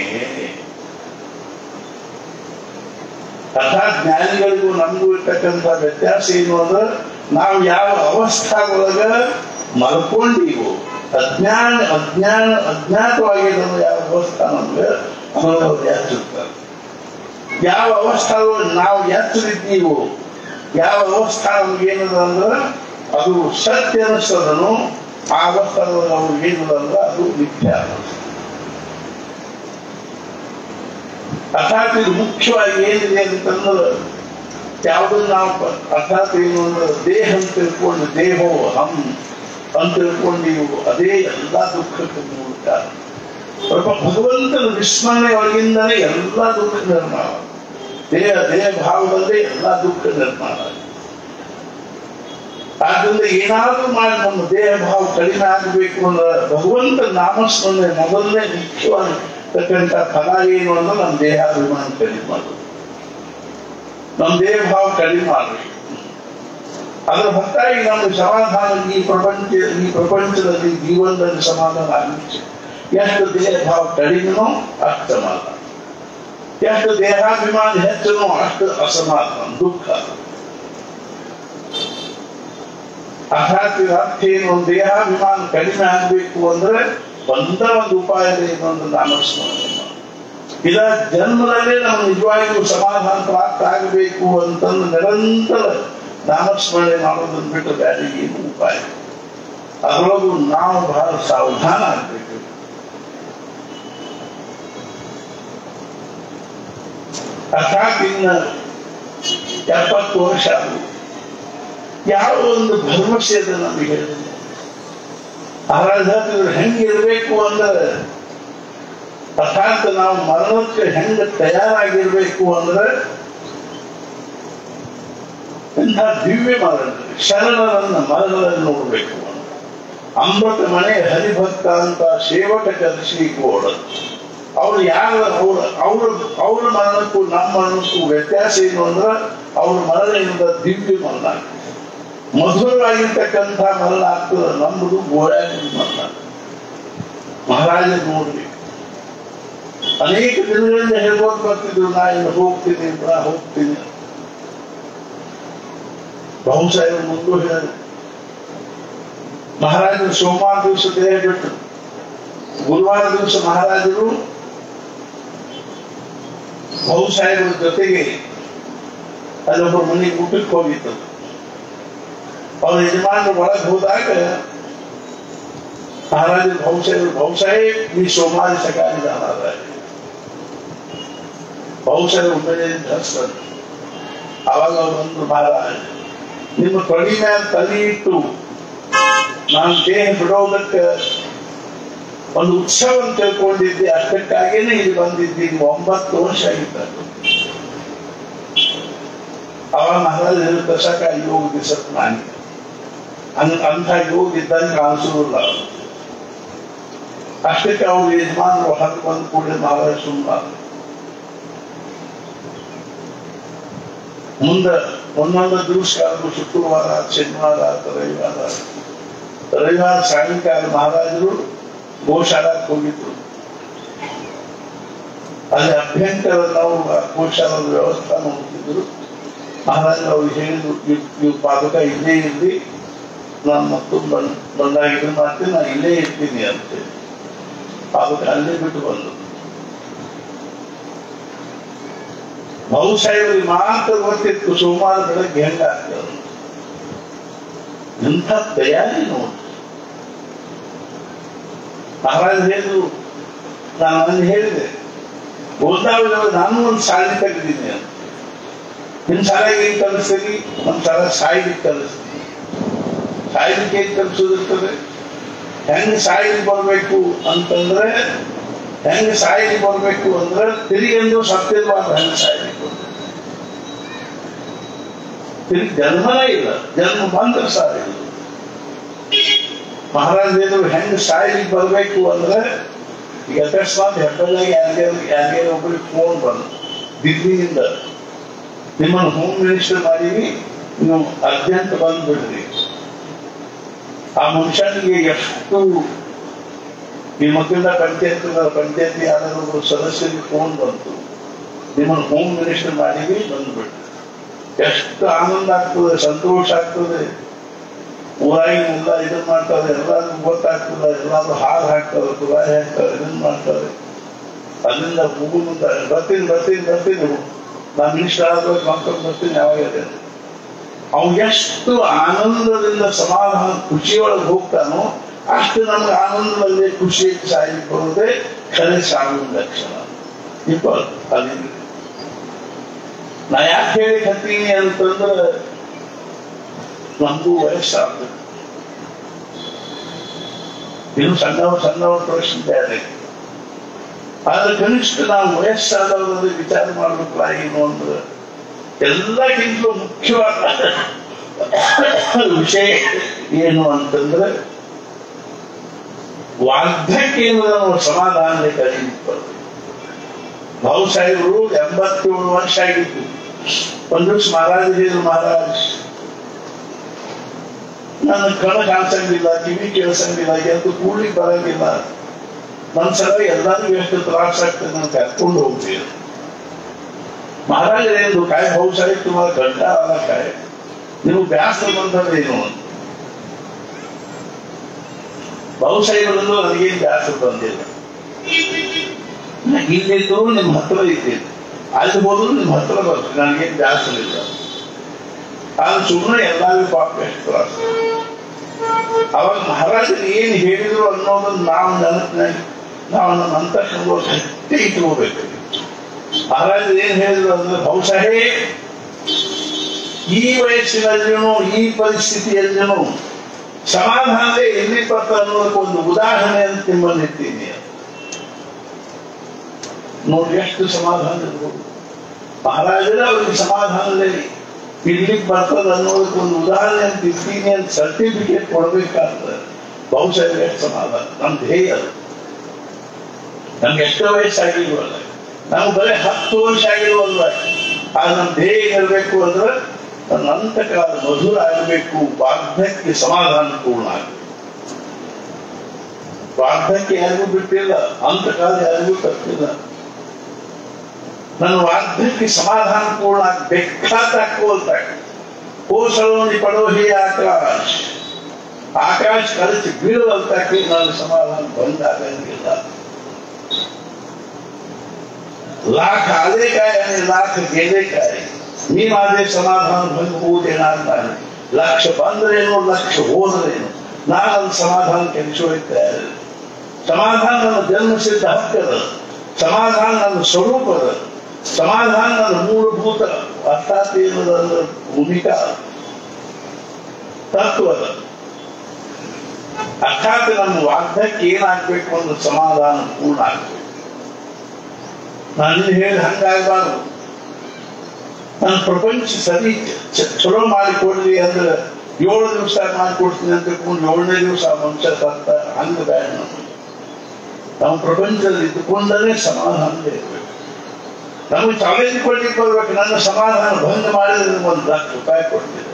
ಅರ್ಥಾತ್ ಜ್ಞಾನಿಗಳಿಗೂ ನಮಗೂ ಇರ್ತಕ್ಕಂಥ ವ್ಯತ್ಯಾಸ ಏನು ಅಂದ್ರೆ ನಾವು ಯಾವ ಅವಸ್ಥಾದೊಳಗ ಮಲ್ಕೊಂಡಿವು ಅಜ್ಞಾನ ಅಜ್ಞಾನ ಅಜ್ಞಾತವಾಗಿರೋದು ಯಾವ ಅವಸ್ಥಾ ನಮ್ಗೆ ಅನ್ನೋದು ಎಚ್ಚಿರ್ತಾರೆ ಯಾವ ಅವಸ್ಥಾದೊಳಗೆ ನಾವು ಎಚ್ಚರಿದ್ದೀವೋ ಯಾವ ಅವಸ್ಥಾ ನಮ್ಗೆ ಏನದ ಅಂದ್ರೆ ಅದು ಸತ್ಯ ಅನಿಸ್ತದನು ಆ ಅವಸ್ಥಾದೊಳಗೆ ನಾವು ಏನದ ಅಂದ್ರೆ ಅದು ಮಿಥ್ಯ ಅನ್ನಿಸ್ತದೆ. ಅರ್ಥಾತ್ ಇದು ಮುಖ್ಯವಾಗಿ ಏನಿದೆ ಅಂತಂದ್ರೆ ಯಾವುದನ್ನು ನಾವು ಪ- ಅರ್ಥಾತ್ ಏನು ಅಂದ್ರೆ ದೇಹ ಅಂತ ತಿಳ್ಕೊಂಡು ದೇಹೋ ಹಂ ಅಂತ ತಿಳ್ಕೊಂಡು ನೀವು ಅದೇ ಎಲ್ಲ ದುಃಖಕ್ಕೆ ಮೂಲ ಕಾರಣ. ಸ್ವಲ್ಪ ಭಗವಂತನ ವಿಸ್ಮರಣೆ ಒಳಗಿಂದಲೇ ಎಲ್ಲ ದುಃಖ ನಿರ್ಮಾಣ ದೇಹ ದೇಹ ಭಾವದಲ್ಲೇ ಎಲ್ಲ ದುಃಖ ನಿರ್ಮಾಣ ಆದ್ರಿಂದ ಏನಾದ್ರೂ ಮಾಡಿ ನಮ್ಮ ದೇಹ ಭಾವ ಕಡಿಮೆ ಆಗಬೇಕು ಅಂದ್ರೆ ಭಗವಂತ ನಾಮಸ್ಮರಣೆ ಮೊದಲನೇ ಮುಖ್ಯವಾಗಿರ್ತಕ್ಕಂಥ ಫಲ ಏನು ಅಂದ್ರೆ ನಮ್ಮ ದೇಹಾಭಿಮಾನ ಕಡಿಮೆ ಮಾಡೋದು ನಮ್ಮ ದೇಹ ಭಾವ ಕಡಿಮೆ ಮಾಡಬೇಕು ಅದರ ಹೊತ್ತಾಗಿ ನಮಗೆ ಸಮಾಧಾನ ಈ ಪ್ರಪಂಚ ಈ ಪ್ರಪಂಚದಲ್ಲಿ ಜೀವನದಲ್ಲಿ ಸಮಾಧಾನ ಆಗಲಿಕ್ಕೆ ಎಷ್ಟು ದೇಹ ಭಾವ ಕಡಿಮೆನೋ ಅಷ್ಟು ಸಮಾಧಾನ ಎಷ್ಟು ದೇಹಾಭಿಮಾನ ಹೆಚ್ಚನೋ ಅಷ್ಟು ಅಸಮಾಧಾನ ದುಃಖ ಅರ್ಥಾತ್ ಇದರ ಅರ್ಥ ಏನು ಒಂದು ದೇಹಾಭಿಮಾನ ಕಡಿಮೆ ಆಗಬೇಕು ಅಂದ್ರೆ ಒಂದ ಒಂದು ಉಪಾಯ ಏನು ಒಂದು ನಾಮಸ್ಮರಣೆ ಮಾಡು. ಇದ ಜನ್ಮದಲ್ಲೇ ನಾವು ನಿಜವಾಗಿಯೂ ಸಮಾಧಾನ ಪ್ರಾಪ್ತ ಆಗಬೇಕು ಅಂತಂದು ನಿರಂತರ ನಾಮಸ್ಮರಣೆ ಮಾಡೋದನ್ನು ಬಿಟ್ಟು ಬೇರೆ ಏನು ಉಪಾಯ ಅದರೊಳಗೂ ನಾವು ಬಹಳ ಸಾವಧಾನ ಆಗಬೇಕು ಅರ್ಥಾತ್ ಇನ್ನ ಎಪ್ಪತ್ತು ವರ್ಷ ಆಗಿದೆ ಯಾವ ಒಂದು ಭರವಸೆ ಅದ ನಮಗೆ ಹೇಳಿದ್ರು ಆರಾಧ ಹೆಂಗಿರ್ಬೇಕು ಅಂದ್ರೆ ಅರ್ಥಾತ್ ನಾವು ಮರಣಕ್ಕೆ ಹೆಂಗ ತಯಾರಾಗಿರ್ಬೇಕು ಅಂದ್ರೆ ಇಂಥ ದಿವ್ಯ ಮರಣ ಶರಣರನ್ನ ಮರಣದಲ್ಲಿ ನೋಡ್ಬೇಕು ಅಮೃತ ಮನೆ ಹರಿಭಕ್ತ ಅಂತ ಸೇವಕ ಕಲಿಸ್ಲಿಕ್ಕೆ ಓಡೋದು ಅವ್ರು ಯಾರ ಅವ್ರ ಅವ್ರ ಅವ್ರ ಮರಣಕ್ಕೂ ನಮ್ಮ ಮರಣಕ್ಕೂ ವ್ಯತ್ಯಾಸ ಏನು ಅಂದ್ರೆ ಅವ್ರ ಮರಣದಿಂದ ದಿವ್ಯ ಮರಣ ಆಗ್ತದೆ. ಮಧುರವಾಗಿರ್ತಕ್ಕಂಥ ಮರಣ ಆಗ್ತದೆ ನಮ್ಮದು ಗೋಳಾಗಿ ಮರಣ ಮಹಾರಾಜ ನೋಡ್ರಿ ಅನೇಕ ದಿನಗಳಿಂದ ಹೇಳ್ಬೋದು ಬರ್ತಿದ್ರು ನಾ ಇನ್ನು ಹೋಗ್ತೀನಿ ನಾ ಹೋಗ್ತೀನಿ ಬಹುಸಾಹೇಬ ಮುಂದೂ ಹೇಳಿದ್ರು ಮಹಾರಾಜರು ಸೋಮವಾರ ದಿವಸ ದೇಹ ಬಿಟ್ಟು ಗುರುವಾರ ದಿವಸ ಮಹಾರಾಜರು ಬಹುಸಾಹೇಬರ ಜೊತೆಗೆ ಅಲ್ಲೊಬ್ಬ ಮನೆಗೆ ಊಟಕ್ಕೆ ಹೋಗಿತ್ತು ಅವ್ರ ಯಜಮಾನರು ಒಳಗೆ ಹೋದಾಗ ಮಹಾರಾಜರು ಬಹುಸಾಹೇಬರು ಬಹುಸಾಹೇಬ್ ಈ ಸೋಮವಾರ ಸಕಾಲಿ ಜಾನಾದ ಬಹುಸಾಹೇಬ್ ಒಮ್ಮೆಲೆ ಧರಿಸ್ತಾರೆ ಅವಾಗ ಅವ್ರು ಒಂದು ಮಹಾರಾಜ ನಿಮ್ಮ ತೊಡಿ ಮೇಲೆ ತಲೆ ಇಟ್ಟು ನಾನು ದೇಹ ಬಿಡೋದಕ್ಕೆ ಒಂದು ಉತ್ಸವ ಅಂತ ತಿಳ್ಕೊಂಡಿದ್ದೆ ಅಷ್ಟಕ್ಕಾಗೇನೆ ಇಲ್ಲಿ ಬಂದಿದ್ದೀನಿ ಒಂಬತ್ತು ವರ್ಷ ಆಗಿದ್ದಾರೆ ಅವಾಗ ಮಹಾರಾಜ ಹೇಳ್ತಾರೆ ಸಾಕ ಯೋಗ ದಿವಸ ನಾನು ಹಂಗ ಅಂಥ ಯೋಗ ಇದ್ದಂಗೆ ಕಾಣಿಸೋದಿಲ್ಲ ಅಷ್ಟಕ್ಕೆ ಅವ್ರು ಯಜಮಾನರು ಹೊರಗೆ ಬಂದ ಕೂಡಲೇ ಮಹಾರಾಜ ಸುಮ್ಮನೆ ಮುಂದೆ ಒಂದೊಂದು ದಿವಸ ಕಾಲಕ್ಕೂ ಶುಕ್ರವಾರ ಶನಿವಾರ ರವಿವಾರ ರವಿವಾರ ಸಾಯಂಕಾಲ ಮಹಾರಾಜರು ಗೋಶಾಲಕ್ಕೆ ಹೋಗಿದ್ರು ಅಲ್ಲಿ ಅಭ್ಯಂತರ ನಾವು ಗೋಶಾಲದ ವ್ಯವಸ್ಥೆ ನೋಡ್ತಿದ್ರು ಮಹಾರಾಜರು ಅವ್ರು ಹೇಳಿದ್ರು ಇವ್ ಇವ್ ಪಾದಕ ಇಲ್ಲೇ ಇರ್ಲಿ ನಾನು ಮತ್ತೊಂದು ಬಂದ್ ಬಂದಾಗ ಇದನ್ನ ಮಾಡ್ತೀನಿ ನಾನು ಇಲ್ಲೇ ಇರ್ತೀನಿ ಅಂತೇಳಿ ಪಾದಕ ಅಲ್ಲೇ ಬಿಟ್ಟು ಬಂದು ಬಹುಸಾಹೇಬರಿಗೆ ಮಾತ್ರ ಗೊತ್ತಿತ್ತು ಸೋಮವಾರ ಬೆಳಗ್ಗೆ ಹೆಂಗಾಗ್ತದೆ ಇಂಥ ತಯಾರಿ ನೋಡಿ ಮಹಾರಾಜ ಹೇಳಿದ್ರು ನಾನು ಅಲ್ಲಿ ಹೇಳಿದೆ ಓದಾವಿಲ್ಲ ನಾನು ಒಂದು ಸಾಲಿ ತೆಗೆದಿದ್ದೀನಿ ಅಂತ ನಿಮ್ ಶಾಲೆಗೆ ಏನ್ ಕಲಿಸ್ತೀರಿ ನಮ್ಮ ಶಾಲೆ ಸಾಯ್ಲಿಕ್ಕೆ ಕಲಿಸ್ತೀನಿ ಸಾಯ್ಲಿಕ್ಕೆ ಏನ್ ಕಲಿಸೋದಿರ್ತದೆ ಹೆಂಗ್ ಸಾಯ್ಲಿಕ್ಕೆ ಬರ್ಬೇಕು ಅಂತಂದ್ರೆ ಹೆಂಗ್ ಸಾಯ್ಲಿಕ್ಕೆ ಬರ್ಬೇಕು ಅಂದ್ರೆ ತಿರುಗಿ ಎಂದು ಸತ್ತಿರ್ಬಾರ್ದು ಹೆಂಗ್ ಸಾಯ್ಲಿಕ್ಕೆ ಬರ್ಬೇಕು ತಿರುಗಿ ಜನ್ಮನೇ ಇಲ್ಲ ಜನ್ಮ ಬಂದ್ರೆ ಸಾಯಿಲ್ಲ ಮಹಾರಾಜ ಹೇಳಿದ್ರು ಹೆಂಗ್ ಸಾಯ್ಲಿಕ್ಕೆ ಬರ್ಬೇಕು ಅಂದ್ರೆ ಈಗ ಅಕಸ್ಮಾತ್ ಹೆಬ್ಬಳ್ಳಾಗಿ ಯಾರಿಗೆ ಯಾರಿಗೆ ಒಬ್ಬರಿಗೆ ಫೋನ್ ಬಂದು ದಿಲ್ಲಿಯಿಂದ ನಿಮ್ಮನ್ನು ಹೋಮ್ ಮಿನಿಸ್ಟರ್ ಮಾಡೀವಿ ನೀವು ಅರ್ಜೆಂಟ್ ಬಂದ್ಬಿಡ್ರಿ ಆ ಮನುಷ್ಯನಿಗೆ ಎಷ್ಟು ಈ ಮಕ್ಕಳ ಪಂಚಾಯತ್ ಪಂಚಾಯತ್ ಯಾರಾದ್ರೂ ಒಬ್ರು ಸದಸ್ಯರಿಗೆ ಫೋನ್ ಬಂತು ನಿಮ್ಮನ್ನು ಹೋಮ್ ಮಿನಿಸ್ಟರ್ ಮಾಡೀವಿ ಬಂದ್ಬಿಡ್ರಿ ಎಷ್ಟು ಆನಂದ ಆಗ್ತದೆ ಸಂತೋಷ ಆಗ್ತದೆ ಊರಾಗಿನೆಲ್ಲ ಇದನ್ನ ಮಾಡ್ತಾರೆ ಎಲ್ಲಾದ್ರೂ ಗೊತ್ತಾಗ್ತದೆ ಎಲ್ಲಾದ್ರೂ ಹಾಲು ಹಾಕ್ತಾರೆ ತುಲಾಯಿ ಹಾಕ್ತಾರೆ ಇದನ್ನ ಮಾಡ್ತಾರೆ ಅಲ್ಲಿಂದ ಮುಗು ಮುಂದೆ ಬರ್ತೀನಿ ಬರ್ತೀನಿ ಬರ್ತೀನಿ ನಾನು ಮಿನಿಸ್ಟರ್ ಆದ್ರೆ ಮಕ್ಕಳು ಬರ್ತೀನಿ ಯಾವಾಗ ಇದೆ ಅವ್ನು ಎಷ್ಟು ಆನಂದದಿಂದ ಸಮಾಧಾನ ಖುಷಿಯೊಳಗೆ ಹೋಗ್ತಾನೋ ಅಷ್ಟು ನಮ್ಗೆ ಆನಂದದಲ್ಲಿ ಖುಷಿ ಸಾಯಿ ಬರೋದೇ ಖರೆ ಸಾವಿನ ಲಕ್ಷಣ ಇಪ್ಪ ಅಲ್ಲಿ ನಾ ಯಾಕೆ ಹೇಳಿ ಹತ್ತೀನಿ ಅಂತಂದ್ರೆ ನಮಗೂ ವಯಸ್ಸಾಗ್ತದೆ ಇನ್ನು ಸಣ್ಣವರು ಸಣ್ಣವರು ಪ್ರಶ್ನೆ ಬೇರೆ ಆದ್ರೆ ಕನಿಷ್ಠ ನಾವು ವಯಸ್ಸಾದವರಲ್ಲಿ ವಿಚಾರ ಮಾಡ್ಬೇಕಲ್ಲ ಏನು ಅಂದ್ರೆ ಎಲ್ಲಕ್ಕಿಂತಲೂ ಮುಖ್ಯವಾದ ವಿಷಯ ಏನು ಅಂತಂದ್ರೆ ವಾರ್ಧಕ್ಯದಿಂದ ನಾವು ಸಮಾಧಾನ ಕಲಿಬೇಕು ಭಾವು ಸಾಹೇಬರು ಎಂಬತ್ತೇಳು ವರ್ಷ ಆಗಿತ್ತು ಒಂದು ದಿವಸ ಮಹಾರಾಜ ಹೇಳಿದ್ರು ಮಹಾರಾಜ್ ನನ್ನ ಕಣ ಕಾಣಿಸಂಗಿಲ್ಲ ಕಿವಿ ಕೇಳಿಸಂಗಿಲ್ಲ ಎದ್ದು ಕೂಡ್ಲಿಕ್ಕೆ ಬರಂಗಿಲ್ಲ ನನ್ನ ಸಲ ಎಲ್ಲರಿಗೂ ಎಷ್ಟು ತ್ರಾಸ ಆಗ್ತದೆ ನಾನು ಕರ್ಕೊಂಡು ಹೋಗ್ತೀನಿ ಮಹಾರಾಜ ಏನು ಕಾಯ್ ಬಹು ಸಾಹೇಬ್ ತುಮಾರ ಗಂಟ ಅಲ್ಲ ಕಾಯ್ ನೀವು ಬ್ಯಾಸರ ಬಂದ್ರೆ ಏನು ಅಂತ ಬಹುಶಃ ಇವರಲ್ಲೂ ನನಗೇನು ಜಾಸ್ತಿ ಬಂದಿಲ್ಲ ಇಲ್ಲಿದ್ದು ನಿಮ್ಮ ಹತ್ರ ಇದ್ದೀನಿ ಅಲ್ಲಿ ಹೋದ್ರು ನಿಮ್ಮ ಹತ್ರ ಬರ್ತೀನಿ ನನಗೇನು ಜಾಸ್ತಿ ಇಲ್ಲ ನಾನು ಸುಮ್ಮನೆ ಎಲ್ಲರಿಗೂ ಪಾಪ ಎಷ್ಟು ತ್ರಾಸ. ಅವಾಗ ಮಹಾರಾಜರು ಏನು ಹೇಳಿದ್ರು ಅನ್ನೋದನ್ನ ನಾವು ನೆನಪಿನಾಗ ನಾವು ನಮ್ಮ ಅಂತಃಕರಣ ಗಟ್ಟಿ ಇಟ್ಕೋಬೇಕು ಮಹಾರಾಜರು ಏನ್ ಹೇಳಿದ್ರು ಅಂದ್ರೆ ಬಹುಶಃ ಈ ವಯಸ್ಸಿನಲ್ಲಿನೂ ಈ ಪರಿಸ್ಥಿತಿಯಲ್ಲಿನೂ ಸಮಾಧಾನವೇ ಎಲ್ಲಿ ಪತ್ರ ಅನ್ನೋದಕ್ಕೆ ಒಂದು ಉದಾಹರಣೆ ಅಂತ ನಿಮ್ಮಲ್ಲಿದ್ದೀನಿ ನೋಡಿ ಎಷ್ಟು ಸಮಾಧಾನ ಇರ್ಬೋದು ಮಹಾರಾಜರೇ ಅವರಿಗೆ ಸಮಾಧಾನದಲ್ಲಿ ಇರ್ಲಿಕ್ಕೆ ಬರ್ತದೆ ಅನ್ನೋದಕ್ಕೆ ಒಂದು ಉದಾಹರಣೆ ಅಂತ ಇರ್ತೀನಿ ಅಂತ ಸರ್ಟಿಫಿಕೇಟ್ ಕೊಡ್ಬೇಕಾದ್ರೆ ಬಹುಶಃ ಎಷ್ಟು ಸಮಾಧಾನ ನಮ್ ಧ್ಯೇಯ ಅದು ನಮ್ಗೆ ಎಷ್ಟೋ ವಯಸ್ಸಾಗಿಲ್ವಲ್ಲ ನಮ್ಗೆ ಬರೀ ಹತ್ತು ವರ್ಷ ಆಗಿಲ್ವಲ್ವ ಆಗ ನಮ್ ಧ್ಯೇಯ ಇರಬೇಕು ಅಂದ್ರೆ ನನ್ನ ಅಂತಕಾಲ ಮಧುರ ಆಗಬೇಕು ವಾರ್ಧಕ್ಯ ಸಮಾಧಾನ ಪೂರ್ಣ ಆಗಬೇಕು ವಾರ್ಧಕ್ಯ ಯಾರಿಗೂ ಬಿಟ್ಟಿಲ್ಲ ಅಂತಕಾಲ ಯಾರಿಗೂ ತಪ್ಪಿಲ್ಲ ನನ್ನ ವಾರ್ಧಕ್ಯ ಸಮಾಧಾನ ಪೂರ್ಣ ಬೇಕಾದ ಹಾಕೋಲ್ತಾಗ ಕೋಸಲೋನಿ ಪಡೋಹಿ ಆಕಾಶ ಆಕಾಶ ಕಲಿಸಿ ಬೀಳುವಂತಕ್ಕೆ ನನ್ನ ಸಮಾಧಾನ ಬಂದಾಗಂಗಿಲ್ಲ लाख आले काय आणि लाख गेले काय मी माझे समाधान भंग होऊ देणार नाही लक्ष ಬಂದ್ರೇನು ಲಕ್ಷ ಹೋದ್ರೇನು ನಾನು ಸಮಾಧಾನ ಕೆಡಿಸೋಕೆ ಸಮಾಧಾನ ನನ್ನ ಜನ್ಮಸಿದ್ಧ ಹಕ್ಕದ ಸಮಾಧಾನ ನನ್ನ ಸ್ವರೂಪದ ಸಮಾಧಾನ ನನ್ನ ಮೂಲಭೂತ ಅರ್ಥಾತ್ ಏನದ ಅಂದ್ರೆ ಭೂಮಿಕಾ ತತ್ವದ ಅರ್ಥಾತ್ ನಮ್ಮ ವಾಗ್ದಕ್ಕೆ ಏನಾಗ್ಬೇಕು ಅಂದ್ರೆ ಸಮಾಧಾನ ಪೂರ್ಣ ಆಗ್ಬೇಕು ನಾನು ಹೇಳಿ ಹಂಗಾಗಬಾರ್ದು ನನ್ನ ಪ್ರಪಂಚ ಸರಿ ಚ- ಚಲೋ ಮಾಡಿಕೊಡ್ಲಿ ಅಂದ್ರೆ ಏಳು ದಿವಸ ಮಾಡಿಕೊಡ್ತೀನಿ ಅಂತ ತಿಳ್ಕೊಂಡು ಏಳನೇ ದಿವಸ ಮನುಷ್ಯ ಸತ್ತ ಹಂಗ ಬೇಡ ನಮ್ಗೆ ನಾವು ಪ್ರಪಂಚದಲ್ಲಿ ಇದ್ದುಕೊಂಡೇ ಸಮಾಧಾನ ಇರಬೇಕು ನಮಗೆ ಚಾಲೆಂಜ್ ಕೊಡ್ಲಿಕ್ಕೆ ಬರ್ಬೇಕು ನನ್ನ ಸಮಾಧಾನ ಭಂಗ ಮಾಡಿದ್ರೆ ಒಂದು ಲಕ್ಷ ರೂಪಾಯಿ ಕೊಡ್ತೀನಿ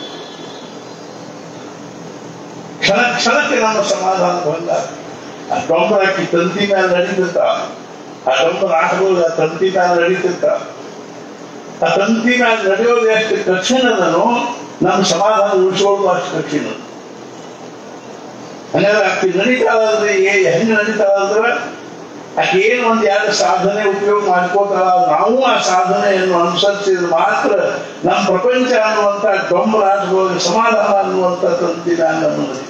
ಕ್ಷಣ ಕ್ಷಣಕ್ಕೆ ನಮ್ಮ ಸಮಾಧಾನ ಭಂಗ ಆ ಡೊಂಬರ ಹಾಕಿ ತಂತಿ ಮೇಲೆ ನಡೀತಿರ್ತ ಆ ಡೊಂಬರ ಹಾಕಬಹುದು ಆ ತಂತಿ ಮೇಲೆ ನಡೀತಿರ್ತ ಆ ತಂತಿ ಮೇಲೆ ನಡೆಯೋದು ಎಷ್ಟು ಕಠಿಣದನು ನಮ್ಮ ಸಮಾಧಾನ ಉಳಿಸೋದು ಅಷ್ಟು ಕಠಿಣ ಹಂಗಾದ್ರೆ ಆಕಿ ನಡೀತಾಳಂದ್ರೆ ಹೆಂಗ್ ನಡೀತಾಳಂದ್ರೆ ಆಕೆ ಏನು ಒಂದ್ ಎರಡು ಸಾಧನೆ ಉಪಯೋಗ ಮಾಡ್ಕೋತಾಳ ನಾವು ಆ ಸಾಧನೆಯನ್ನು ಅನುಸರಿಸಿದ್ರೆ ಮಾತ್ರ ನಮ್ಮ ಪ್ರಪಂಚ ಅನ್ನುವಂತ ಡೊಂಬರ ಆಟಗಳು ಸಮಾಧಾನ ಅನ್ನುವಂತ ತಂತಿನ ನಮ್ಮನ್ನು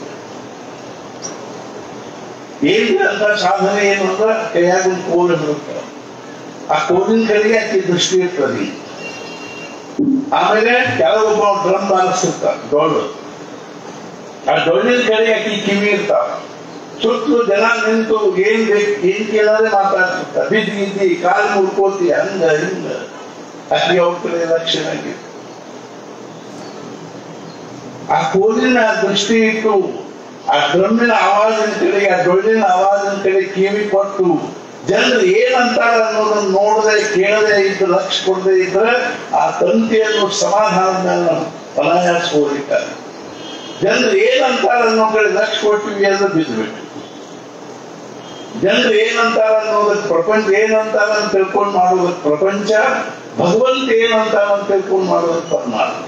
ಏನಿದೆ ಅಂತ ಸಾಧನೆ ಏನು ಅಂದ್ರೆ ಕೈಯಾಗ ಒಂದು ಕೋಲು ಹಿಡುತ್ತೆ ಆ ಕೋಲಿನ ಕಡೆಗೆ ಆಕೆ ದೃಷ್ಟಿ ಇರ್ತದೆ ಆಮೇಲೆ ಕೆಲವೊಬ್ಬ ಡ್ರಮ್ ಬಾರಿಸ್ತಿರ್ತಾರ ಡೊಳ್ಳು ಆ ಡೊಳ್ಳಿನ ಕಡೆ ಆಕಿ ಕಿವಿ ಇರ್ತಾವ ಸುತ್ತಲೂ ಜನ ನಿಂತು ಏನ್ ಬೇಕು ಏನ್ ಕೇಳಾದ್ರೆ ಮಾತಾಡ್ತಿರ್ತಾರ ಬಿದ್ದಿ ಗಿದ್ದಿ ಕಾಲು ಮುರ್ಕೋತಿ ಹಂಗ ಹಿಂಗ ಆಕಿ ಅವ್ರ ಕಡೆ ಲಕ್ಷಣ ಆಗಿತ್ತು ಆ ಕೋಲಿನ ದೃಷ್ಟಿ ಇಟ್ಟು ಆ ಡ್ರಮ್ಮಿನ ಆವಾಜಿನ ಕಡೆ ಆ ಡೊಳ್ಳಿನ ಆವಾಜಿನ ಕಡೆ ಕಿವಿ ಕೊಟ್ಟು ಜನರು ಏನಂತಾರ ಅನ್ನೋದನ್ನ ನೋಡದೆ ಕೇಳದೆ ಇದ್ದು ಲಕ್ಷ ಕೊಡದೆ ಇದ್ರೆ ಆ ತಂತಿಯನ್ನು ಸಮಾಧಾನದ ಪಲಾಯಿಸ್ಕೋಲಿಕ್ಕೆ ಜನರು ಏನಂತಾರ ಅನ್ನೋ ಕಡೆ ಲಕ್ಷ ಕೊಟ್ಟಿವಿ ಅಂದ್ರೆ ಬಿದ್ದುಬಿಟ್ಟು ಜನರು ಏನಂತಾರ ಅನ್ನೋದಕ್ಕೆ ಪ್ರಪಂಚ ಏನಂತಾರ ಅಂತ ತಿಳ್ಕೊಂಡು ಮಾಡೋದಕ್ಕೆ ಪ್ರಪಂಚ ಭಗವಂತ ಏನಂತಾರ ಅಂತ ತಿಳ್ಕೊಂಡು ಮಾಡೋದಕ್ಕೆ ಪರಮಾತ್ಮ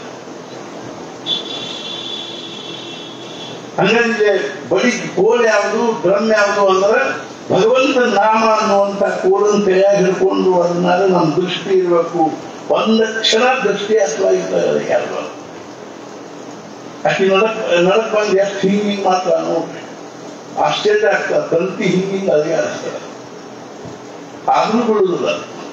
ಹಂಗಂದ್ರೆ ಬರೀ ಕೋಲ್ ಯಾವುದು ಡ್ರಮ್ ಯಾವುದು ಅಂದ್ರೆ ಭಗವಂತ ನಾಮ ಅನ್ನುವಂತ ಕೋಲನ್ನು ಕೈಯಾಗ ಹಿಡ್ಕೊಂಡು ಅದನ್ನಾದ್ರೆ ನಮ್ಮ ದೃಷ್ಟಿ ಇರಬೇಕು ಒಂದು ಕ್ಷಣ ದೃಷ್ಟಿ ಅಥವಾ ಇರ್ತಾರೆ ಆಕಿ ನಡಕ್ ನಡಕ್ ಬಂದು ಎಷ್ಟು ಹಿಂಗ್ ಹಿಂಗ್ ಮಾತ್ರ ನೋಡ್ರಿ ಆಶ್ಚರ್ಯ ಆಗ್ತದೆ ತಂತಿ ಹಿಂಗ್ ಹಿಂಗ್ ಅದೇ ಆಗ್ತದೆ ಆದ್ರೂ ಬಿಡುದಿಲ್ಲ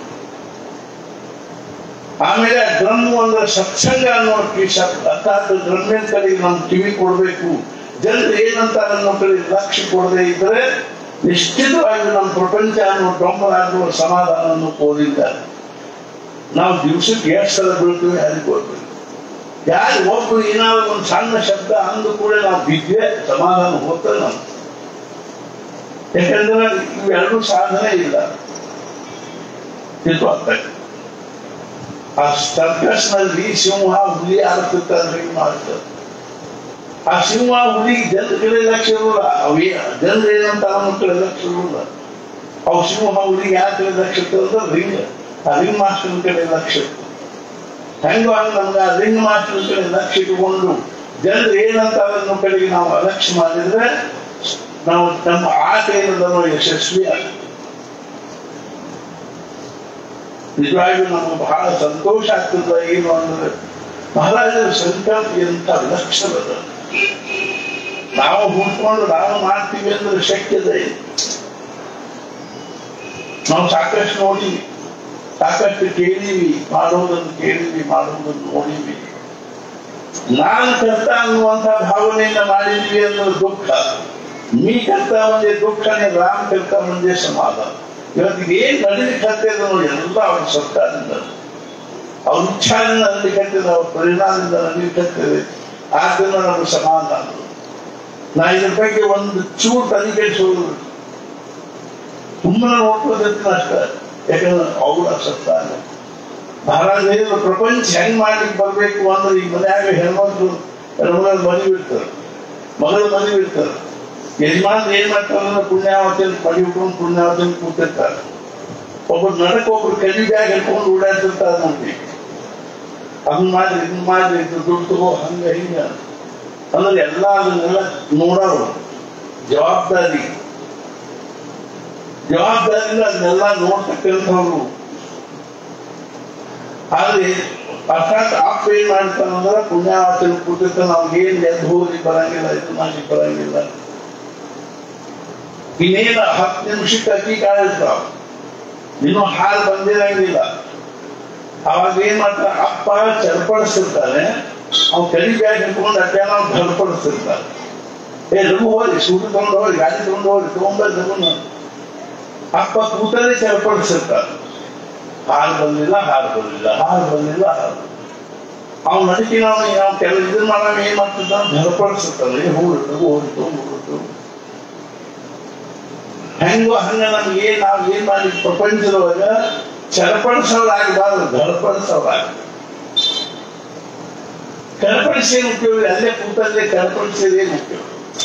ಆಮೇಲೆ ಡ್ರಮ್ ಅಂದ್ರೆ ಸತ್ಸಂಗ ಅನ್ನೋ ಶಬ್ದ ಅರ್ಥಾತ್ ಡ್ರಮ್ಮಿನ ಕಡೆಗೆ ನಮ್ ಕಿವಿ ಕೊಡ್ಬೇಕು ಜನರು ಏನಂತಾರೆ ಅನ್ನೋ ಕಡೆ ಲಕ್ಷ್ಯ ಕೊಡದೆ ಇದ್ರೆ ನಿಶ್ಚಿತವಾಗಿ ನಮ್ಮ ಪ್ರಪಂಚ ಅನ್ನೋ ಡೊಂಬರಾಗುವ ಸಮಾಧಾನವನ್ನು ಕೋರಿದ್ದಾರೆ ನಾವು ದಿವಸಕ್ಕೆ ಎಷ್ಟು ಸಲ ಬೀಳ್ತೀವಿ ಯಾರಿಗೆ ಗೊತ್ತಿಲ್ಲ ಯಾರು ಒಬ್ರು ಏನಾದ್ರು ಒಂದು ಸಣ್ಣ ಶಬ್ದ ಅಂದು ಕೂಡ ನಾವು ಬಿದ್ದೆ ಸಮಾಧಾನ ಹೋಗ್ತದೆ ನಾವು ಯಾಕಂದ್ರೆ ಇವೆರಡೂ ಸಾಧನೆ ಇಲ್ಲ ತಿಳ್ಕೊಳ್ತಾರೆ ಆ ಸರ್ಕಸ್ ನಲ್ಲಿ ಸಿಂಹ ಹುಲಿ ಆಡ್ತಿರ್ತಾರೆ ಹಿಂಗ್ ಮಾಡ್ತಾರೆ ಆ ಸಿಂಹ ಹುಲಿ ಜನ ಕಡೆ ಲಕ್ಷ ಇರೋಲ್ಲ ಅವೇ ಜನರು ಏನಂತ ಅವನ ಕಡೆ ಲಕ್ಷ ಇರೋಲ್ಲ ಅವು ಸಿಂಹ ಹುಲಿ ಯಾರ ಕಡೆ ಲಕ್ಷ ಇರ್ತದೆ ರಿಂಗ್ ಆ ರಿಂಗ್ ಮಾಸ್ಟರ್ ಕಡೆ ಲಕ್ಷ ಇರ್ತದೆ ಹೆಂಗೋ ಹಂಗ ನಮ್ಗೆ ಆ ರಿಂಗ್ ಮಾಸ್ಟರ್ ಕಡೆ ಲಕ್ಷ ಇಟ್ಕೊಂಡು ಜನರು ಏನಂತ ಅನ್ನೋ ಕಡೆಗೆ ನಾವು ಅಲಕ್ಷ್ಯ ಮಾಡಿದ್ರೆ ನಾವು ನಮ್ಮ ಆಟ ಏನದನೋ ಯಶಸ್ವಿ ಆಗ್ತದೆ ನಿಜವಾಗಿಯೂ ನಮಗೆ ಬಹಳ ಸಂತೋಷ ಆಗ್ತದೆ ಏನು ಅಂದ್ರೆ ಮಹಾರಾಜರ ಸಂಕಲ್ಪ ಎಂತ ಲಕ್ಷಣದ ನಾವು ಹುಟ್ಕೊಂಡು ನಾವು ಮಾಡ್ತೀವಿ ಅಂದ್ರೆ ಶಕ್ಯದ ನಾವು ಸಾಕಷ್ಟು ನೋಡಿವಿ ಸಾಕಷ್ಟು ಕೇಳಿವಿ ಮಾಡುವುದನ್ನು ಕೇಳಿವಿ ಮಾಡುವುದನ್ನು ನೋಡಿವಿ ನಾನು ಕರ್ತ ಅನ್ನುವಂಥ ಭಾವನೆಯಿಂದ ಮಾಡಿದ್ವಿ ಅನ್ನೋ ದುಃಖ ನೀ ಕರ್ತ ಒಂದೇ ದುಃಖನೇ ರಾಮ್ ಕರ್ತ ಒಂದೇ ಸಮಾಧಾನ ಇವತ್ತಿಗೆ ಏನ್ ನಡೀಲಿಕ್ಕೆ ನೋಡಿ ಎಲ್ಲ ಅವ್ರ ಸರ್ಕಾರದಿಂದ ಅವ್ರ ಇಚ್ಛಾದಿಂದ ನಡೀಲಿಕ್ಕೆ ಅವ್ರ ಪರಿಣಾಮದಿಂದ ನಡೀಲಿಕ್ಕೆ ಆದ್ದರಿಂದ ನಮ್ಗೆ ಸಮಾಧಾನ ನಾ ಇದ್ರ ಬಗ್ಗೆ ಒಂದು ಚೂರು ತನಿಖೆಸೋದು ಸುಮ್ಮನೆ ನೋಡ್ಕೋದಿರ್ತೀನಿ ಅಷ್ಟ ಯಾಕಂದ್ರೆ ಅವಳ ಸತ್ತಾನೆ ಮಹಾರಾಜ ಹೇಳಿದ್ರು, ಪ್ರಪಂಚ ಹೆಂಗ್ ಮಾಡ್ಲಿಕ್ಕೆ ಬರ್ಬೇಕು ಅಂದ್ರೆ ಈ ಮನ್ಯಾಗ ಹೆಣ್ಮಕ್ಳು ಹೆಣ್ಮಗಳು ಮನೆ ಬಿಡ್ತಾರೆ ಮಗಳು ಮನೆ ಬಿಡ್ತಾರೆ ಯಜಮಾನ್ ಏನ್ ಮಾಡ್ತಾರೆ ಅಂದ್ರೆ ಪುಣ್ಯಾವತಿ ಅಂತ ಮನೆ ಬಿಟ್ಕೊಂಡು ಪುಣ್ಯಾವತಿ ಅಂತ ಕೂತಿರ್ತಾರೆ ಒಬ್ಬರು ನಡಕ್ ಒಬ್ರು ಕಲಿ ಬ್ಯಾಗ್ ಹಿಡ್ಕೊಂಡು ಓಡಾಡ್ತಿರ್ತಾರೆ ನೋಡಿ ಹಂಗ್ ಮಾಡ್ರಿ ಹಿಂಗ್ ಮಾಡ್ರಿ ಇದು ದುಡ್ಡು ತಗೋ ಹಂಗ ಹಿಂಗ ಅಂದ್ರೆ ಎಲ್ಲ ಅದನ್ನೆಲ್ಲ ನೋಡೋರು ಜವಾಬ್ದಾರಿ ಜವಾಬ್ದಾರಿಯಿಂದ ಅದನ್ನೆಲ್ಲ ನೋಡ್ತಕ್ಕಂಥವ್ರು ಆದ್ರೆ ಅರ್ಥಾತ್ ಆಪ್ ಏನ್ ಮಾಡ್ತಾನಂದ್ರೆ ಪುಣ್ಯಾವತಿನ ಕೂತಿರ್ತಾನೆ ಅವ್ನಿಗೆ ಏನ್ ಎದ್ದು ಹೋಗಿ ಬರಂಗಿಲ್ಲ ಇದು ಮಾಡಿ ಬರಂಗಿಲ್ಲ ಇನ್ನೇನು ಹತ್ತು ನಿಮಿಷಕ್ಕೆ ಅಕ್ಕಿ ಕಾಳಿರ್ತಾವ ಇನ್ನೂ ಹಾಲು ಬಂದಿರಂಗಿಲ್ಲ ಅವಾಗ ಏನ್ ಮಾಡ್ತಾನೆ ಅಪ್ಪ ಚರ್ಪಡಿಸಿರ್ತಾನೆ ಅವ್ನು ಕಲಿ ಬ್ಯಾಗ್ ಹಿಡ್ಕೊಂಡು ಅಡ್ಡ ನಾವು ಧರ್ಪಡಿಸ್ತಿರ್ತಾರೆ ಏ ಲಘು ಹೋಗಿ ಸೂಟು ತಗೊಂಡು ಹೋಗಿ ಗಾಡಿ ತಗೊಂಡು ಹೋಗಿ ತಗೊಂಡ್ಬರ್ರಿ ಲಘುನ ಅಪ್ಪ ಕೂತಲ್ಲೇ ಚರ್ಪಡಿಸಿರ್ತಾರೆ ಹಾಲು ಬಂದಿಲ್ಲ ಹಾಲು ಬಂದಿಲ್ಲ ಹಾಲು ಬಂದಿಲ್ಲ ಹಾಲು ಅವ್ನು ನಡಿಕೆ ನಾವು ನಾವು ಕೆಲವು ಇದನ್ನ ಮಾಡೋ ಏನ್ ಮಾಡ್ತಿದ್ದಾನೆ ಧರ್ಪಡಿಸಿರ್ತಾನೆ ಏ ಹೋಗಿ ಲಘು ಹೋಗಿ ತಗೊಂಡ್ಬಿಟ್ಟು ಹೆಂಗೋ ಹಂಗ ನಮ್ಗೆ ಏನ್ ನಾವ್ ಏನ್ ಮಾಡಿ ಪ್ರಪಂಚದೊಳಗ ಚರಪಡಿಸೋರಾಗಬಾರ್ದು ಧರ್ಪಡಿಸೋರಾಗ ಕರ್ಪಡಿಸಿ ಏನು ಉಪಯೋಗ ಇಲ್ಲ. ಅಲ್ಲೇ ಕೂತಲ್ಲೇ ಕರ್ಪಡಿಸಿದ ಏನು ಉಪಯೋಗ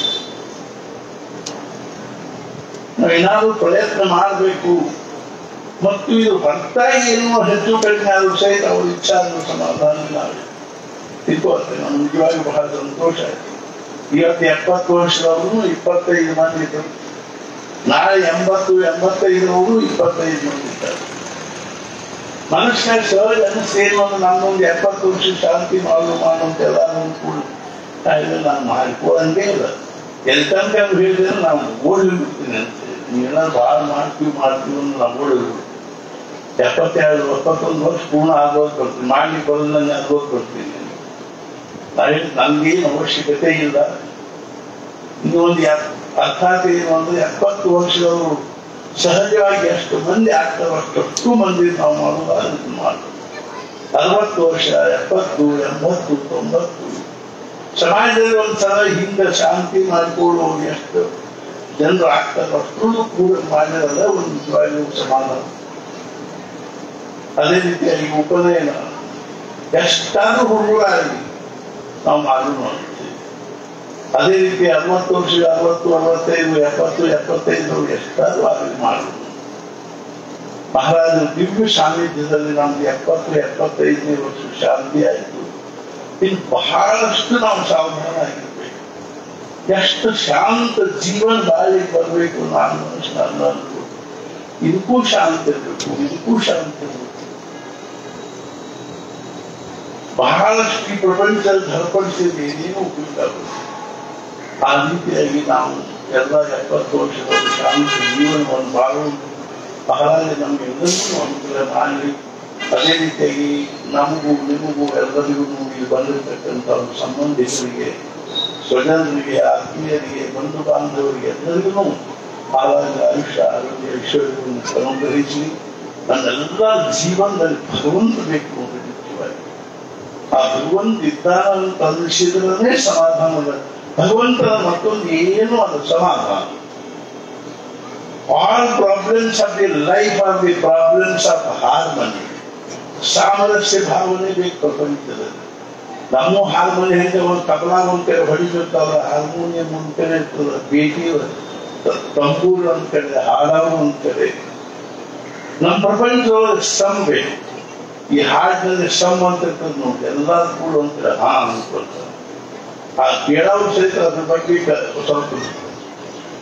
ನಾವೇನಾದ್ರೂ ಪ್ರಯತ್ನ ಮಾಡಬೇಕು ಮತ್ತು ಇದು ಹೊರತಾಗಿ ಏನೋ ಹೆಚ್ಚು ಕಡಿಮೆ ಆದ್ರೂ ಸಹಿತ ಅವ್ರ ಇಚ್ಛಾ ಅನ್ನೋ ಸಮಾಧಾನ ನಾವು ತಿಳ್ಕೊಳ್ತೇವೆ ನಮ್ಗೆ ನಿಜವಾಗಿ ಬಹಳ ಸಂತೋಷ ಆಯ್ತು ಇವತ್ತು ಎಪ್ಪತ್ತು ವರ್ಷದವರು ಇಪ್ಪತ್ತೈದು ಮಂದಿ ಇದ್ರು ನಾಳೆ ಎಂಬತ್ತು ಎಂಬತ್ತೈದರವರು ಇಪ್ಪತ್ತೈದು ಮಂದಿ ಇದ್ದಾರೆ ಮನುಷ್ಯನ ಸಹಜ ಅನಿಸ್ತೇನು ಅಂದ್ರೆ ನನ್ನೊಂದು ಎಪ್ಪತ್ತು ವರ್ಷ ಶಾಂತಿ ಮಾಡು ಮಾಡು ಅಂತ ಎಲ್ಲ ಕೂಡ ಇಲ್ಲ ನಾನು ಮಾಡ್ಕೊಳ್ಳಂಗೆ ಇಲ್ಲ ಎಲ್ಲಿ ತನಕ ಅಂತ ಹೇಳಿದ್ರೆ ನಾವು ಓಡಿ ಬಿಡ್ತೀನಿ ಅಂತ ನೀವೆಲ್ಲ ಭಾಳ ಮಾಡ್ತೀವಿ ಮಾಡ್ತೀವಿ ಅಂತ ನಾವು ಓಡಿ ಎಪ್ಪತ್ತೆರಡು ಎಪ್ಪತ್ತೊಂದು ವರ್ಷ ಪೂರ್ಣ ಆಗೋದು ಬರ್ತೀನಿ ಮಾಡ್ಲಿಕ್ಕೆ ಬರೋದು ನನಗೆ ಆಗೋದು ಬರ್ತೀನಿ ನಾನು ನನ್ಗೇನು ಅವಶ್ಯಕತೆ ಇಲ್ಲ ಇನ್ನೊಂದು ಎಪ್- ಅರ್ಥಾತ್ ಏನು ಅಂದ್ರೆ ಎಪ್ಪತ್ತು ವರ್ಷದವರು ಸಹಜವಾಗಿ ಎಷ್ಟು ಮಂದಿ ಆಗ್ತಾರೋ ಅಷ್ಟು ಮಂದಿ ನಾವು ಮಾಡೋದು ಅದನ್ನ ಮಾಡೋದು ಅರವತ್ತು ವರ್ಷ ಎಪ್ಪತ್ತು ಎಂಬತ್ತು ತೊಂಬತ್ತು ಸಮಾಜದಲ್ಲಿ ಒಂದ್ಸಲ ಹಿಂದೆ ಶಾಂತಿ ಮಾಡಿಕೊಳ್ಳುವ ಎಷ್ಟು ಜನರು ಆಗ್ತಾರೋ ಅಷ್ಟು ಕೂಡ ಮಾಡಿರಲ್ಲ ಒಂದು ನಿಜವಾಗಿಯೂ ಸಮಾಧಾನ ಅದೇ ರೀತಿಯಾಗಿ ಉಪನಯನ ಎಷ್ಟಾದ್ರೂ ಹುಡುಗರಾಗಲಿ ನಾವು ಮಾಡೋದು ಮಾಡ್ತೀವಿ ಅದೇ ರೀತಿ ಅರವತ್ತು ವರ್ಷ ಅರವತ್ತು ಅರವತ್ತೈದು ಎಪ್ಪತ್ತು ಎಪ್ಪತ್ತೈದು ಎಷ್ಟಾದ್ರೂ ಆಗಲಿ ಮಾಡುದು ಮಹಾರಾಜರ ದಿವ್ಯ ಸಾನ್ನಿಧ್ಯದಲ್ಲಿ ನಮ್ಗೆ ಎಪ್ಪತ್ತು ಎಪ್ಪತ್ತೈದನೇ ವರ್ಷ ಶಾಂತಿ ಆಯಿತು ಇನ್ನು ಬಹಳಷ್ಟು ನಾವು ಸಾವಧಾನ ಆಗಿರ್ಬೇಕು ಎಷ್ಟು ಶಾಂತ ಜೀವನ ಬಾಳಿಗೆ ಬರಬೇಕು ನಾನು ಮನುಷ್ಯ ನಾನು ಅಂದ್ರು. ಇದಕ್ಕೂ ಶಾಂತಿ ಇರಬೇಕು ಇದಕ್ಕೂ ಶಾಂತಿ ಇರಬೇಕು ಬಹಳಷ್ಟು ಈ ಪ್ರಪಂಚದಲ್ಲಿ ಧರ್ಪಡಿಸಿದ ಏನೇನು ಉಪಯೋಗ ಆಗುತ್ತೆ ಆ ರೀತಿಯಾಗಿ ನಾವು ಎಲ್ಲ ಎಪ್ಪತ್ತು ವರ್ಷದ ಶಾಂತಿ ಜೀವನವನ್ನು ಬಾಳುವುದು ಮಹಾರಾಜ ನಮಗೆ ಎಲ್ಲರಿಗೂ ಅನುಕೂಲ ಮಾಡಲಿ ಅದೇ ರೀತಿಯಾಗಿ ನಮಗೂ ನಿಮಗೂ ಎಲ್ಲರಿಗೂ ಇಲ್ಲಿ ಬಂದಿರತಕ್ಕಂಥ ಒಂದು ಸಂಬಂಧಿಕರಿಗೆ ಸ್ವಜನರಿಗೆ ಆತ್ಮೀಯರಿಗೆ ಬಂಧು ಬಾಂಧವರಿಗೆ ಎಲ್ಲರಿಗೂ ಮಹಾರಾಜ ಆಯುಷ್ಯ ಆರೋಗ್ಯ ಐಶ್ವರ್ಯವನ್ನು ಅನುಗ್ರಹಿಸಲಿ ನನ್ನೆಲ್ಲ ಜೀವನದಲ್ಲಿ ಭಗವಂತ ಬೇಕು ಅಂತ ಮುಖ್ಯವಾಗಿ ಆ ಭಗವಂತ ಇದ್ದಾನ ಅಂತ ಅನ್ನಿಸಿದ್ರೆ ಸಮಾಧಾನದ ಭಗವಂತನ ಮತ್ತೊಂದು ಏನು ಅದು ಸಮಾಧಾನ all problems of the life are the problems of harmony ಸಾಮರಸ್ಯ ಭಾವನೆ ಬೇಕು ಪ್ರಪಂಚದಲ್ಲಿ ನಮ್ಮ ಹಾರ್ಮೋನಿ ಹೆಂಗೆ ಒಂದು ತಬಲಾ ಒಂದ್ ಕಡೆ ಹೊಡಿತಿರ್ತಾವ ಹಾರ್ಮೋನಿಯಂ ಒಂದ್ ಕಡೆ ಇರ್ತದ ಬೇಟಿ ತಂಪೂರು ಒಂದ್ ಕಡೆ ಹಾಡಾವ ಒಂದ್ ಕಡೆ ನಮ್ಮ ಪ್ರಪಂಚದೊಳಗೆ ಸಮ್ ಬೇಕು ಈ ಹಾಡಿನಲ್ಲಿ ಸಮ್ ಅಂತ ಇರ್ತದೆ ನೋಡಿ ಎಲ್ಲಾರು ಕೂಡ ಒಂದ್ ಕಡೆ ಹಾ ಅನ್ಕೊಳ್ತಾರೆ ಆ ಕೇಳೋರು ಸಹಿತ ಅದ್ರ ಬಗ್ಗೆ ಕ- ಸ್ವಲ್ಪ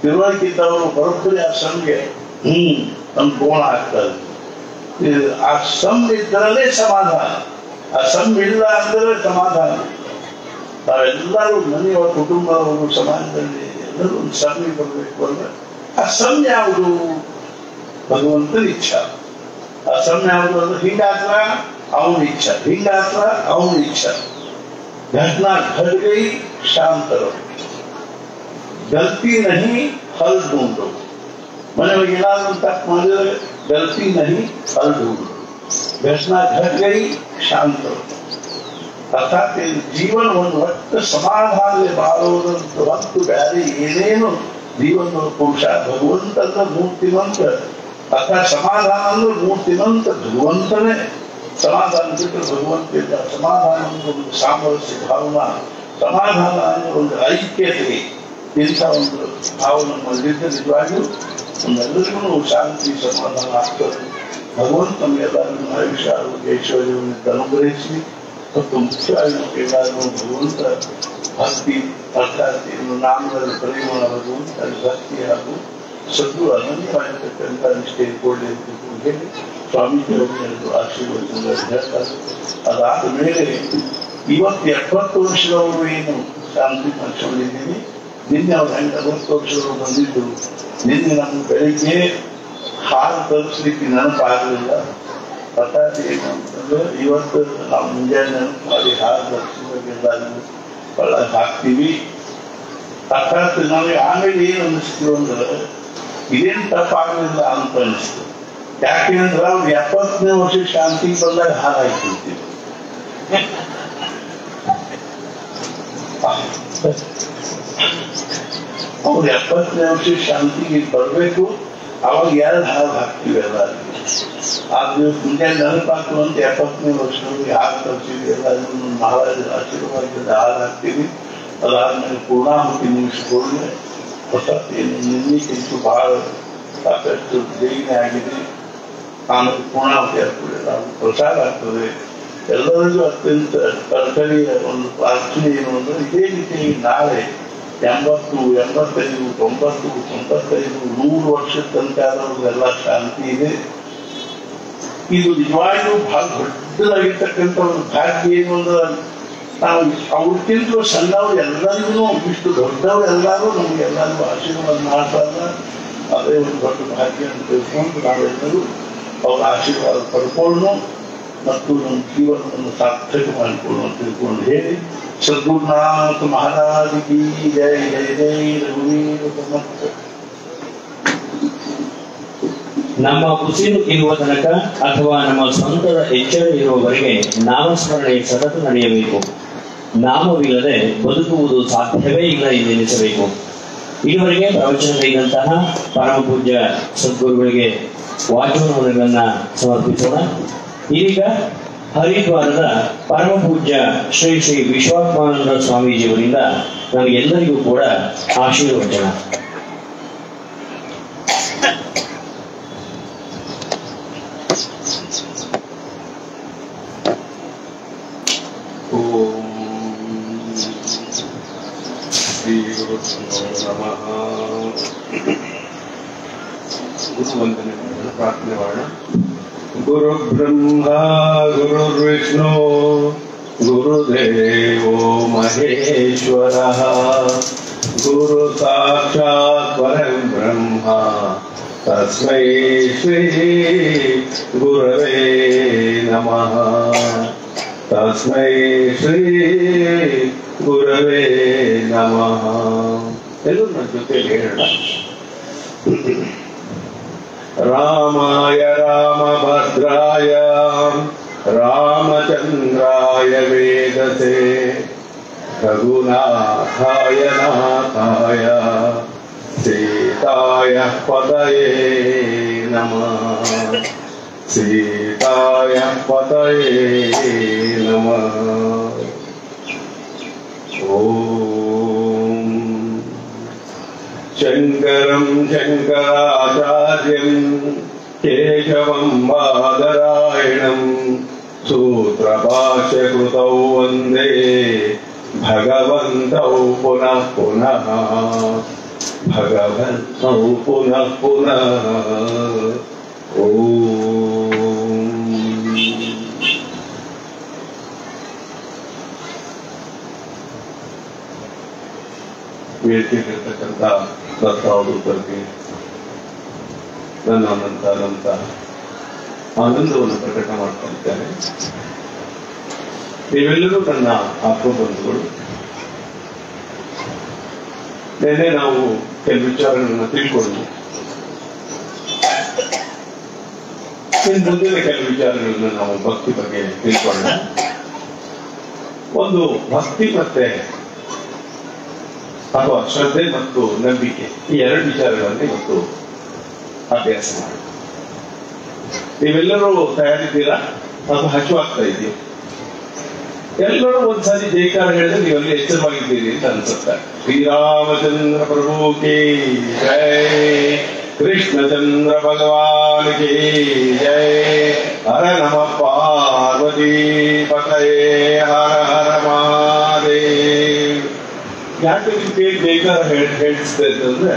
ತಿಳುವಳಿಕಿದ್ದವರು ಬರೋಬ್ಬರಿ ಆ ಸಂಘೆ ಹ್ಮ್ ನಮ್ಮ ಕೋಣ ಆಗ್ತದೆ ಇದು ಆ ಸಮ್ ಇದ್ದರಲ್ಲೇ ಸಮಾಧಾನ ಆ ಸಮ್ ಇಲ್ಲ ಅಂದ್ರೆ ಸಮಾಧಾನ ನಾವೆಲ್ಲರೂ ಮನೆಯವರ ಕುಟುಂಬದವರು ಸಮಾಜದಲ್ಲಿ ಎಲ್ಲರೂ ಒಂದು ಸಮ್ಗೆ ಬರಬೇಕು ಅಂದ್ರೆ ಆ ಸಮ್ ಯಾವುದು ಭಗವಂತನ ಇಚ್ಛಾ ಆ ಸಮ್ ಯಾವುದು ಅಂದ್ರೆ ಹಿಂಗಾತ್ರ ಅವನ ಇಚ್ಛಾ ಹಿಂಗಾತ್ರ ಅವನ ಇಚ್ಛಾ घटना घट गई शांत रहो गलती नहीं हल ढूंढो मैंने ಏನಾದ್ರು ತಪ್ಪು ಮಾಡಿದ್ರೆ ಗಲತಿ नहीं हल ढूंढो घटना घट गई शांत रहो ಅರ್ಥಾತ್ ಈ ಜೀವನವನ್ನು ಒಟ್ಟು ಸಮಾಧಾನದಲ್ಲಿ ಬಾಳುವುದಂತ ಹೊತ್ತು ಬೇರೆ ಏನೇನು ಜೀವನದ ಪುರುಷ ಭಗವಂತನ ಮೂರ್ತಿವಂತ ಅರ್ಥಾತ್ ಸಮಾಧಾನ ಅಂದ್ರೆ ಮೂರ್ತಿವಂತ ಭಗವಂತನೇ ಸಮಾಧಾನ ಬಿಟ್ಟರೆ ಭಗವಂತ ಇಲ್ಲ ಸಮಾಧಾನ ಅಂದ್ರೆ ಒಂದು ಸಾಮರಸ್ಯ ಭಾವನಾ ಸಮಾಧಾನ ಅಂದ್ರೆ ಒಂದು ಐಕ್ಯತೆ ಇಂಥ ಒಂದು ಭಾವನೆ ನಮ್ಮಲ್ಲಿದ್ದ ನಿಜವಾಗಿಯೂ ನಮ್ಮೆಲ್ಲರಿಗೂ ಶಾಂತಿ ಸಮಾಧಾನ ಆಗ್ತದೆ ಭಗವಂತ ನಮ್ಗೆಲ್ಲರಿಗೂ ಆಯುಷ್ಯ ಆರೋಗ್ಯ ಐಶ್ವರ್ಯವನ್ನು ಅನುಗ್ರಹಿಸಿ ಮತ್ತು ಮುಖ್ಯವಾಗಿ ನಮಗೆಲ್ಲರಿಗೂ ಭಗವಂತ ಭಕ್ತಿ ಅರ್ಥಾತ್ ಇನ್ನು ನಾಮದಲ್ಲಿ ಪರಿಮಳ ಭಗವಂತ ಭಕ್ತಿ ಹಾಗೂ ಸದ್ದು ಅನನ್ಯವಾಗಿರ್ತಕ್ಕಂಥ ನಿಷ್ಠೆ ಕೊಡಲಿ ಅಂತ ಹೇಳಿ ಸ್ವಾಮೀಜಿಯವರಿಗೆ ಆಶೀರ್ವದಿಸಿದ ಹೇಳ್ತಾರೆ ಅದಾದ ಮೇಲೆ ಇವತ್ತು ಎಪ್ಪತ್ತು ವರ್ಷದವರು ಏನು ಶಾಂತಿ ಪಂಚಮಲ್ಲಿದ್ದೀನಿ ನಿನ್ನೆ ಅವ್ರು ಹೆಂಗೆ ಅರವತ್ತು ವರ್ಷದವರು ಬಂದಿದ್ದು ನಿನ್ನೆ ನಮ್ಗೆ ಬೆಳಿಗ್ಗೆ ಹಾಲು ತರಿಸ್ಲಿಕ್ಕೆ ನೆನಪಾಗಲಿಲ್ಲ ಹಠಾತ್ ಏನು ಅಂತಂದ್ರೆ ಇವತ್ತು ನಾವು ಮುಂಜಾನೆ ನೆನಪು ಮಾಡಿ ಹಾಲು ತರಿಸಿದಾಗೆಲ್ಲ ಒಳಗೆ ಹಾಕ್ತೀವಿ ಹಠಾತ್ ನಮಗೆ ಆಮೇಲೆ ಏನು ಅನ್ನಿಸ್ತು ಅಂದ್ರೆ ಇದೇನು ತಪ್ಪಾಗಲಿಲ್ಲ ಅಂತ ಅನಿಸ್ತು ಯಾಕೆ ಅಂದ್ರೆ ಅವ್ರು ಎಪ್ಪತ್ತನೇ ವರ್ಷ ಶಾಂತಿ ಬಂದಾಗ ಹಾಳಾಗ್ತಿರ್ತೀವಿ ಅವ್ರು ಎಪ್ಪತ್ತನೇ ವರ್ಷ ಶಾಂತಿಗೆ ಬರಬೇಕು ಅವಾಗ ಎರಡು ಹಾಲು ಹಾಕ್ತೀವಿ ಎಲ್ಲರಿಗೂ ಆ ದಿವಸ ಮುಂಜಾನೆ ನೆನಪಾಕುವಂತ ಎಪ್ಪತ್ತನೇ ವರ್ಷದವರಿಗೆ ಹಾಲು ತರಿಸಿದ್ವಿ ಎಲ್ಲರಿಗೂ ಮಹಾರಾಜರ ಆಶೀರ್ವಾದದಿಂದ ಹಾಲು ಹಾಕ್ತೀವಿ ಅದಾದ್ಮೇಲೆ ಪೂರ್ಣಾಹುತಿ ಮುಗಿಸ್ಕೊಂಡ್ರೆ ಹೊಸ ಏನು ನಿನ್ನೆಕ್ಕಿಂತೂ ಬಹಳ ಸಾಕಷ್ಟು ಬೇಗನೆ ಆಗಿದೆ ಆಮೇಲೆ ಪೂರ್ಣಾಹುತಿ ಆಗ್ತದೆ ನಾವು ಪ್ರಸಾದ ಆಗ್ತದೆ ಎಲ್ಲರಿಗೂ ಅತ್ಯಂತ ಕರ್ತವ್ಯ ಒಂದು ಪ್ರಾರ್ಥನೆ ಏನು ಅಂದ್ರೆ ಇದೇ ರೀತಿ ನಾಳೆ ಎಂಬತ್ತು ಎಂಬತ್ತೈದು ತೊಂಬತ್ತು ತೊಂಬತ್ತೈದು ನೂರು ವರ್ಷದ ತನಕ ಆದವ್ರಿಗೆಲ್ಲ ಶಾಂತಿ ಇದೆ ಇದು ನಿಜವಾಗಿಯೂ ಬಹಳ ದೊಡ್ಡದಾಗಿರ್ತಕ್ಕಂಥ ಒಂದು ಭಾಗ್ಯ ಏನು ಅಂದ್ರೆ ನಾವು ಅವ್ರಿಗಿಂತಲೂ ಸಣ್ಣವ್ರು ಎಲ್ಲರಿಗೂ ಇಷ್ಟು ದೊಡ್ಡವ್ರು ಎಲ್ಲರೂ ನಮ್ಗೆ ಎಲ್ಲರಿಗೂ ಆಶೀರ್ವಾದ ಮಾಡ್ತಾರೆ ಅದೇ ಒಂದು ದೊಡ್ಡ ಭಾಗ್ಯ ಅಂತ ತಿಳ್ಕೊಂಡು ನಾವೆಲ್ಲರೂ ಅವ್ರ ಆಶೀರ್ವಾದ ಪಡ್ಕೊಂಡು ಮತ್ತು ನಮ್ಮ ಜೀವನವನ್ನು ಸಾರ್ಥಕ ಮಾಡಿಕೊಂಡು ಅಂತ ತಿಳ್ಕೊಂಡು ಹೇಳಿ ಸದ್ಗುರುನಾಥ ಮಹಾರಾಜ್ ಕಿ ಜಯ ಜಯ ಜಯ ರಘುವೀರ ಸಮರ್ಥ ನಮ್ಮ ಉಸಿರು ಇರುವ ತನಕ ಅಥವಾ ನಮ್ಮ ಸ್ವಂತದ ಎಚ್ಚರ ಇರುವವರೆಗೆ ನಾಮಸ್ಮರಣೆ ಸತತ ನಡೆಯಬೇಕು ನಾಮವಿಲ್ಲದೆ ಬದುಕುವುದು ಸಾಧ್ಯವೇ ಇಲ್ಲ ಎಂದೆನಿಸಬೇಕು ಇದುವರೆಗೆ ಪ್ರವಚನಗೈದಂತಹ ಪರಮ ಪೂಜ್ಯ ಸದ್ಗುರುಗಳಿಗೆ ವಾಚನವನ್ನ ಸಮರ್ಪಿಸೋಣ ಇದೀಗ ಹರಿದ್ವಾರದ ಪರಮ ಪೂಜ್ಯ ಶ್ರೀ ಶ್ರೀ ವಿಶ್ವಾತ್ಮಾನಂದ ಸ್ವಾಮೀಜಿಯವರಿಂದ ನಮಗೆಲ್ಲರಿಗೂ ಕೂಡ ಆಶೀರ್ವಚನ ಶ್ರೀಗುರು ನಮಃ ಗುರುವಂದನೆ ಮಾಡೋಣ ಪ್ರಾರ್ಥನೆ ಮಾಡೋಣ ಗುರು ಬ್ರಹ್ಮ ಗುರುರ್ವಿಷ್ಣು ಗುರುದೇವೋ ಮಹೇಶ್ವರ ಗುರು ಸಾಕ್ಷಾತ್ ಪರಂ ಬ್ರಹ್ಮ ತಸ್ಮೈ ಶ್ರೀ ಗುರವೇ ನಮಃ ತಸ್ಮೈ ಶ್ರೀ ಗುರವೇ ನಮಃ ಎಲ್ಲರೂ ನನ್ನ ಜೊತೆ ಹೇಳೋಣ ರಾಮಾಯ ರಾಮಭದ್ರಾಯ ರಾಮಚಂದ್ರಾಯ ವೇದಸೆ ರಘುನಾಥಾಯ ನಾಥಾಯ ಸೀತಾಯ ಪದಯೇ ನಮಃ ಸೀತಾಯ ಪತಯೇ ನಮಃ ಓಂ ಶಂಕರಂ ಶಂಕರಾಚಾರ್ಯಂ ಕೇಶವಂ ಬಾದರಾಯಣಂ ಸೂತ್ರಭಾಷ್ಯಕೃತೌ ವಂದೇ ಭಗವಂತೌ ಪುನಃ ಪುನಃ ಭಗವಂತೌ ಪುನಃ ಪುನಃ ಓಂ ವೇದಿಕೆಯಲ್ಲಿರ್ತಕ್ಕಂಥ ದತ್ತಾವಧೂತರಿಗೆ ನನ್ನ ಅನಂತ ಅನಂತ ಆನಂದವನ್ನು ಪ್ರಕಟ ಮಾಡ್ತಾ ಇದ್ದೇನೆ ನೀವೆಲ್ಲರೂ ನನ್ನ ಆತ್ಮಬಂಧುಗಳು ನಿನ್ನೆ ನಾವು ಕೆಲವು ವಿಚಾರಗಳನ್ನ ತಿಳ್ಕೊಂಡು ಇನ್ನು ಮುಂದಿನ ಕೆಲವು ವಿಚಾರಗಳನ್ನ ನಾವು ಭಕ್ತಿ ಬಗ್ಗೆ ತಿಳ್ಕೊಳ್ಳೋಣ ಒಂದು ಭಕ್ತಿ ಮತ್ತೆ ಅಥವಾ ಶ್ರದ್ಧೆ ಮತ್ತು ನಂಬಿಕೆ ಈ ಎರಡು ವಿಚಾರಗಳನ್ನು ಇವತ್ತು ಅಭ್ಯಾಸ ಮಾಡಿ ನೀವೆಲ್ಲರೂ ತಯಾರಿದ್ದೀರಾ ಅಥವಾ ಹಚ್ಚುವಾಗ್ತಾ ಇದೆಯಾ ಎಲ್ಲರೂ ಒಂದ್ಸಾರಿ ಜೈಕಾರ ಹೇಳಿದ್ರೆ ನೀವೆಲ್ಲ ಎಚ್ಚರವಾಗಿದ್ದೀರಿ ಅಂತ ಅನ್ಸುತ್ತೆ ಶ್ರೀರಾಮಚಂದ್ರ ಪ್ರಭು ಕೇ ಜಯ ಕೃಷ್ಣಚಂದ್ರ ಭಗವಾನ್ ಕೇ ಜಯ ಹರ ನಮ ಪಾರ್ವತಿ ಪತಯೇ ಹರ ಹರ ಮಹಾದೇವ್ ಯಾಕೆ ನಿಮ್ಗೆ ಜೈಕಾರ ಹೇಳಿ ಹೇಳಿಸ್ತಾ ಇದ್ದಂದ್ರೆ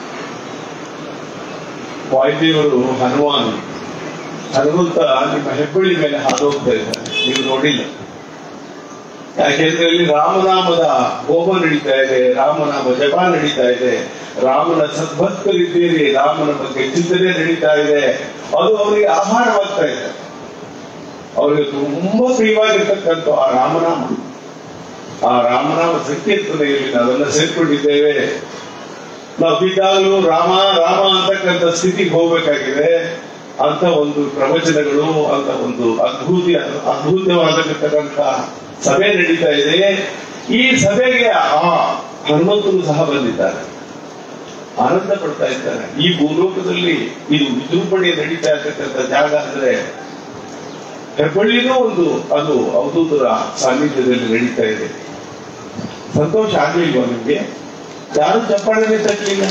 ವಾಯುದೇವರು ಹನುಮಾನ್ ಹನುಮಂತ ನಿಮ್ಮ ಹೆಬ್ಬಳ್ಳಿ ಮೇಲೆ ಹಾದು ಹೋಗ್ತಾ ಇದ್ದಾನೆ ನೀವು ನೋಡಿಲ್ಲ ಯಾಕೆಂದ್ರೆ ಇಲ್ಲಿ ರಾಮನಾಮದ ಹೋಮ ನಡೀತಾ ಇದೆ ರಾಮನಾಮ ಜಪ ನಡೀತಾ ಇದೆ ರಾಮನ ಸದ್ಭಕ್ತರಿದ್ದೀರಿ ರಾಮನ ಬಗ್ಗೆ ಚಿಂತನೆ ನಡೀತಾ ಇದೆ ಅದು ಅವರಿಗೆ ಆಹಾರವಾಗ್ತಾ ಇದೆ ಅವರಿಗೆ ತುಂಬಾ ಪ್ರಿಯವಾಗಿರ್ತಕ್ಕಂಥ ಆ ರಾಮನಾಮ ಆ ರಾಮನಾಮ ಸಂಕೀರ್ತನೆಯಲ್ಲಿ ನಾವೆಲ್ಲ ಸೇರ್ಕೊಂಡಿದ್ದೇವೆ ನಾವು ಬಿದ್ದಾಗಲೂ ರಾಮ ರಾಮ ಅಂತಕ್ಕಂಥ ಸ್ಥಿತಿಗೆ ಹೋಗ್ಬೇಕಾಗಿದೆ ಅಂತ ಒಂದು ಪ್ರವಚನಗಳು ಅಂತ ಒಂದು ಅದ್ಭುತ ಅದ್ಭುತವಾಗಿರ್ತಕ್ಕಂಥ ಸಭೆ ನಡೀತಾ ಇದೆ ಈ ಸಭೆಗೆ ಆ ಹನುಮಂತನು ಸಹ ಬಂದಿದ್ದಾರೆ ಆನಂದ ಪಡ್ತಾ ಇದ್ದಾರೆ ಈ ಭೂಲೋಕದಲ್ಲಿ ಇದು ವಿಜೃಂಭಣೆ ನಡೀತಾ ಇರ್ತಕ್ಕಂಥ ಜಾಗ ಅಂದ್ರೆ ಹೆಬ್ಬಳ್ಳಿನೂ ಒಂದು ಅದು ಅವಧೂತರ ಸಾನ್ನಿಧ್ಯದಲ್ಲಿ ನಡೀತಾ ಇದೆ ಸಂತೋಷ ಆಗ್ಲಿಲ್ವಾ ನಿಮ್ಗೆ ಯಾರು ಚಪ್ಪಾಳೆನೆ ತಟ್ಟಲಿಲ್ಲ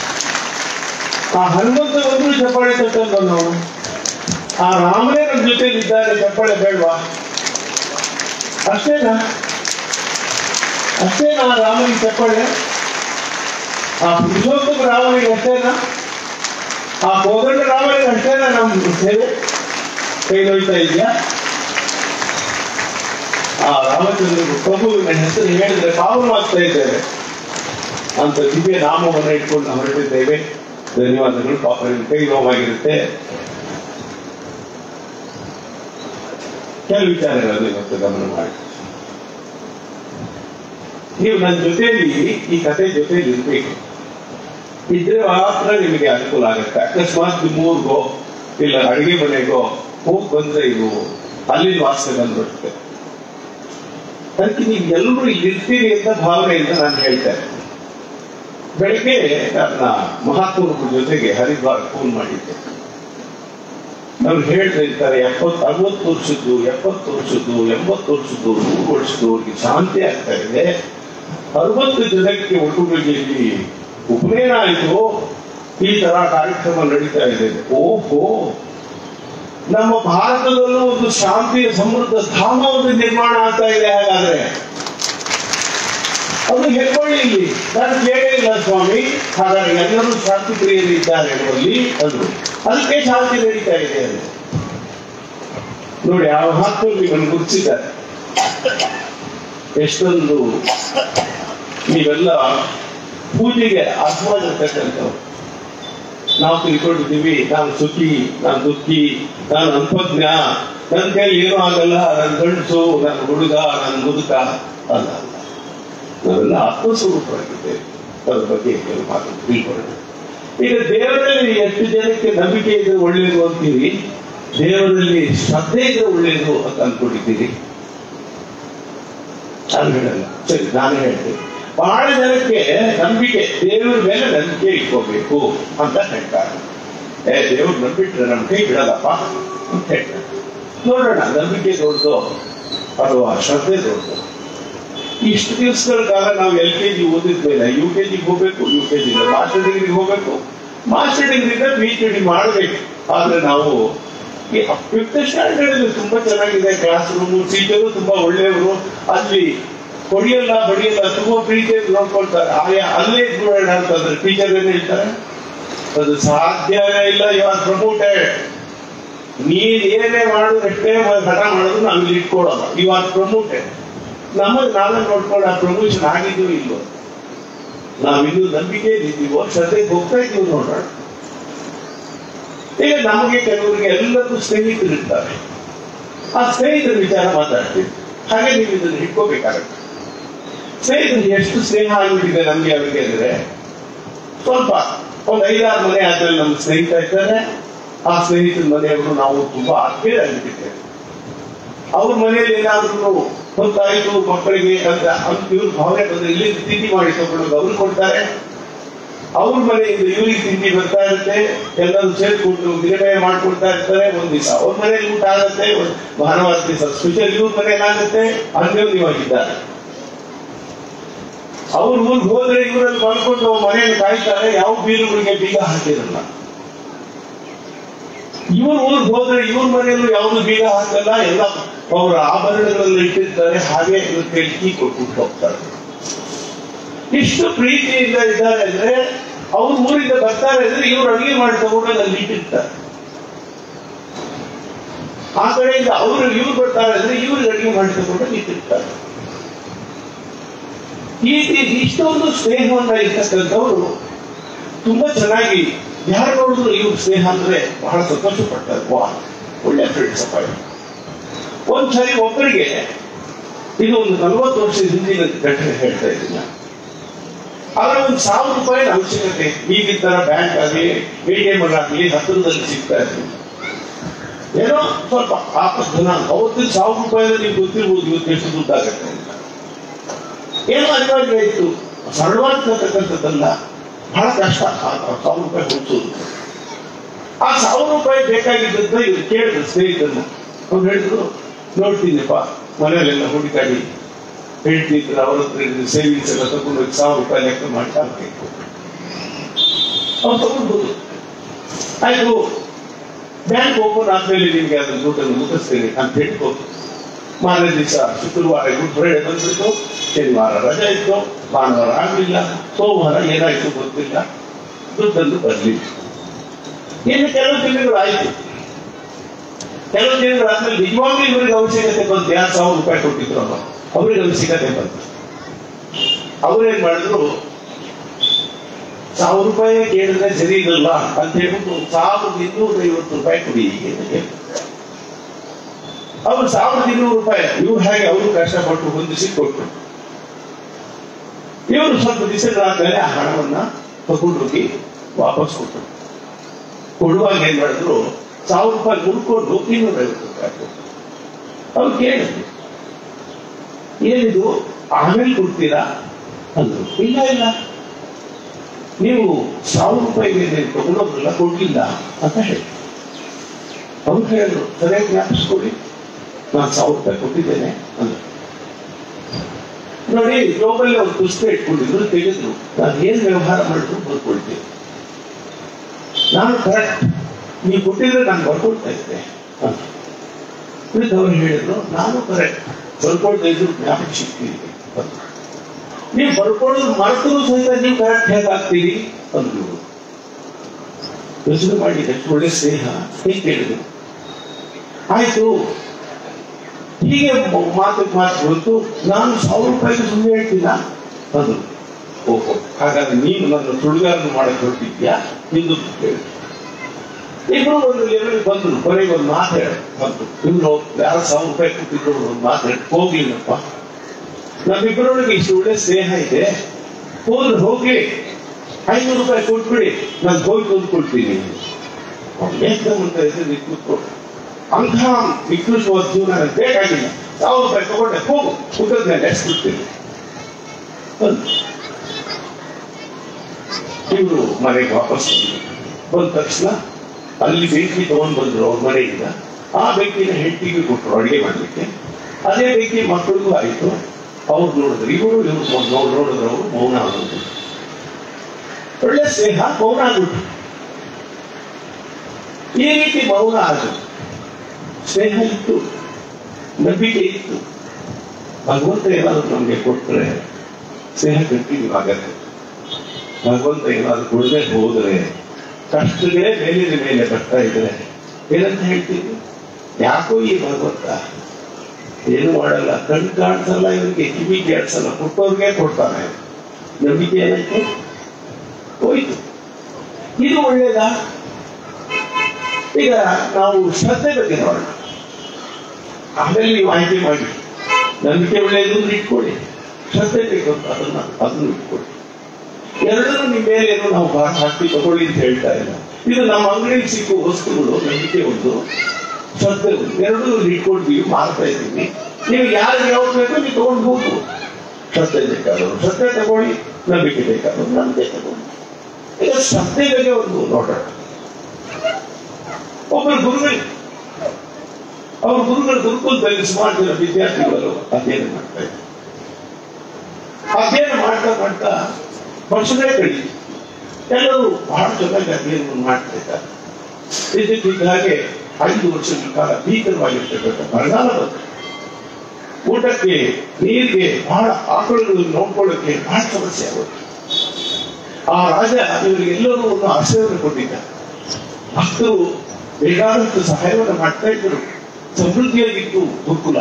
ಆ ಹನುಮಂತ ಬಂದ್ರು ಚಪ್ಪಾಳೆ ತಟ್ಟಲ್ವ ನಾವು ಆ ರಾಮನೇ ನಮ್ಮ ಜೊತೆ ಇದ್ದಾರೆ ಚಪ್ಪಾಳೆ ಬೇಡವಾ ಅಷ್ಟೇನಾ ಅಷ್ಟೇನಾ ಆ ರಾಮನಿಗೆ ಚಪ್ಪಾಳೆ ಆ ಪುರುಷೋತ್ತಮ ರಾಮನಿಗೆ ಅಷ್ಟೇನಾ ಆ ಕೋದಂಡ ರಾಮನಿಗೆ ಅಷ್ಟೇನಾ ನಮ್ಮ ಸೇವೆ ಕೈಗೊಳ್ತಾ ಇದೆಯಾ ಆ ರಾಮಚಂದ್ರ ಪ್ರಭುವಿನ ಹೆಸರು ಹೇಳಿದ್ರೆ ಪಾವನವಾಗ್ತಾ ಇದ್ದೇವೆ ಅಂತ ದಿವ್ಯ ನಾಮವನ್ನು ಇಟ್ಕೊಂಡು ನಾವು ಹೊರಟಿದ್ದೇವೆ ಧನ್ಯವಾದಗಳು ಪಾಪ ನಿಮ್ಮ ಕೈ ನೋವಾಗಿರುತ್ತೆ ಕೆಲವು ವಿಚಾರಗಳನ್ನು ಇವತ್ತು ಗಮನ ಮಾಡಿ ನೀವು ನನ್ನ ಜೊತೆಯಲ್ಲಿ ಈ ಕಥೆ ಜೊತೆಯಲ್ಲಿ ಇರ್ಬೇಕು ಇದ್ರೆ ಮಾತ್ರ ನಿಮಗೆ ಅನುಕೂಲ ಆಗುತ್ತೆ ಅಕಸ್ಮಾತ್ ನಿಮ್ಮೂರ್ಗೋ ಇಲ್ಲ ಅಡಿಗೆ ಮನೆಗೋ ಹೋಗಿ ಬಂದ್ರೆ ಇದು ಅಲ್ಲಿನ ವಾಸನೆ ಬಂದ್ಬಿಡುತ್ತೆ ಅದಕ್ಕೆ ನೀವು ಎಲ್ಲರೂ ಇಲ್ಲಿ ಇರ್ತೀರಿ ಅಂತ ಭಾವನೆಯಿಂದ ನಾನು ಹೇಳ್ತೇನೆ ಬೆಳಿಗ್ಗೆ ನನ್ನ ಮಹಾತ್ಮರ ಜೊತೆಗೆ ಹರಿದ್ವಾರ ಫೋನ್ ಮಾಡಿದ್ದೆ ಅವ್ರು ಹೇಳ್ತಾ ಇರ್ತಾರೆ ಎಪ್ಪತ್ತು ಅರವತ್ತು ವರ್ಷದ್ದು ಎಪ್ಪತ್ತು ವರ್ಷದ್ದು ಎಂಬತ್ತು ವರ್ಷದ್ದು ನೂರು ವರ್ಷದ್ದು ಅವ್ರಿಗೆ ಶಾಂತಿ ಆಗ್ತಾ ಇದೆ ಅರವತ್ತು ಜನಕ್ಕೆ ಒಟ್ಟುಗೂಡಿಯಲ್ಲಿ ಉಪನಯನ ಆಯಿತು ಈ ತರ ಕಾರ್ಯಕ್ರಮ ನಡೀತಾ ಇದೆ ಓಹೋ ನಮ್ಮ ಭಾರತದಲ್ಲೂ ಒಂದು ಶಾಂತಿಯ ಸಮೃದ್ಧ ಧಾಮ ಒಂದು ನಿರ್ಮಾಣ ಆಗ್ತಾ ಇದೆ ಹಾಗಾದ್ರೆ ಅದು ಹೆಬ್ಬಳ್ಳಿಯಲ್ಲಿ ನಾನು ಕೇಳೇ ಇಲ್ಲ ಸ್ವಾಮಿ ಹಾಗಾಗಿ ಎಲ್ಲರೂ ಶಾಂತಿ ಪ್ರಿಯರು ಇದ್ದಾರೆ ಅನ್ನುವಲ್ಲಿ ಅಂದ್ರು ಅದಕ್ಕೆ ಶಾಂತಿ ನಡೀತಾ ಇದೆ ಅದು ನೋಡಿ ಆ ಮಹಾತ್ಮ ನಿಮ್ಮನ್ನು ಗುರುತಿಸಿದ್ದಾರೆ ಎಷ್ಟೊಂದು ನೀವೆಲ್ಲ ಪೂಜೆಗೆ ಅರ್ಥವಾಗಿರ್ತಕ್ಕಂಥವ್ರು ನಾವು ತಿಳ್ಕೊಂಡಿದ್ದೀವಿ ನಾನು ಸುಖಿ ನಾನು ದುಃಖಿ ನಾನು ಅಲ್ಪಜ್ಞ ನನ್ನ ಕೈಲಿ ಏನೂ ಆಗಲ್ಲ ನನ್ನ ಗಂಡಸು ನನ್ನ ಹುಡುಗ ನನ್ನ ಮುದುಕ ಅಲ್ಲ ನಾವೆಲ್ಲ ಆತ್ಮಸ್ವರೂಪರಾಗಿದ್ದೇವೆ ಅದ್ರ ಬಗ್ಗೆ ಕೆಲವು ಮಾತು ತಿಳ್ಕೊಳ್ಳೋಣ ಈಗ ದೇವರಲ್ಲಿ ಎಷ್ಟು ಜನಕ್ಕೆ ನಂಬಿಕೆ ಇದ್ರೆ ಒಳ್ಳೇದು ಅಂತೀರಿ ದೇವರಲ್ಲಿ ಶ್ರದ್ಧೆ ಇದ್ರೆ ಒಳ್ಳೇದು ಅಂತ ಅನ್ಕೊಂಡಿದ್ದೀರಿ ನಾನು ಹೇಳಲ್ಲ ಸರಿ ನಾನು ಹೇಳ್ತೇನೆ ಬಹಳ ಜನಕ್ಕೆ ನಂಬಿಕೆ ದೇವರ ಮೇಲೆ ನಂಬಿಕೆ ಇಟ್ಕೋಬೇಕು ಅಂತ ಹೇಳ್ತಾರೆ ಏ ದೇವ್ರು ನಂಬಿಟ್ರೆ ನಮ್ಮ ಕೈ ಬಿಡಲ್ಲಪ್ಪ ಅಂತ ಹೇಳ್ತಾರೆ ನೋಡೋಣ ನಂಬಿಕೆ ದೊಡ್ಡದು ಅಥವಾ ಶ್ರದ್ಧೆ ದೊಡ್ಡದು ಇಷ್ಟು ದಿವಸಗಳ ಕಾಲ ನಾವು ಎಲ್ ಕೆ ಜಿ ಓದಿದ್ಮೇಲೆ ಯು ಕೆ ಜಿಗೆ ಹೋಗ್ಬೇಕು ಯು ಕೆ ಜಿ ಮಾಸ್ಟರ್ ಡಿಗ್ರಿಗೆ ಹೋಗ್ಬೇಕು ಮಾಸ್ಟರ್ ಡಿಗ್ರಿಯಿಂದ ಪಿ ಎಚ್ ಡಿ ಮಾಡಬೇಕು ಆದ್ರೆ ನಾವು ಈ ಫಿಫ್ತ್ ಸ್ಟ್ಯಾಂಡರ್ಡ್ ತುಂಬಾ ಚೆನ್ನಾಗಿದೆ ಕ್ಲಾಸ್ ರೂಮು ಟೀಚರು ತುಂಬಾ ಒಳ್ಳೆಯವರು ಅಲ್ಲಿ ಹೊಡಿಯಲ್ಲ ಬಡಿಯಲ್ಲ ತುಂಬಾ ಪ್ರೀತಿಯಲ್ಲಿ ನೋಡ್ಕೊಳ್ತಾರೆ ಆಯಾ ಅಲ್ಲೇ ಇದ್ಬಿಡೋಣ ಅಂತಂದ್ರೆ ಟೀಚರ್ ಏನ್ ಹೇಳ್ತಾರೆ ಅದು ಸಾಧ್ಯವೇ ಇಲ್ಲ ಯು ಆರ್ ಪ್ರಮೋಟೆಡ್ ನೀನ್ ಏನೇ ಮಾಡಿದ್ರು ಎಷ್ಟೇ ಮ- ಹಠ ಮಾಡಿದ್ರು ನಾವು ಇಲ್ಲಿ ಇಟ್ಕೊಳ್ಳೋಲ್ಲ ಯು ಆರ್ ಪ್ರಮೋಟೆಡ್ ನಮಗೆ ನಾವೇ ನೋಡ್ಕೊಂಡು ಆ ಪ್ರಮೋಷನ್ ಆಗಿದೀವಿ ಇಲ್ವೋ ನಾವಿನ್ನೂ ನಂಬಿಕೆ ಇದ್ದೀವೋ ಶ್ರದ್ಧೆಗೆ ಹೋಗ್ತಾ ಇದೀವಿ ನೋಡೋಣ ಈಗ ನಮಗೆ ಕೆಲವರಿಗೆ ಎಲ್ಲರೂ ಸ್ನೇಹಿತರು ಇರ್ತಾರೆ ಆ ಸ್ನೇಹಿತರ ವಿಚಾರ ಮಾತಾಡ್ತೀವಿ ಹಾಗೆ ನೀವು ಇದನ್ನು ಇಟ್ಕೋಬೇಕಾಗತ್ತೆ ಸ್ನೇಹಿತರು ಎಷ್ಟು ಸ್ನೇಹ ಆಗಿಬಿಟ್ಟಿದೆ ನಮ್ಗೆ ಅವರಿಗೆ ಅಂದ್ರೆ ಸ್ವಲ್ಪ ಒಂದು ಐದಾರು ಮನೆ ಆದ್ಮೇಲೆ ನಮ್ಮ ಸ್ನೇಹಿತ ಇದ್ದಾರೆ ಆ ಸ್ನೇಹಿತರ ಮನೆಯವರು ನಾವು ತುಂಬಾ ಆತ್ಮೀಯ ಆಗಿಬಿಟ್ಟಿದ್ದೇವೆ ಅವ್ರ ಮನೆಯಲ್ಲಿ ಏನಾದ್ರೂ ಹೊತ್ತಾಯ್ತು ಮಕ್ಕಳಿಗೆ ಅಂತ ಅಂತ ಇವ್ರ ಭಾವನೆ ಬಂದ್ರೆ ಇಲ್ಲಿ ತಿಂಡಿ ಮಾಡಿ ತಗೊಂಡು ಅವ್ರು ಕೊಡ್ತಾರೆ ಅವ್ರ ಮನೆಯಿಂದ ಇವ್ರಿಗೆ ತಿಂಡಿ ಬರ್ತಾ ಇರುತ್ತೆ ಎಲ್ಲರೂ ಸೇರ್ಕೊಂಡು ವಿನಿಮಯ ಮಾಡ್ಕೊಳ್ತಾ ಇರ್ತಾರೆ ಒಂದ್ ದಿವಸ ಅವ್ರ ಮನೇಲಿ ಊಟ ಆಗುತ್ತೆ ಒಂದ್ ಭಾನುವಾರ ದಿವಸ ಸ್ಪೆಷಲ್ ಇವ್ರ ಮನೇಲಿ ಆಗುತ್ತೆ ಅನ್ಯೋನ್ಯವಾಗಿದ್ದಾರೆ ಅವ್ರ ಊರಿಗೆ ಹೋದ್ರೆ ಇವರಲ್ಲಿ ಮಾಡ್ಕೊಂಡು ಮನೆಯಲ್ಲಿ ಕಾಯ್ತಾರೆ ಯಾವ ಬೀರುಗಳಿಗೆ ಬೀಗ ಹಾಕಿರಲ್ಲ ಇವ್ರ ಊರಿಗೆ ಹೋದ್ರೆ ಇವ್ರ ಮನೆಯಲ್ಲೂ ಯಾವ್ದು ಬೀಗ ಹಾಕಲ್ಲ ಎಲ್ಲ ಅವರ ಆಭರಣಗಳಲ್ಲಿ ಇಟ್ಟಿರ್ತಾರೆ ಹಾಗೆ ಇವ್ರ ಕೈಲಿ ಕೀ ಕೊಟ್ಬಿಟ್ಟು ಹೋಗ್ತಾರೆ ಇಷ್ಟು ಪ್ರೀತಿಯಿಂದ ಇದ್ದಾರೆ ಅಂದ್ರೆ ಅವ್ರ ಊರಿಂದ ಬರ್ತಾರೆ ಅಂದ್ರೆ ಇವ್ರು ಅಡಿಗೆ ಮಾಡಿ ತಗೊಂಡು ಅಲ್ಲಿ ಇಟ್ಟಿರ್ತಾರೆ ಆ ಕಡೆಯಿಂದ ಅವರು ಇವ್ರು ಬರ್ತಾರೆ ಅಂದ್ರೆ ಇವ್ರಿಗೆ ಅಡಿಗೆ ಮಾಡಿ ತಗೊಂಡು ಅಲ್ಲಿ ಇಟ್ಟಿರ್ತಾರೆ ಈ ರೀತಿ ಇಷ್ಟೊಂದು ಸ್ನೇಹವನ್ನ ಇರ್ತಕ್ಕಂಥವ್ರು ತುಂಬಾ ಚೆನ್ನಾಗಿ ಯಾರು ನೋಡಿದ್ರು ಇವ್ರ ಸ್ನೇಹ ಅಂದ್ರೆ ಬಹಳ ಸಂತೋಷ ಪಡ್ತಾರೆ ವಾ ಒಳ್ಳೆ ಫ್ರೆಂಡ್ಸ್ ಅಪ್ಪ ಇವ್ರು. ಒಂದ್ಸರಿ ಒಬ್ಬರಿಗೆ ಇದು ಒಂದು ನಲವತ್ತು ವರ್ಷದ ಹಿಂದಿನ ಘಟನೆ ಹೇಳ್ತಾ ಇದ್ದೀನಿ ನಾನು. ಆದ್ರೆ ಒಂದು ಸಾವಿರ ರೂಪಾಯಿ ಅವಶ್ಯಕತೆ ಈಗಿನ ತರ ಬ್ಯಾಂಕ್ ಆಗಲಿ ಎ ಟಿ ಎಂ ಆಗಲಿ ಹತ್ತಿರದಲ್ಲಿ ಸಿಗ್ತಾ ಇರ್ಲಿಲ್ಲ ಏನೋ ಸ್ವಲ್ಪ ಆಪತ್ತನ ಅವತ್ತಿನ ಸಾವಿರ ರೂಪಾಯಿ ನಿಮ್ಗೆ ಗೊತ್ತಿರ್ಬೋದು ಇವತ್ತು ಎಷ್ಟು ದುಡ್ಡಾಗತ್ತೆ ಅಂತ ಏನೋ ಅನಿವಾರ್ಯ ಇತ್ತು ಸರಳವಾಗಿರ್ತಕ್ಕಂಥದ್ದಲ್ಲ ಬಹಳ ಕಷ್ಟ ಆ ಸಾವಿರ ರೂಪಾಯಿ ಹುಡ್ಸೋದು ಆ ಸಾವಿರ ರೂಪಾಯಿ ಬೇಕಾಗಿದ್ದಂತ ಇವ್ರು ಕೇಳಿದ್ರು ಸ್ನೇಹಿತರನ್ನ ಅವ್ರು ಹೇಳಿದ್ರು ನೋಡ್ತೀನಿಪ್ಪ ಮನೆಯಲ್ಲೆಲ್ಲ ಹುಡುಕಾಡಿ ಹೇಳ್ತಿದ್ರು ಅವ್ರ ಹತ್ರ ಸೇವಿಂಗ್ಸ್ ಎಲ್ಲ ತಗೊಂಡು ಹೋಗಿ ಸಾವಿರ ರೂಪಾಯಿ ಲೆಕ್ಕ ಮಾಡಿ ಹಾಕ್ಬೇಕು ಅವ್ರು ತಗೊಂಡ್ಬೋದು ಆಯ್ತು ಬ್ಯಾಂಕ್ ಓಪನ್ ಆದ್ಮೇಲೆ ನಿಮ್ಗೆ ಅದ್ರ ದುಡ್ಡನ್ನು ಮುಗಿಸ್ತೇನೆ ಅಂತ ಹೇಳ್ಬೋದು ಮಾರನೇ ದಿವಸ ಶುಕ್ರವಾರ ಗುಡ್ ಫ್ರೈಡೆ ಬಂದ್ಬಿಟ್ಟು ಶನಿವಾರ ರಜೆ ಇತ್ತು ಭಾನುವಾರ ಆಗ್ಲಿಲ್ಲ ಸೋಮವಾರ ಏನಾಯ್ತು ಗೊತ್ತಿಲ್ಲ ದುಡ್ಡನ್ನು ಬರ್ಲಿಲ್ಲ ಇನ್ನು ಕೆಲವು ದಿನಗಳು ಆಯ್ತು ಕೆಲವು ದಿನಗಳಾದ್ಮೇಲೆ ನಿಜವಾಗ್ಲೂ ಇವರಿಗೆ ಅವಶ್ಯಕತೆ ಬಂತು ಯಾರು ಸಾವಿರ ರೂಪಾಯಿ ಕೊಟ್ಟಿದ್ರು ಅಲ್ಲ ಅವ್ರಿಗೆ ಅವಶ್ಯಕತೆ ಬಂತು ಅವ್ರೇನ್ ಮಾಡಿದ್ರು ಸಾವಿರ ರೂಪಾಯಿ ಕೇಳಿದ್ರೆ ಸರಿ ಇರಲ್ಲ ಅಂತ ಹೇಳ್ಬಿಟ್ಟು ಸಾವಿರದ ಇನ್ನೂರ ಐವತ್ತು ರೂಪಾಯಿ ಕೊಡಿ ಅಂತ ಕೇಳಿದ್ರು. ಅವ್ರು ಸಾವಿರದ ಇನ್ನೂರು ರೂಪಾಯಿ ಇವ್ರು ಹಾಗೆ ಅವರು ಕಷ್ಟಪಟ್ಟು ಹೊಂದಿಸಿ ಕೊಟ್ಟರು ಇವರು ಸ್ವಲ್ಪ ದಿವಸಗಳಾದ್ಮೇಲೆ ಆ ಹಣವನ್ನ ತಗೊಂಡು ಹೋಗಿ ವಾಪಸ್ ಕೊಟ್ಟರು ಕೊಡುವಾಗ ಏನ್ ಮಾಡಿದ್ರು ಸಾವಿರ ರೂಪಾಯಿ ಉಳ್ಕೊಂಡು ಇನ್ನೂರ ಐವತ್ತು ರೂಪಾಯಿ ಕೊಟ್ರು. ಅವ್ರು ಕೇಳಿದ್ರು ಏನಿದು ಆಮೇಲೆ ಕೊಡ್ತೀರಾ ಅಂದ್ರು ಇಲ್ಲ ಇಲ್ಲ ನೀವು ಸಾವಿರ ರೂಪಾಯಿಗೆ ತಗೊಂಡೋದ್ರಲ್ಲ ಕೊಡ್ಲಿಲ್ಲ ಅಂತ ಹೇಳಿ ಅವ್ರು ಹೇಳಿದ್ರು ಸರಿಯಾಗಿ ಜ್ಞಾಪಿಸ್ಕೊಳ್ಳಿ ನಾನು ಸಾವಿರ ರೂಪಾಯಿ ಕೊಟ್ಟಿದ್ದೇನೆ ಅಂದ್ರು ನೋಡಿ ಜೋಬಲ್ಲಿ ಒಂದು ಪುಸ್ತಕ ಇಟ್ಕೊಂಡಿದ್ರು ತೆಗೆದ್ರು ನಾನು ಏನ್ ವ್ಯವಹಾರ ಮಾಡಿದ್ರು ಬರ್ಕೊಳ್ತೀನಿ ನಾನು ಕರೆಕ್ಟ್ ನೀವು ಕೊಟ್ಟಿದ್ರೆ ನಾನು ಬರ್ಕೊಳ್ತಾ ಇದ್ದೆ ಅಂತ ಉಳಿದ ಅವ್ರು ಹೇಳಿದ್ರು ನಾನು ಕರೆಕ್ಟ್ ಬರ್ಕೊಳ್ತಾ ಇದ್ರು ಜ್ಞಾಪಕ ಶಕ್ತಿ ಇದೆ ಅಂತ. ನೀವು ಬರ್ಕೊಳ್ಳೋದು ಮರೆತರೂ ಸಹಿತ ನೀವು ಕರೆಕ್ಟ್ ಹೇಗಾಗ್ತೀರಿ ಅಂದ್ರು ಯೋಚನೆ ಮಾಡಿ ಎಷ್ಟು ಒಳ್ಳೆ ಸ್ನೇಹ ಹೇಗೆ ಕೇಳಿದ್ರು ಆಯ್ತು ಹೀಗೆ ಮಾತು ಮಾತು ಬಂತು ನಾನು ಸಾವಿರ ರೂಪಾಯಿಗೆ ಸುಮ್ಮನೆ ಹೇಳ್ತೀನ ಅಂದ್ರು ಓಹೋ ಹಾಗಾದ್ರೆ ನೀನು ನನ್ನ ಸುಡುಗಾರನ್ನು ಮಾಡಕ್ ಹೊರಟಿದ್ಯಾ ಎಂದು ಕೇಳಿ ಇಬ್ರು ಒಂದು ಲೆವೆಲ್ ಬಂದ್ರು ಕೊನೆಗೆ ಒಂದು ಮಾತು ಹೇಳ ಬಂತು ಇವ್ರು ಯಾರು ಸಾವಿರ ರೂಪಾಯಿ ಕೊಟ್ಟಿದ್ರು ಒಂದು ಮಾತು ಹೇಳಿ ಹೋಗ್ಲಿಲ್ಲಪ್ಪ ನಮ್ಮಿಬ್ಬರೊಳಗೆ ಇಷ್ಟು ಒಳ್ಳೆ ಸ್ನೇಹ ಇದೆ ಹೋದ್ರೆ ಹೋಗ್ಲಿ ಐನೂರು ರೂಪಾಯಿ ಕೊಟ್ಬಿಡಿ ನಾನು ಹೋಗಿ ತಂದ್ಕೊಡ್ತೀನಿ ಅಂತ ಹೆಸರು ಕೂತ್ಕೊಂಡು ಅಂಥ ನಿಕೃಷ್ಟವಾದ ಜೀವನ ನನಗೆ ಬೇಕಾಗಿಲ್ಲ ಸಾವಿರ ರೂಪಾಯಿ ತಗೊಂಡೆ ಹೋಗು ಉತ್ತರದ ಮೇಲೆ ಎಸ್ಬಿಡ್ತೀನಿ ಇವರು ಮನೆಗೆ ವಾಪಸ್ ಬಂದ್ರು ಬಂದ ತಕ್ಷಣ ಅಲ್ಲಿ ಬೆಂಕಿ ತಗೊಂಡ್ ಬಂದ್ರು ಅವ್ರ ಮನೆಯಿಂದ ಆ ಬೆಂಕಿನ ಹೆಂಡತಿಗೆ ಕೊಟ್ಟರು ಅಡಿಗೆ ಮಾಡ್ಲಿಕ್ಕೆ ಅದೇ ಬೆಂಕಿ ಮಕ್ಕಳಿಗೂ ಆಯ್ತು ಅವ್ರು ನೋಡಿದ್ರು ಇವರು ಇವರು ನೋಡ್ ನೋಡಿದ್ರು ಅವರು ಮೌನ ಆಗೋದು ಒಳ್ಳೆ ಸ್ನೇಹ ಮೌನ ಆಗ್ಬಿಟ್ಟು ಈ ರೀತಿ ಮೌನ ಆದ್ರು ಸ್ನೇಹ ಇತ್ತು ನಂಬಿಕೆ ಇತ್ತು ಭಗವಂತ ಏನಾದ್ರು ನಮಗೆ ಕೊಟ್ಟರೆ ಸ್ನೇಹ ಕಂಟಿನ್ಯೂ ಆಗತ್ತೆ ಭಗವಂತ ಏನಾದ್ರು ಕೊಡದೆ ಹೋದರೆ ಕಷ್ಟಗಳೇ ಮೇಲಿನ ಮೇಲೆ ಬರ್ತಾ ಇದ್ರೆ ಏನಂತ ಹೇಳ್ತೀವಿ ಯಾಕೋ ಈ ಭಗವಂತ ಏನು ಮಾಡಲ್ಲ ಕಣ್ ಕಾಣಿಸಲ್ಲ ಇವರಿಗೆ ಕಿವಿ ಕೇಳಿಸಲ್ಲ ಕೊಟ್ಟವ್ರಿಗೆ ಕೊಡ್ತಾನೆ ನಂಬಿಕೆ ಏನಾಯ್ತು ಹೋಯ್ತು ಇದು ಒಳ್ಳೇದಾ ಈಗ ನಾವು ಶ್ರದ್ಧೆ ಬಗ್ಗೆ ನೋಡೋಣ ಆಮೇಲೆ ನೀವು ಆಯ್ಕೆ ಮಾಡಿ ನಂಬಿಕೆ ಒಳ್ಳೆಯದು ಅಂದ್ರೆ ಇಟ್ಕೊಳ್ಳಿ ಶ್ರದ್ಧೆ ಬೇಕು ಅಂತ ಅದನ್ನ ಅದನ್ನು ಇಟ್ಕೊಳ್ಳಿ ಎರಡನ್ನೂ ನಿಮ್ಮ ಮೇಲೆ ಏನು ನಾವು ಭಾರ ಹಾಕಿ ತಗೊಳ್ಳಿ ಅಂತ ಹೇಳ್ತಾ ಇಲ್ಲ ಇದು ನಮ್ಮ ಅಂಗಡಿಯಲ್ಲಿ ಸಿಕ್ಕುವ ವಸ್ತುಗಳು ನಂಬಿಕೆ ಒಂದು ಶ್ರದ್ಧೆ ಒಂದು ಎರಡೂ ಇಟ್ಕೊಳ್ತೀವಿ ಮಾರ್ತಾ ಇದ್ದೀವಿ ನೀವು ಯಾರು ಯಾವ್ದು ಬೇಕೋ ನೀವು ತಗೊಂಡು ಹೋಗು ಶ್ರದ್ಧೆ ಬೇಕಾದವರು ಶ್ರದ್ಧೆ ತಗೊಳ್ಳಿ ನಂಬಿಕೆ ಬೇಕಾದವರು ನಂಬಿಕೆ ತಗೊಳ್ಳಿ ಈಗ ಶ್ರದ್ಧೆ ಬಗ್ಗೆ ಒಂದು ನೋಡೋಣ ಒಬ್ಬರು ಗುರುಗಳು ಅವ್ರ ಗುರುಗಳು ಗುರುಕುಲದಲ್ಲಿ ಸುಮಾರು ಜನ ವಿದ್ಯಾರ್ಥಿಗಳು ಅಧ್ಯಯನ ಮಾಡ್ತಾ ಇದ್ದಾರೆ ಅಧ್ಯಯನ ಮಾಡ್ತಾ ಮಾಡ್ತಾ ವರ್ಷಗಳೇ ಕಳೀತು ಎಲ್ಲರೂ ಬಹಳ ಚೆನ್ನಾಗಿ ಅಧ್ಯಯನ ಮಾಡ್ತಾ ಇದ್ದಾರೆ ಇದಕ್ಕಿದ್ದ ಹಾಗೆ ಐದು ವರ್ಷಗಳ ಕಾಲ ಭೀಕರವಾಗಿರ್ತಕ್ಕಂಥ ಬರಗಾಲ ಬಂತು ಊಟಕ್ಕೆ ನೀರಿಗೆ ಬಹಳ ಆಕಳುಗಳನ್ನು ನೋಡ್ಕೊಳ್ಳೋಕೆ ಬಹಳ ಸಮಸ್ಯೆ ಆಗುತ್ತೆ ಆ ರಾಜ ಇವರಿಗೆಲ್ಲರೂ ಒಂದು ಆಶ್ರಯವನ್ನು ಕೊಟ್ಟಿದ್ದ ಭಕ್ತರು ಬೇಕಾದಷ್ಟು ಸಹಾಯವನ್ನು ಮಾಡ್ತಾ ಇದ್ದರು ಸಮೃದ್ಧಿಯಾಗಿತ್ತು ಗುರುಕುಲ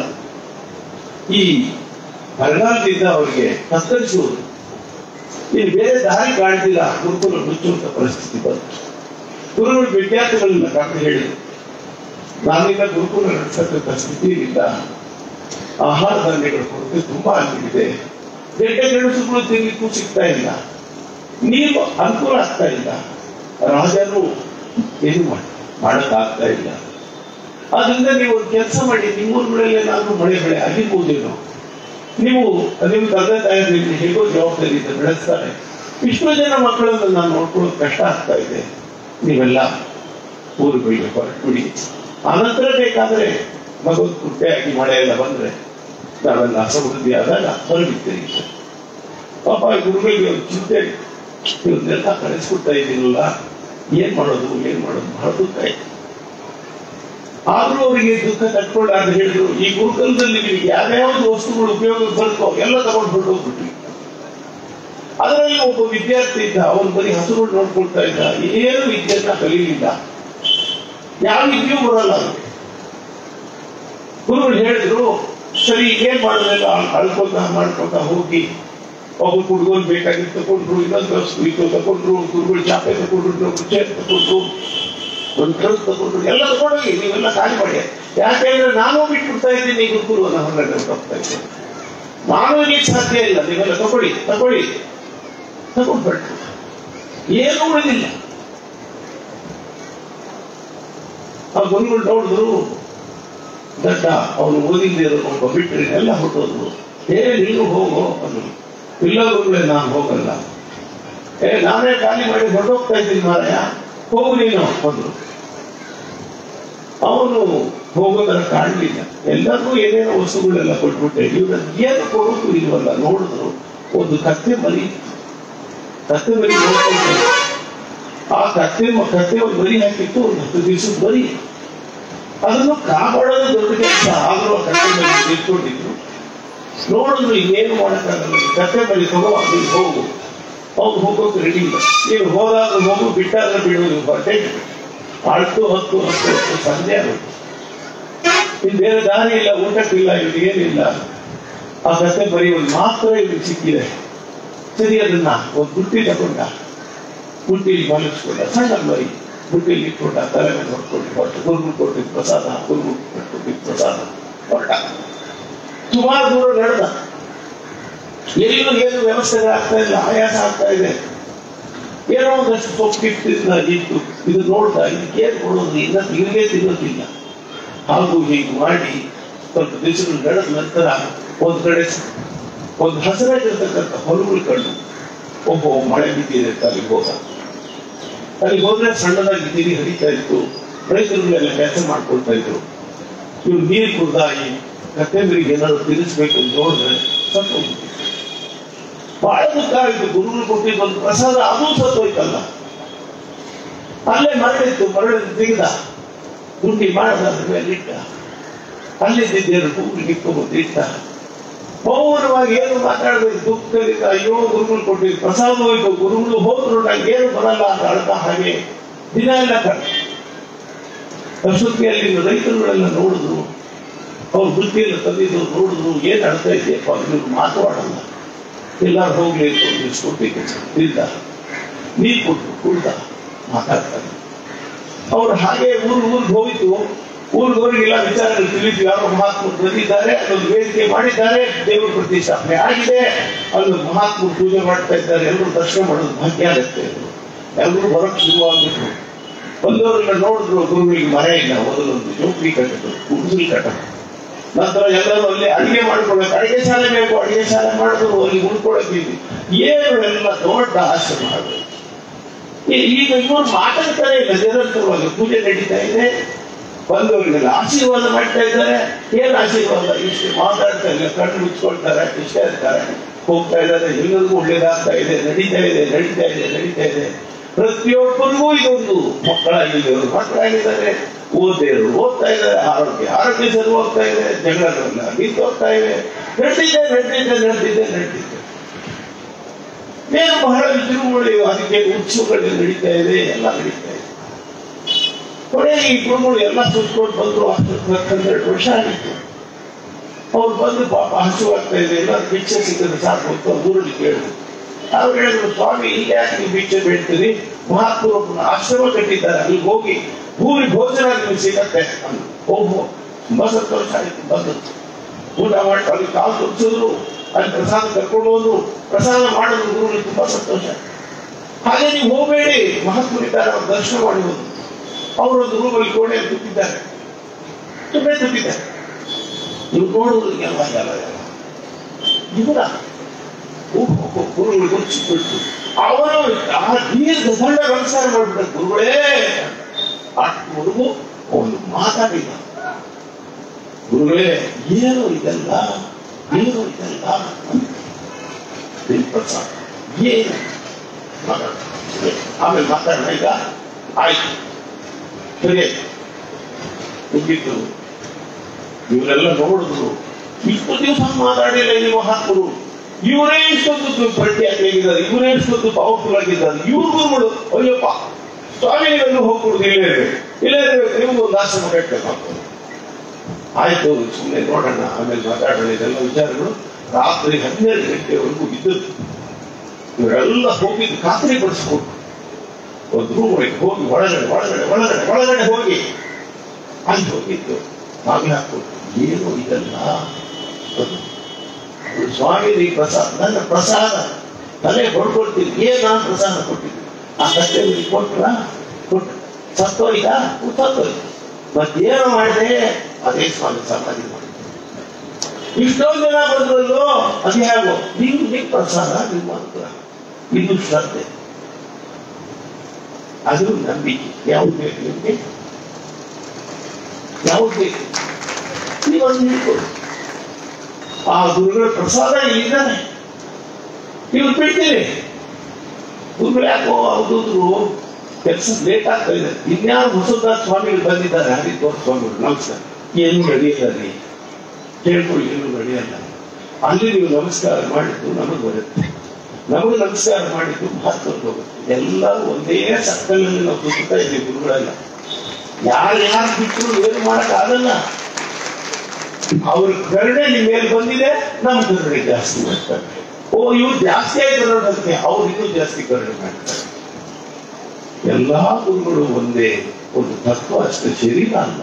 ಈ ಬರಗಾಲದಿಂದ ಅವರಿಗೆ ತತ್ತರಿಸುವುದು ಇಲ್ಲಿ ಬೇರೆ ದಾರಿ ಕಾಣ್ತಿಲ್ಲ ಗುರುಕುಲ ಮುಚ್ಚುವಂತ ಪರಿಸ್ಥಿತಿ ಬಂತು ಗುರುಗಳು ವಿದ್ಯಾರ್ಥಿಗಳನ್ನ ಕರೆದು ಹೇಳಿದರು ನಾನಿಂದ ಗುರುಕುಲ ನಡೆಸತಕ್ಕಂಥ ಸ್ಥಿತಿಯಿಂದ ಆಹಾರ ಧಾನ್ಯಗಳ ಕೊರತೆ ತುಂಬಾ ಆಗ್ಬಿಟ್ಟಿದೆ ಗೆಡ್ಡೆ ಗೆಣಸುಗಳು ತಿನ್ಲಿಕ್ಕೂ ಸಿಗ್ತಾ ಇಲ್ಲ ನೀರು ಅನುಕೂಲ ಆಗ್ತಾ ಇಲ್ಲ ರಾಜರು ಏನು ಮಾಡಿ ಮಾಡಕ್ಕಾಗ್ತಾ ಇಲ್ಲ ಆದ್ರಿಂದ ನೀವು ಒಂದು ಕೆಲಸ ಮಾಡಿ ನಿಮ್ಮೂರುಗಳಲ್ಲಿ ಏನಾದ್ರೂ ಮಳೆ ಬೆಳೆ ಆಗಿರ್ಬೋದೇನೋ ನೀವು ನಿಮ್ಮ ತಂದೆ ತಾಯಿಗಳಿಗೆ ಹೇಗೋ ಜವಾಬ್ದಾರಿಯಿಂದ ಬೆಳೆಸ್ತಾರೆ ಇಷ್ಟು ಜನ ಮಕ್ಕಳನ್ನು ನಾನು ನೋಡ್ಕೊಳ್ಳೋದು ಕಷ್ಟ ಆಗ್ತಾ ಇದೆ ನೀವೆಲ್ಲ ಊರುಗಳಿಗೆ ಹೊರಟುಬಿಡಿ ಆನಂತರ ಬೇಕಾದ್ರೆ ಭಗವತ್ ಕೃಪೆಯಾಗಿ ಮಳೆ ಎಲ್ಲ ಬಂದ್ರೆ ನಾವೆಲ್ಲ ಸಮೃದ್ಧಿ ಆದಾಗ ಹೊರಬಿಡ್ತೀರಿ ಪಾಪ ಗುರುಗಳಿಗೆ ಒಂದು ಚಿಂತೆ ಇವನ್ನೆಲ್ಲ ಕಳಿಸ್ಕೊಡ್ತಾ ಇದ್ದೀನಲ್ಲ ಏನ್ ಮಾಡೋದು ಏನ್ ಮಾಡೋದು ಬಹಳ ದುಃಖ ಆಯ್ತು ಆದ್ರೂ ಅವರಿಗೆ ದುಃಖ ತಟ್ಕೊಳ್ಳಾರ್ದು ಹೇಳಿದ್ರು ಈ ಗುರುಕುಲದಲ್ಲಿ ನಿಮಗೆ ಯಾವ್ಯಾವ್ದು ವಸ್ತುಗಳು ಉಪಯೋಗ ಬರ್ತೋ ಎಲ್ಲ ತಗೊಂಡು ಹೊರಟು ಹೋಗ್ಬಿಟ್ವಿ ಅದರಲ್ಲಿ ಒಬ್ಬ ವಿದ್ಯಾರ್ಥಿ ಇದ್ದ ಅವನು ಬರೀ ಹಸುಗಳು ನೋಡ್ಕೊಳ್ತಾ ಇದ್ದ ಏನು ವಿದ್ಯೆಯನ್ನ ಕಲೀಲಿಲ್ಲ ಯಾವ ವಿದ್ಯೆಯೂ ಬರಲ್ಲ ಅವನಿಗೆ ಗುರುಗಳು ಹೇಳಿದ್ರು ಸರಿ ಏನ್ ಮಾಡೋದಿಲ್ಲ ಅಳ್ಕೊತಾ ಮಾಡ್ಕೊತಾ ಹೋಗಿ ಒಬ್ಬ ಹುಡುಗರು ಬೇಕಾಗಿದ್ದು ತಗೊಂಡ್ರು ಇನ್ನೊಂದು ವಸ್ತು ಇದು ತಗೊಂಡ್ರು ಗುರುಗಳು ಚಾಪೆ ತಗೊಂಡ್ರು ಚೇರ್ ತಗೊಂಡ್ರು ಒಂದು ಟ್ರಕ್ ತಗೊಂಡ್ರು ಎಲ್ಲ ತಗೊಂಡೋಗಿ ನೀವೆಲ್ಲ ಖಾಲಿ ಮಾಡಿ ಯಾಕೆಂದ್ರೆ ನಾನು ಬಿಟ್ಬಿಡ್ತಾ ಇದ್ದೀನಿ ಗುರುಕುಲವನ್ನು ಹೊರಗಡೆ ಹೋಗ್ತಾ ಇದ್ದೀನಿ ನಾನು ಇರ್ಲಿಕ್ಕೆ ಸಾಧ್ಯ ಇಲ್ಲ ನೀವೆಲ್ಲ ತಗೊಳ್ಳಿ ತಗೊಳ್ಳಿ ತಗೊಂಡ್ಬಿಟ್ಟು ಏನು ಉಳಿದಿಲ್ಲ ಆ ಗುರುಗಳು ನೋಡಿದ್ರು ದಡ್ಡ ಅವನು ಓದಿಲ್ದಿರೋ ಒಬ್ಬ ಬಿಟ್ಟರೆ ಎಲ್ಲ ಹೊಟ್ಟೋದ್ರು ಏ ನೀನು ಹೋಗೋ ಅಂದ್ರು ಇಲ್ಲ ಗುರುಗಳೇ ನಾನು ಹೋಗಲ್ಲ ಏ ನಾನೇ ಖಾಲಿ ಮಾಡಿ ಹೊರಟೋಗ್ತಾ ಇದ್ದೀನಿ ಮಾರಾಯ ಹೋಗು ನೀನು ಅಂದ್ರು ಅವನು ಹೋಗೋದರ ಕಾಣಲಿಲ್ಲ ಎಲ್ಲರಿಗೂ ಏನೇನೋ ವಸ್ತುಗಳೆಲ್ಲ ಕೊಟ್ಬಿಟ್ಟೆ ಇವ್ರ ಏನು ಕೊಡೋದು ಇಲ್ವಲ್ಲ ನೋಡಿದ್ರು ಒಂದು ಕತ್ತೆ ಮರಿ ಕತ್ತೆ ಮರಿ ನೋಡ್ಕೊಂಡು ಆ ಕತ್ತೆ ಕತ್ತೆ ಒಂದು ಮರಿ ಹಾಕಿತ್ತು ಒಂದು ಹತ್ತು ದಿವಸದ ಮರಿ ಅದನ್ನು ಕಾಪಾಡೋದು ದೊಡ್ಡ ಕೆಲಸ ಆದ್ರೂ ಆ ಕತ್ತೆ ಮರಿ ನಿಂತ್ಕೊಂಡಿದ್ರು ನೋಡಿದ್ರು ಇನ್ನೇನು ಮಾಡಕ್ಕಾಗಲ್ಲ ಈ ಕತ್ತೆ ಮರಿ ತಗೋ ಅಲ್ಲಿ ಹೋಗು ಅವ್ನು ಹೋಗೋಕೆ ರೆಡಿ ಇಲ್ಲ ನೀನು ಹೋದಾಗ ಹೋಗು ಬಿಟ್ಟಾಗ ಬಿಡೋದು ಹೊರಟೆ ಅಳ್ತು ಹತ್ತು ಹತ್ತು ಹತ್ತು ಸಂಜೆ ಆಗುತ್ತೆ ಇನ್ನು ಬೇರೆ ದಾರಿ ಇಲ್ಲ ಊಟಕ್ಕಿಲ್ಲ ಇವ್ರಿಗೆ ಏನಿಲ್ಲ ಆ ಕತೆ ಬರೀ ಒಂದು ಮಾತ್ರ ಇವ್ರಿಗೆ ಸಿಕ್ಕಿದೆ ಸರಿ ಅದನ್ನ ಒಂದು ಬುಟ್ಟಿ ತಗೊಂಡ ಬುಟ್ಟಿಲಿ ಮಲಗಿಸ್ಕೊಂಡ ಸಣ್ಣ ಮರಿ ಬುಟ್ಟಿಲಿ ಇಟ್ಕೊಂಡ ತಲೆ ಮೇಲೆ ಹೊಡ್ಕೊಂಡು ಹೊರಟು ಗುರುಗಳು ಕೊಟ್ಟಿದ್ದ ಪ್ರಸಾದ ಗುರುಗಳು ಕೊಟ್ಟಿದ್ದ ಪ್ರಸಾದ ಹೊರಟ ಸುಮಾರು ದೂರ ನಡೆದ ಎಲ್ಲೂ ಏನು ವ್ಯವಸ್ಥೆಗಳಾಗ್ತಾ ಇಲ್ಲ ಆಯಾಸ ಆಗ್ತಾ ಇದೆ ಏನೋ ಒಂದಷ್ಟು ಸೊಪ್ಪಿಟ್ಟಿದ್ದ ಇತ್ತು ಇದು ನೋಡ್ತಾ ಇದಕ್ಕೆ ಏನು ಕೊಡೋದು ಇಲ್ಲ ಇಲ್ಲಿಗೆ ತಿನ್ನೋದಿಲ್ಲ ಹಾಗೂ ಹೀಗೆ ಮಾಡಿ ಸ್ವಲ್ಪ ದಿವಸಗಳು ನಡೆದ ನಂತರ ಒಂದು ಕಡೆ ಒಂದು ಹಸಿರಾಗಿರ್ತಕ್ಕಂಥ ಹೊಲಗಳು ಕಂಡು ಒಬ್ಬ ಮಳೆ ಬಿದ್ದಿದೆ ಅಂತ ಅಲ್ಲಿಗೆ ಹೋದ ಅಲ್ಲಿಗೆ ಹೋದ್ರೆ ಸಣ್ಣದಾಗಿ ನೀರು ಹರಿತಾ ಇತ್ತು ರೈತರುಗಳೆಲ್ಲ ಕೆಲಸ ಮಾಡ್ಕೊಳ್ತಾ ಇದ್ರು ಇವ್ರು ನೀರು ಕುಡ್ದ ಈ ಕತ್ತೆಂಬರಿಗೆ ಏನಾದ್ರು ತಿನ್ನಿಸ್ಬೇಕು ಅಂತ ನೋಡಿದ್ರೆ ಸತ್ತೋಗ್ಬಿಟ್ಟಿತ್ತು ಬಹಳ ದುಃಖ ಆಯಿತು ಗುರುಗಳು ಕೊಟ್ಟಿದ್ದ ಒಂದು ಪ್ರಸಾದ ಅದೂ ಸತ್ತೋಯ್ತಲ್ಲ ಅಲ್ಲೇ ಮರಳಿತ್ತು ಮರಳಿ ತೆಗೆದ ಗುಂಡಿ ಮಾಡದ ಅದ್ರ ಮೇಲೆ ಇಟ್ಟ ಅಲ್ಲಿದ್ದ ಎರಡು ಹೂವು ಇಟ್ಕೊಂಡು ಇಟ್ಟ ಮೌನವಾಗಿ ಏನು ಮಾತಾಡ್ಬೇಕು ದುಃಖದಲ್ಲಿ ಅಯ್ಯೋ ಗುರುಗಳು ಕೊಟ್ಟಿದ್ದು ಪ್ರಸಾದ ಹೋಯ್ತು ಗುರುಗಳು ಹೋದ್ರು ನಂಗೆ ಏನು ಬರಲ್ಲ ಅಂತ ಅಳ್ತಾ ಹಾಗೆ ದಿನ ಎಲ್ಲ ಕಡೆ ಅಷ್ಟೊತ್ತಿಗೆ ರೈತರುಗಳೆಲ್ಲ ನೋಡಿದ್ರು ಅವ್ರ ಬುದ್ಧಿಯನ್ನು ತಂದಿದ್ದು ನೋಡಿದ್ರು ಏನ್ ಅಳ್ತಾ ಇದೆಯಪ್ಪ ನೀವು ಮಾತಾಡಲ್ಲ ಎಲ್ಲಾರು ಹೋಗ್ಲಿ ಅಂತ ಒಂದು ದಿವ್ಸ ಕೊಟ್ಟಿಗೆ ತಿಂದ ನೀರು ಕೊಟ್ಟು ಕುಡ್ದ ಮಾತಾಡ್ತಾರೆ ಅವ್ರು ಹಾಗೆ ಊರು ಊರಿಗೆ ಹೋಗಿತ್ತು ಊರಿಗೆ ಹೋಗಿಲ್ಲ ವಿಚಾರಗಳು ತಿಳಿದು ಯಾರೋ ಮಹಾತ್ಮರು ಬಂದಿದ್ದಾರೆ ಅಲ್ಲೊಂದು ವೇದಿಕೆ ಮಾಡಿದ್ದಾರೆ ದೇವರ ಪ್ರತಿಷ್ಠಾಪನೆ ಆಗಿದೆ ಅಲ್ಲಿ ಮಹಾತ್ಮರು ಪೂಜೆ ಮಾಡ್ತಾ ಇದ್ದಾರೆ ಎಲ್ಲರೂ ದರ್ಶನ ಮಾಡೋದು ಭಾಗ್ಯ ಆಗುತ್ತೆ ಎಲ್ಲರೂ ಬರೋಕ್ ಶುರುವಾಗ್ಬಿಟ್ರು ಬಂದವರೆಲ್ಲ ನೋಡಿದ್ರು ಗುರುಗಳಿಗೆ ಮನೆ ಇಲ್ಲ ಮೊದಲೊಂದು ಜೋಪಡಿ ಕಟ್ಟಿದ್ರು ಗುಡಿಸಲು ಕಟ್ಟರು ನಂತರ ಎಲ್ಲರೂ ಅಲ್ಲಿ ಅಡಿಗೆ ಮಾಡ್ಕೊಳ್ಬೇಕು ಅಡಿಗೆ ಶಾಲೆ ಬೇಕು ಅಡಿಗೆ ಶಾಲೆ ಮಾಡಿದ್ರು ಅಲ್ಲಿ ಉಳ್ಕೊಳಕ್ಕಿದ್ವಿ ಏನು ಎಲ್ಲ ದೊಡ್ಡ ಆಶ್ರಮ ಆಗಬೇಕು ಈ- ಈಗ ಇವರು ಮಾತಾಡ್ತಾರೆ ಇಲ್ಲ ನಿರಂತರವಾಗಿ ಪೂಜೆ ನಡೀತಾ ಇದೆ ಬಂದವರಿಗೆಲ್ಲ ಆಶೀರ್ವಾದ ಮಾಡ್ತಾ ಇದ್ದಾರೆ ಏನ್ ಆಶೀರ್ವಾದ ಇಷ್ಟು ಮಾತಾಡ್ತಾ ಇಲ್ಲ ಕಣ್ಣು ಮುಚ್ಕೊಳ್ತಾರೆ ಇಷ್ಟೇ ಇರ್ತಾರೆ ಹೋಗ್ತಾ ಇದ್ದಾರೆ ಎಲ್ಲರಿಗೂ ಒಳ್ಳೇದಾಗ್ತಾ ಇದೆ ನಡೀತಾ ಇದೆ ನಡೀತಾ ಇದೆ ನಡೀತಾ ಇದೆ ಪ್ರತಿಯೊಬ್ಬರಿಗೂ ಇದೊಂದು ಮಕ್ಕಳಾಗಿದ್ದವರು ಮಕ್ಕಳಾಗಿದ್ದಾರೆ ಓದಿದ್ರು ಓದ್ತಾ ಇದ್ದಾರೆ ಆರೋಗ್ಯ ಆರೋಗ್ಯ ಸರಿ ಹೋಗ್ತಾ ಇದೆ ಜಗಳಗಳೆಲ್ಲ ನಿಂತು ಹೋಗ್ತಾ ಇದೆ ನಡೆದಿದೆ ನಡೆದಿದೆ ನಡೆದಿದೆ ನಡೆದಿದೆ ಏನು ಬಹಳ ವಿಜೃಂಭಣೆಯು ಅದಕ್ಕೆ ಉತ್ಸವಗಳು ನಡೀತಾ ಇದೆ ಎಲ್ಲ ನಡೀತಾ ಇದೆ ಕೊನೆಗೆ ಈ ಗುರುಗಳು ಎಲ್ಲ ಸುತ್ಕೊಂಡು ಬಂದ್ರು ಅಷ್ಟು ಹನ್ನೆರಡು ವರ್ಷ ಆಗಿತ್ತು ಅವ್ರು ಬಂದು ಪಾಪ ಹಸುವಾಗ್ತಾ ಇದೆ ಎಲ್ಲ ಭಿಕ್ಷೆ ಸಿಕ್ಕಿದ್ರೆ ಸಾಕು ಅಂತ ಊರಲ್ಲಿ ಕೇಳಿದ್ರು ಅವ್ರು ಹೇಳಿದ್ರು ಸ್ವಾಮಿ ಇಲ್ಲಿ ಯಾಕೆ ನೀವು ಭಿಕ್ಷೆ ಬೇಡ್ತೀರಿ ಮಹಾತ್ಮರು ಒಬ್ಬನ ಆಶ್ರಮ ಕಟ್ಟಿದ್ದಾರೆ ಅಲ್ಲಿ ಹೋಗಿ ಭೂಮಿ ಭೋಜನ ನಿಮ್ಗೆ ಸಿಗತ್ತೆ ಅಂದ್ರು. ಹೋಗು ತುಂಬಾ ಸಂತೋಷ ಆಯ್ತು ಬಂದು ಊಟ ಮಾಡಿ ಅಲ್ಲಿ ಕಾಲು ತೋರಿಸಿದ್ರು ಅಲ್ಲಿ ಪ್ರಸಾದ ಕರ್ಕೊಂಡು ಹೋದ್ರು ಪ್ರಸಾದ ಮಾಡಿದ್ರು ಗುರುಗಳಿಗೆ ತುಂಬಾ ಸಂತೋಷ ಹಾಗೆ ನೀವು ಹೋಗಬೇಡಿ ಮಹಾತ್ಮರಿದ್ದಾರೆ ಅವ್ರ ದರ್ಶನ ಮಾಡಿ ಹೋದ್ರು ಅವರೊಂದು ರೂಮಲ್ಲಿ ಕೋಣೆಯಲ್ಲಿ ಕೂತಿದ್ದಾರೆ ತುಂಬಾ ಕೂತಿದ್ದಾರೆ ನೀವು ನೋಡಿದ್ರು ಎಲ್ಲ ಎಲ್ಲ ಎಲ್ಲ ಇವರ ಗುರುಗಳು ಗೊತ್ತಿಬಿಟ್ಟು ಅವರು ಆ ದೀರ್ಘ ದಂಡ ನಮಸ್ಕಾರ ಮಾಡ್ಬಿಟ್ಟ ಗುರುಗಳೇ ಅಷ್ಟು ಹುಡುಗು ಒಂದು ಮಾತಾಡಿಲ್ಲ ಗುರುಗಳೇ ಏನು ಇದೆಲ್ಲ ಏನು ಇದೆಲ್ಲ ಪ್ರಸಾದ ಏನು ಮಾತಾಡ ಆಮೇಲೆ ಮಾತಾಡೋಣ ಈಗ ಆಯ್ತು ಸರಿ ಮುಗೀತು ಇವರೆಲ್ಲ ನೋಡಿದ್ರು ಇಷ್ಟು ದಿವಸ ಮಾತಾಡಿಲ್ಲ ಈ ಮಹಾತ್ಮರು ಇವರೇ ಇಷ್ಟೊಂದು ಭೇಟಿ ಆಗಿದ್ದಾರೆ ಇವರೇ ಇಷ್ಟೊಂದು ಪವರ್ಫುಲ್ ಆಗಿದ್ದಾರೆ ಇವ್ರ ಗುರುಗಳು ಅಯ್ಯಪ್ಪ ಸ್ವಾಮಿ ನೀವೆಲ್ಲೂ ಹೋಗ್ಬಿಡುದು ಇಲ್ಲೇ ಇರ್ಬೇಕು. ಇಲ್ಲೇ ಇರ್ಬೇಕು ನಿಮ್ಗೆ ಒಂದು ಆಶ್ರಮ ಕಟ್ಟಬೇಕು ಆಯ್ತು ಸುಮ್ಮನೆ ನೋಡೋಣ ಆಮೇಲೆ ಮಾತಾಡೋಣ ಇದೆಲ್ಲ ವಿಚಾರಗಳು ರಾತ್ರಿ ಹನ್ನೆರಡು ಗಂಟೆವರೆಗೂ ಇದ್ದದ್ದು ಇವರೆಲ್ಲ ಹೋಗಿದ್ದು ಖಾತ್ರಿ ಪಡಿಸ್ಕೊಟ್ಟು ಒಂದು ರೂಮ್ ಒಳಗೆ ಹೋಗಿ ಒಳಗಡೆ ಒಳಗಡೆ ಒಳಗಡೆ ಒಳಗಡೆ ಹೋಗಿ ಅಲ್ಲಿ ಹೋಗಿದ್ದು ಬಾಗಿಲು ಹಾಕ್ಕೊಟ್ಟು ಏನು ಇದೆಲ್ಲ ಅದು. ಅದು ಸ್ವಾಮಿ ಈ ಪ್ರಸಾದ ನನ್ನ ಪ್ರಸಾದ ತಲೆ ಹೊಡ್ಕೊಳ್ತೀನಿ ಏನ್ ನಾನು ಪ್ರಸಾದ ಕೊಟ್ಟಿದ್ದೀನಿ ಆ ಕಟ್ಟೆ ಕೊಟ್ರ ಕೊಟ್ಟು ಸತ್ತೋಯ್ತಾ ಸತ್ತೋಯ್ತು ಮತ್ತೇನು ಮಾಡಿದೆ ಅದೇ ಸ್ವಾಮಿ ಸಮಾಧಿ ಮಾಡಿ ಇಷ್ಟೊಂದು ಜನ ಬಂದ್ರಲ್ಲೋ ಅದು ಹೇಗೋ ನೀವು ನಿಮ್ಮ ಪ್ರಸಾದ ನಿಮ್ಮ ಅನುಗ್ರಹ ಇದು ಶ್ರದ್ಧೆ ಅದು ನಂಬಿಕೆ ಯಾವ್ದು ಬೇಕು ನಿಮಗೆ ಯಾವ್ದು ಬೇಕು ನೀವೊಂದು ಹಿಡ್ಕೊಳ್ಳಿ ಆ ಗುರುಗಳ ಪ್ರಸಾದ ಇಲ್ಲಿದ್ದಾನೆ ಇವ್ರು ಬಿಡ್ತೀರಿ ಗುರುಗಳು ಯಾಕೋ ಹೌದು ಕೆಲಸ ಲೇಟ್ ಆಗ್ತಾ ಇದೆ ಇನ್ಯಾರು ಹೊಸದಾದ ಸ್ವಾಮಿಗಳು ಬಂದಿದ್ದಾರೆ ಹರಿದ್ವಾರ ಸ್ವಾಮಿಗಳು ನಮಸ್ಕಾರ ಏನು ನಡೆಯಲ್ಲ ರೀ ಕೇಳ್ಕೊಳ್ಳಿ ಏನು ನಡೆಯಲ್ಲ ಅಲ್ಲಿ ನೀವು ನಮಸ್ಕಾರ ಮಾಡಿದ್ದು ನಮಗೆ ಬರುತ್ತೆ ನಮಗೆ ನಮಸ್ಕಾರ ಮಾಡಿದ್ದು ಮಹತ್ವಕ್ಕೆ ಹೋಗುತ್ತೆ ಎಲ್ಲರೂ ಒಂದೇ ಸರ್ಕಲ್ನಲ್ಲಿ ನಾವು ಸುತ್ತಾ ಇದ್ದೀವಿ ಗುರುಗಳೆಲ್ಲ ಯಾರು ಯಾರು ಬಿಟ್ಟರು ಏನು ಮಾಡಕ್ ಆಗಲ್ಲ ಅವ್ರ ಕರುಣೆ ನಿಮ್ಮ ಮೇಲೆ ಬಂದಿದೆ ನಮ್ಮ ಕರುಣೆ ಜಾಸ್ತಿ ಮಾಡ್ತಾರೆ ಓ ಇವ್ರು ಜಾಸ್ತಿ ಆಯ್ತು ನೋಡೋದಕ್ಕೆ ಅವ್ರು ಇನ್ನೂ ಜಾಸ್ತಿ ಕರುಣೆ ಮಾಡ್ತಾರೆ ಎಲ್ಲಾ ಗುರುಗಳು ಒಂದೇ ಒಂದು ತತ್ವ ಅಷ್ಟೇ ಶರೀರ ಅಲ್ಲ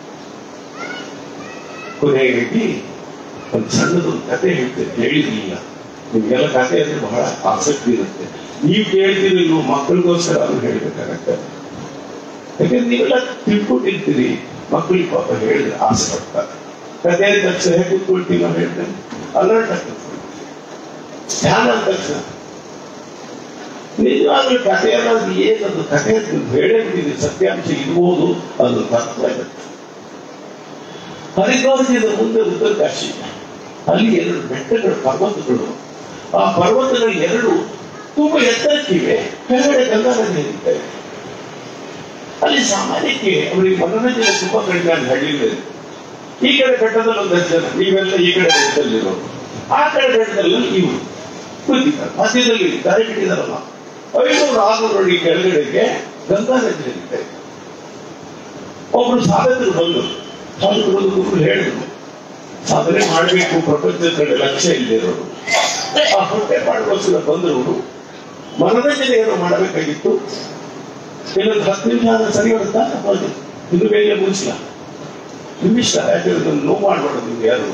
ಕೊನೆಗಾಗಿ ಒಂದು ಸಣ್ಣದೊಂದು ಕತೆ ಹೇಳ್ತೇನೆ ಹೇಳಿರ್ಲಿಲ್ಲ ನಿಮ್ಗೆಲ್ಲ ಕತೆ ಅಂದ್ರೆ ಬಹಳ ಆಸಕ್ತಿ ಇರುತ್ತೆ ನೀವು ಕೇಳ್ತೀರಿ ನೀವು ಮಕ್ಕಳಿಗೋಸ್ಕರ ಅದು ಹೇಳ್ಬೇಕಾಗತ್ತೆ ಯಾಕಂದ್ರೆ ನೀವೆಲ್ಲ ತಿಳ್ಕೊಂಡಿರ್ತೀರಿ ಮಕ್ಕಳಿಗೆ ಪಾಪ ಹೇಳಿದ್ರೆ ಆಸೆ ಪಡ್ತಾರೆ ಕತೆ ಅಂದ ತಕ್ಷಣ ಹೇಗೆ ಕೂತ್ಕೊಳ್ತೀವಿ ನಾವು ಹೇಳ್ತೇನೆ ಅಲರ್ಟ್ ಆಗ್ತದೆ ಧ್ಯಾನ ಅಂದ ತಕ್ಷಣ ನಿಜವಾಗ್ಲೂ ಕಥೆ ಅನ್ನೋದು ಏನದು ಕಥೆ ಅಂತ ಹೇಳಿರ್ತೀವಿ ಸತ್ಯಾಂಶ ಇರ್ಬೋದು ಅದು ತತ್ವ ಇರುತ್ತೆ ಹರಿದ್ವಾರದಿಂದ ಮುಂದೆ ಉತ್ತರಕಾಶಿ ಅಲ್ಲಿ ಎರಡು ಬೆಟ್ಟಗಳು ಪರ್ವತಗಳು ಆ ಪರ್ವತಗಳು ಎರಡು ತುಂಬಾ ಎತ್ತರಕ್ಕಿವೆ ಕೆಳಗಡೆ ಗಂಗಾ ನದಿ ಹರಿತಾ ಇದೆ ಅಲ್ಲಿ ಸಾಮಾನ್ಯಕ್ಕೆ ಅವರಿಗೆ ಮನೋರಂಜನೆ ತುಂಬಾ ಕಡಿಮೆ ಆಗಿ ಹಳ್ಳಿಯಲ್ಲಿ ಈ ಕಡೆ ಬೆಟ್ಟದಲ್ಲಿ ಒಂದಷ್ಟು ಜನ ನೀವೆಲ್ಲ ಈ ಕಡೆ ಬೆಟ್ಟದಲ್ಲಿರೋರು ಆ ಕಡೆ ಬೆಟ್ಟದಲ್ಲಿ ಇವರು ಕೂತಿದ್ದಾರೆ ಮಧ್ಯದಲ್ಲಿ ದಾರಿ ಬಿಟ್ಟಿದಾರಲ್ಲ ಐನೂರು ಆರುನೂರು ಅಡಿ ಕೆಳಗಡೆಗೆ ಗಂಗಾ ನದಿ ಹರಿತಾ ಇದೆ ಒಬ್ರು ಸಾಧಕರು ಬಂದರು ಸಾಧಕರು ಬಂದು ಒಬ್ರು ಹೇಳಿದ್ರು ಸಾಧನೆ ಮಾಡಬೇಕು ಪ್ರಪಂಚದ ಕಡೆ ಲಕ್ಷ್ಯ ಇಲ್ಲಿರೋರು ಆ ಹೊಟ್ಟೆ ಮಾಡುವಷ್ಟು ಬಂದವರು ಮನರಂಜನೆ ಏನು ಮಾಡಬೇಕಾಗಿತ್ತು ಇನ್ನೊಂದು ಹತ್ತು ನಿಮಿಷ ಆದ್ರೆ ಸರಿ ಬರುತ್ತಾ ಹೌದು ಇದು ಬೇಗ ಮುಗಿಸಿಲ್ಲ ನಿಮಿಷ ಯಾಕಂದ್ರೆ ನೋವು ಮಾಡಬಾರ್ದು ನಿಮ್ಗೆ ಯಾರು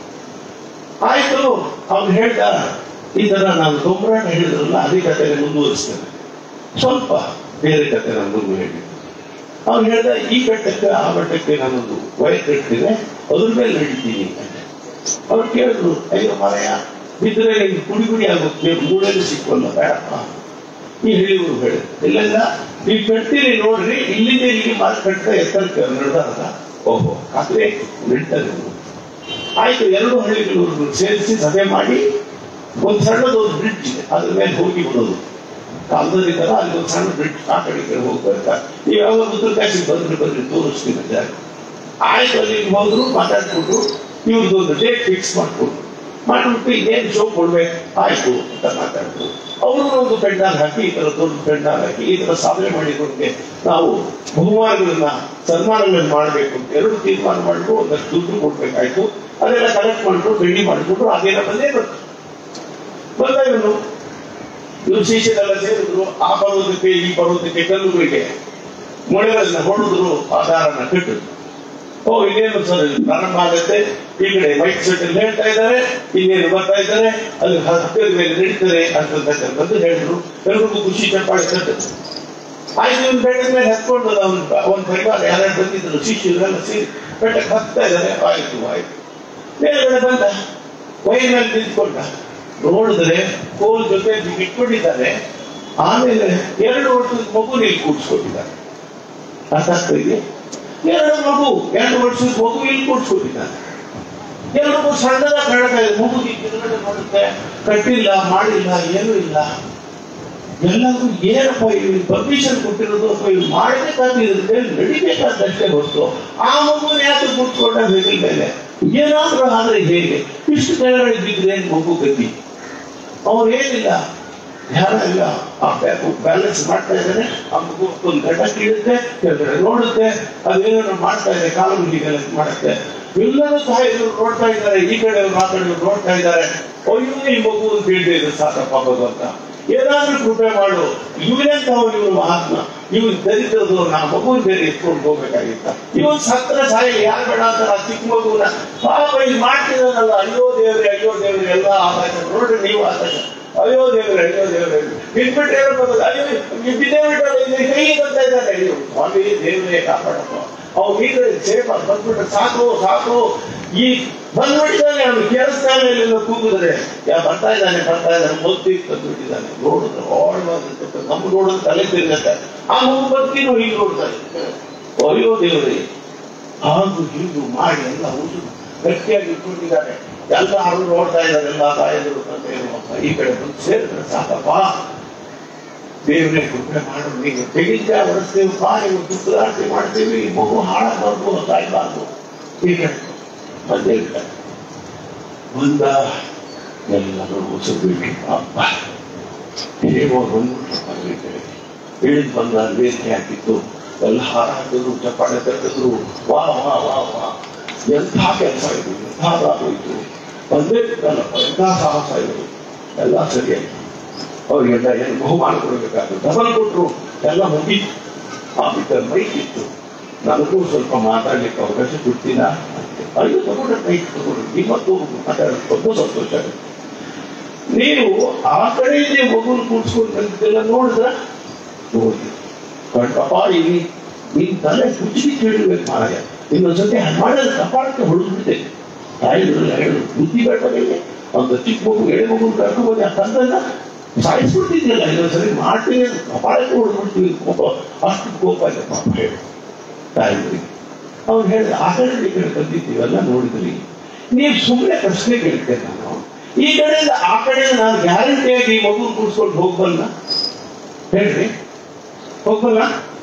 ಆಯ್ತು ಅವ್ನು ಹೇಳ್ದ ಈ ತರ ನಾನು ದೊಂಬರಾಟ ಹೇಳಿದ್ರಲ್ಲ ಅದೇ ಕಥೆನ ಮುಂದುವರಿಸ್ತೇನೆ ಸ್ವಲ್ಪ ಬೇರೆ ಕಥೆ ನಾನು ಮುಂದೆ ಹೇಳಿ ಅವ್ನು ಹೇಳ್ದ ಈ ಬೆಟ್ಟಕ್ಕೆ ಆ ಬೆಟ್ಟಕ್ಕೆ ನಾನೊಂದು ವೈರ್ ಕಟ್ಟಿದೆ ಅದ್ರ ಮೇಲೆ ನಡೀತೀನಿ ಅಂತ ಅವ್ರು ಕೇಳಿದ್ರು ಅಯ್ಯೋ ಮರೆಯ ಬಿದ್ದರೆ ನಿಮ್ಗೆ ಕುಡಿ ಕುಡಿ ಆಗುತ್ತೆ ಮೂಡಲು ಸಿಕ್ಕಲ್ಲ ಬೇಡಪ್ಪ ಈ ಹೇಳಿದ್ರು ಹೇಳಿ ಇಲ್ಲೆಲ್ಲ ನೀವು ಕಟ್ತೀರಿ ನೋಡ್ರಿ ಇಲ್ಲಿಂದ ಇಲ್ಲಿ ಮಾತು ಕಟ್ಟ ಎತ್ತರಕ್ಕೆ ನಡೆದಾರ ಓಹೋ ಖಾತ್ರಿ ನಡೀತಾರೆ ಇವ್ರು. ಆಯ್ತು ಎರಡು ಹಳ್ಳಿಗಳು ಸೇರಿಸಿ ಸಭೆ ಮಾಡಿ ಒಂದು ಸಣ್ಣದೊಂದು ಬ್ರಿಡ್ಜ್ ಇದೆ ಅದ್ರ ಮೇಲೆ ಹೋಗಿ ಬಿಡೋದು ಕಾಲದಲ್ಲಿ ತರ ಅಲ್ಲಿ ಒಂದು ಸಣ್ಣ ಬ್ರಿಡ್ಜ್ ಆ ಕಡೆ ಈ ಕಡೆ ಹೋಗ್ಬೇಕಾ ನೀವು ಯಾವಾಗ ಉತ್ತರ ಕಾಶಿಗೆ ಬಂದ್ರೆ ಬಂದ್ರಿ ತೋರಿಸ್ತೀನಿ ಜಾಗ ಆಯ್ತು ಅಲ್ಲಿ ಹೋದ್ರು ಮಾತಾಡ್ಬಿಟ್ಟು ಇವ್ರದ್ದು ಒಂದು ಡೇಟ್ ಫಿಕ್ಸ್ ಮಾಡ್ಕೊಟ್ರು ಮಾಡ್ಬಿಟ್ಟು ಇನ್ನೇನು ಶೋ ಕೊಡ್ಬೇಕು ಆಯ್ತು ಅಂತ ಮಾತಾಡ್ತು ಅವರು ಒಂದು ಪೆಂಡಾಲ್ ಹಾಕಿ ಈ ತರ ದೊಡ್ಡ ಪೆಂಡಾಲ್ ಹಾಕಿ ಈ ತರ ಸಾಧನೆ ಮಾಡಿಕೊಂಡೆ ನಾವು ಬಹುಮಾನಗಳನ್ನ ಸನ್ಮಾನಗಳನ್ನ ಮಾಡಬೇಕು ಅಂತ ಎರಡು ತೀರ್ಮಾನ ಮಾಡಿದ್ರು ಒಂದಷ್ಟು ದುಡ್ಡು ಕೊಡ್ಬೇಕಾಯ್ತು ಅದೆಲ್ಲ ಕಲೆಕ್ಟ್ ಮಾಡಿದ್ರು ರೆಡಿ ಮಾಡಿಬಿಟ್ರು ಅದೇನ ಬಂದೇ ಬಂತು ಬಂದ ಇವನು ಇವ್ರು ಶಿಷ್ಯರೆಲ್ಲ ಸೇರಿದ್ರು ಆ ಪರ್ವತಕ್ಕೆ ಈ ಪರ್ವತಕ್ಕೆ ಕಲ್ಲುಗಳಿಗೆ ಮೊಳೆಗಳನ್ನ ಹೊಡೆದ್ರು ಆ ದಾರನ ಕಟ್ಟಿದ್ರು ಓ ಇನ್ನೇನು ಸರ್ ಇದು ಪ್ರಾರಂಭ ಆಗುತ್ತೆ ಈ ಕಡೆ ವೈಟ್ ಶರ್ಟ್ ಅಲ್ಲಿ ಹೇಳ್ತಾ ಇದ್ದಾರೆ ಇನ್ನೇನು ಬರ್ತಾ ಇದ್ದಾರೆ ಅಲ್ಲಿ ಹತ್ತಿರದ ಮೇಲೆ ನಡೀತಾರೆ ಅಂತಕ್ಕಂಥದ್ದು ಹೇಳಿದ್ರು ಎಲ್ರಿಗೂ ಖುಷಿ ಚಪ್ಪಾಳೆ ತಟ್ಟಿದ್ರು ಆಯ್ತು ಇವ್ನು ಬೆಟ್ಟದ ಮೇಲೆ ಹತ್ಕೊಂಡು ಅವ್ನು ಅವನ ಪರಿವಾರ ಯಾರ್ಯಾರು ಬಂದಿದ್ರು ಶಿಷ್ಯರೆಲ್ಲ ಸೇರಿ ಬೆಟ್ಟಕ್ಕೆ ಹತ್ತಾ ಇದ್ದಾರೆ ಆಯ್ತು ಆಯ್ತು ಮೇಲ್ಗಡೆ ಬಂದ ವೈರ್ ಮೇಲೆ ನಿಂತ್ಕೊಂಡ ನೋಡಿದ್ರೆ ಕೋಲ್ ಜೊತೆ ಇಟ್ಕೊಂಡಿದ್ದಾರೆ ಆಮೇಲೆ ಎರಡು ವರ್ಷದ ಮಗು ಇಲ್ಲಿ ಕೂಡಿಸ್ಕೊಟ್ಟಿದ್ದಾರೆ ಅರ್ಥ ಆಗ್ತಾ ಇದೆಯಾ? ಎರಡು ಮಗು ಎರಡು ವರ್ಷದ ಮಗು ಇಲ್ಲಿ ಕೂಡಿಸ್ಕೊಟ್ಟಿದ್ದಾರೆ ಎರಡು ಸಣ್ಣದ ಕಾಣ್ತಾ ಇದೆ ಮಗು ಈ ಕೆಳಗಡೆ ನೋಡುತ್ತೆ ಕಟ್ಟಿಲ್ಲ ಮಾಡಿಲ್ಲ ಏನೂ ಇಲ್ಲ ಎಲ್ಲರಿಗೂ ಏನಪ್ಪ ಇವ್ರು ಪರ್ಮಿಷನ್ ಕೊಟ್ಟಿರೋದು ಅಥವಾ ಇವ್ರು ಮಾಡಬೇಕಾದ್ರೆ ನಡಿಬೇಕಾದಷ್ಟೇ ಹೊರತು ಆ ಮಗುನ ಯಾಕೆ ಕೂತ್ಕೊಂಡ ಹೆಗಲ ಮೇಲೆ ಏನಾದ್ರೂ ಆದ್ರೆ ಹೇಗೆ ಇಷ್ಟು ಕೆಳಗಡೆ ಬಿದ್ದರೆ ಮಗು ಗತಿ ಅವ್ರು ಏನಿಲ್ಲ ಧ್ಯಾನ ಇಲ್ಲ ಆ ಬ್ಯಾಲೆನ್ಸ್ ಮಾಡ್ತಾ ಇದ್ದಾನೆ ಆ ಮಗು ಒಂದು ಘಟ ಕೀಳುತ್ತೆ ಕೆಳಗಡೆ ನೋಡುತ್ತೆ ಅದೇನೋ ಮಾಡ್ತಾ ಇದೆ ಕಾಲು ಹೀಗೆಲ್ಲ ಮಾಡುತ್ತೆ ಎಲ್ಲರೂ ಸಹ ಇವರು ನೋಡ್ತಾ ಇದ್ದಾರೆ ಈ ಕಡೆ ಅವ್ರು ಆ ಕಡೆ ಅವ್ರು ನೋಡ್ತಾ ಇದ್ದಾರೆ ಅಯ್ಯೋ ಈ ಮಗು ಅಂತ ಹೇಳ್ತಾ ಇದೆ ಸಾಕಪ್ಪ ಭಗವಂತ ಏನಾದ್ರೂ ಕೃಪೆ ಮಾಡು ಇವನೆಂತ ಇವನು ಮಹಾತ್ಮ ಇವನ್ ದರಿದ್ರದು ನಾ ಮಗುವಿನ ಬೇರೆ ಎತ್ಕೊಂಡು ಹೋಗ್ಬೇಕಾಗಿತ್ತ ಇವನ್ ಸತ್ರ ಸಾಯಿ ಯಾರು ಬೇಡ ಅಂತಾರ ಆ ಚಿಕ್ಕ ಮಗುನ ಪಾಪ ಇಲ್ಲಿ ಮಾಡ್ತಿದ್ದಾನಲ್ಲ ಅಯ್ಯೋ ದೇವ್ರೆ ಅಯ್ಯೋ ದೇವ್ರೆ ಎಲ್ಲ ಆಕಾಶ ನೋಡ್ರಿ ನೀವು ಆಕಾಶ ಅಯ್ಯೋ ದೇವ್ರೆ ಅಯ್ಯೋ ದೇವ್ರೆ ಬಿಟ್ಬಿಟ್ರೆ ಏನೋ ಬರೋದು ಅಯ್ಯೋ ಬಿದ್ದೇ ಬಿಟ್ಟಲ್ಲ ಇಲ್ಲಿ ಕೈಗೆ ಬರ್ತಾ ಇದ್ದಾನೆ ಅಯ್ಯೋ ಸ್ವಾಮಿ ದೇವ್ರೆ ಕಾಪಾಡಪ್ಪ ಅವ್ನು ಈಗ ಸೇಫ್ ಆಗಿ ಬಂದ್ಬಿಟ್ರೆ ಸಾಕು ಸಾಕು ಈ ಬಂದ್ಬಿಟ್ಟಿದ್ದಾನೆ ಅವನು ಕೇಳಿಸ್ತಾನೆ ಇಲ್ಲ ಕೂಗಿದ್ರೆ ಯಾ ಬರ್ತಾ ಇದ್ದಾನೆ ಬರ್ತಾ ಇದ್ದಾನೆ ಮೊದ್ಲು ತಂದ್ಬಿಟ್ಟಿದ್ದಾನೆ ನೋಡಿದ್ರೆ ಆಳ್ವಾಗುತ್ತೆ ನಮ್ಮ ನೋಡಿದ್ರೆ ತಲೆ ತಿರುಗತ್ತೆ ಆ ಮಗು ಬದುಕಿನೂ ಹೀಗೆ ನೋಡ್ತಾರೆ ಅಯ್ಯೋ ದೇವ್ರಿ ಹಾಗೂ ಹೀಗೂ ಮಾಡಿ ಎಲ್ಲ ಊರು ಗಟ್ಟಿಯಾಗಿ ಇಟ್ಕೊಂಡಿದ್ದಾರೆ ಎಲ್ಲರೂ ನೋಡ್ತಾ ಇದ್ದಾರೆ ಎಲ್ಲ ತಾಯಂದ್ರು ತಂದೆಯರು ಈ ಕಡೆ ಬಂದು ಸೇರಿದ್ರೆ ಸಾಕಪ್ಪ ದೇವರೇ ಕೃಪೆ ಮಾಡು ನೀವು ತೆಗಿತಾ ಹೊರಡ್ತೇವೆ ಬಾ ನೀವು ದುಡ್ಡಾರ್ತಿ ಮಾಡ್ತೀವಿ ಈ ಮಗು ಹಾಳಾಗಬಾರ್ದು ಸಾಯ್ಬಾರ್ದು ಈ ಕಡೆ ಬಂದೇ ಇಲ್ಲ ಬಂದ ಎಲ್ಲರೂ ಉಸಿರ್ಬಿಟ್ಟು ಅಪ್ಪ ಹೇಗೋ ಬಂದ್ಬಿಟ್ರಪ್ಪ ಈ ಕಡೆ ಇಳಿದು ಬಂದ ವೇದಿಕೆ ಹಾಕಿತ್ತು ಎಲ್ಲ ಹಾರ ಹಾಕಿದ್ರು ಚಪ್ಪಾಳೆ ತಟ್ಟಿದ್ರು ವಾ ವಾ ವಾ ವಾ ಎಂಥ ಕೆಲಸ ಇದು ಎಂಥದಾಗೋಯ್ತು ಬಂದೇ ಬಿಟ್ಟಲ್ಲಪ್ಪ ಎಂಥ ಸಾಹಸ ಇದು ಎಲ್ಲ ಸರಿಯಾಯ್ತು ಅವರಿಗೆಲ್ಲ ಏನು ಬಹುಮಾನ ಕೊಡಬೇಕಾದ್ರು ಡಬಲ್ ಕೊಟ್ಟರು ಎಲ್ಲ ಮುಗೀತು ಆ ಬಿಟ್ಟ ಮೈಕ್ ಇತ್ತು ನನಗೂ ಸ್ವಲ್ಪ ಮಾತಾಡ್ಲಿಕ್ಕೆ ಅವಕಾಶ ಕೊಡ್ತೀನ ಅಯ್ಯೋ ತಗೊಂಡ್ರೆ ಮೈಕ್ ತಗೊಂಡು ನಿಮ್ಮತ್ತು ಮಾತಾಡೋದು ತುಂಬ ಸಂತೋಷ ಆಗುತ್ತೆ ನೀವು ಆ ಕಡೆಯಿಂದ ಮಗುನ ಕೂಡ್ಸ್ಕೊಂಡು ಬಂದಿದ್ದೆಲ್ಲ ನೋಡಿದ್ರ ನೋಡಿ ಕಣ್ಪಪ್ಪ ಇಲ್ಲಿ ನಿನ್ ತಲೆ ಕುಚ್ಚಿ ಕೇಳಬೇಕು ಮಾರಾಯ ಇನ್ನೊಂದ್ಸತಿ ಮಾಡಿದ್ರೆ ಕಪಾಳಕ್ಕೆ ಹೊಡೆದ್ಬಿಟ್ಟೆ ತಾಯಿಗಳು ಹೇಳು ಬುದ್ಧಿ ಬೇಡವೇ ಒಂದು ಚಿಕ್ಕ ಮಗು ಎಳೆ ಮಗು ಕರ್ಕೊಂಡು ಬಂದು ಆ ತಂದನ್ನ ಸಾಯಿಸ್ಬಿಟ್ಟಿದ್ಯಲ್ಲ ಇನ್ನೊಂದ್ಸರಿ ಮಾಡ್ತೀನಿ ಅಂತ ಕಪಾಳಕ್ಕೆ ಹೊಡೆದ್ಬಿಡ್ತೀವಿ ಕೋಪ ಅಷ್ಟು ಕೋಪ ಇದೆ ಪಾಪ ಹೇಳಿ ತಾಯಿಗಳಿಗೆ ಅವ್ನು ಹೇಳಿದ ಆ ಕಡೆ ಈ ಕಡೆ ಬಂದಿದ್ದೀವಲ್ಲ ನೋಡಿದ್ರಿ ನೀವು ಸುಮ್ಮನೆ ಪ್ರಶ್ನೆ ಕೇಳ್ತೇನೆ ನಾನು ಈ ಕಡೆಯಿಂದ ಆ ಕಡೆಯಿಂದ ನಾನು ಗ್ಯಾರಂಟಿಯಾಗಿ ಈ ಮಗು ಕೂಡ್ಸ್ಕೊಂಡು ಹೋಗ್ಬಲ್ಲ ಹೇಳ್ರಿ ಹೋಗ್ಬಲ್ಲ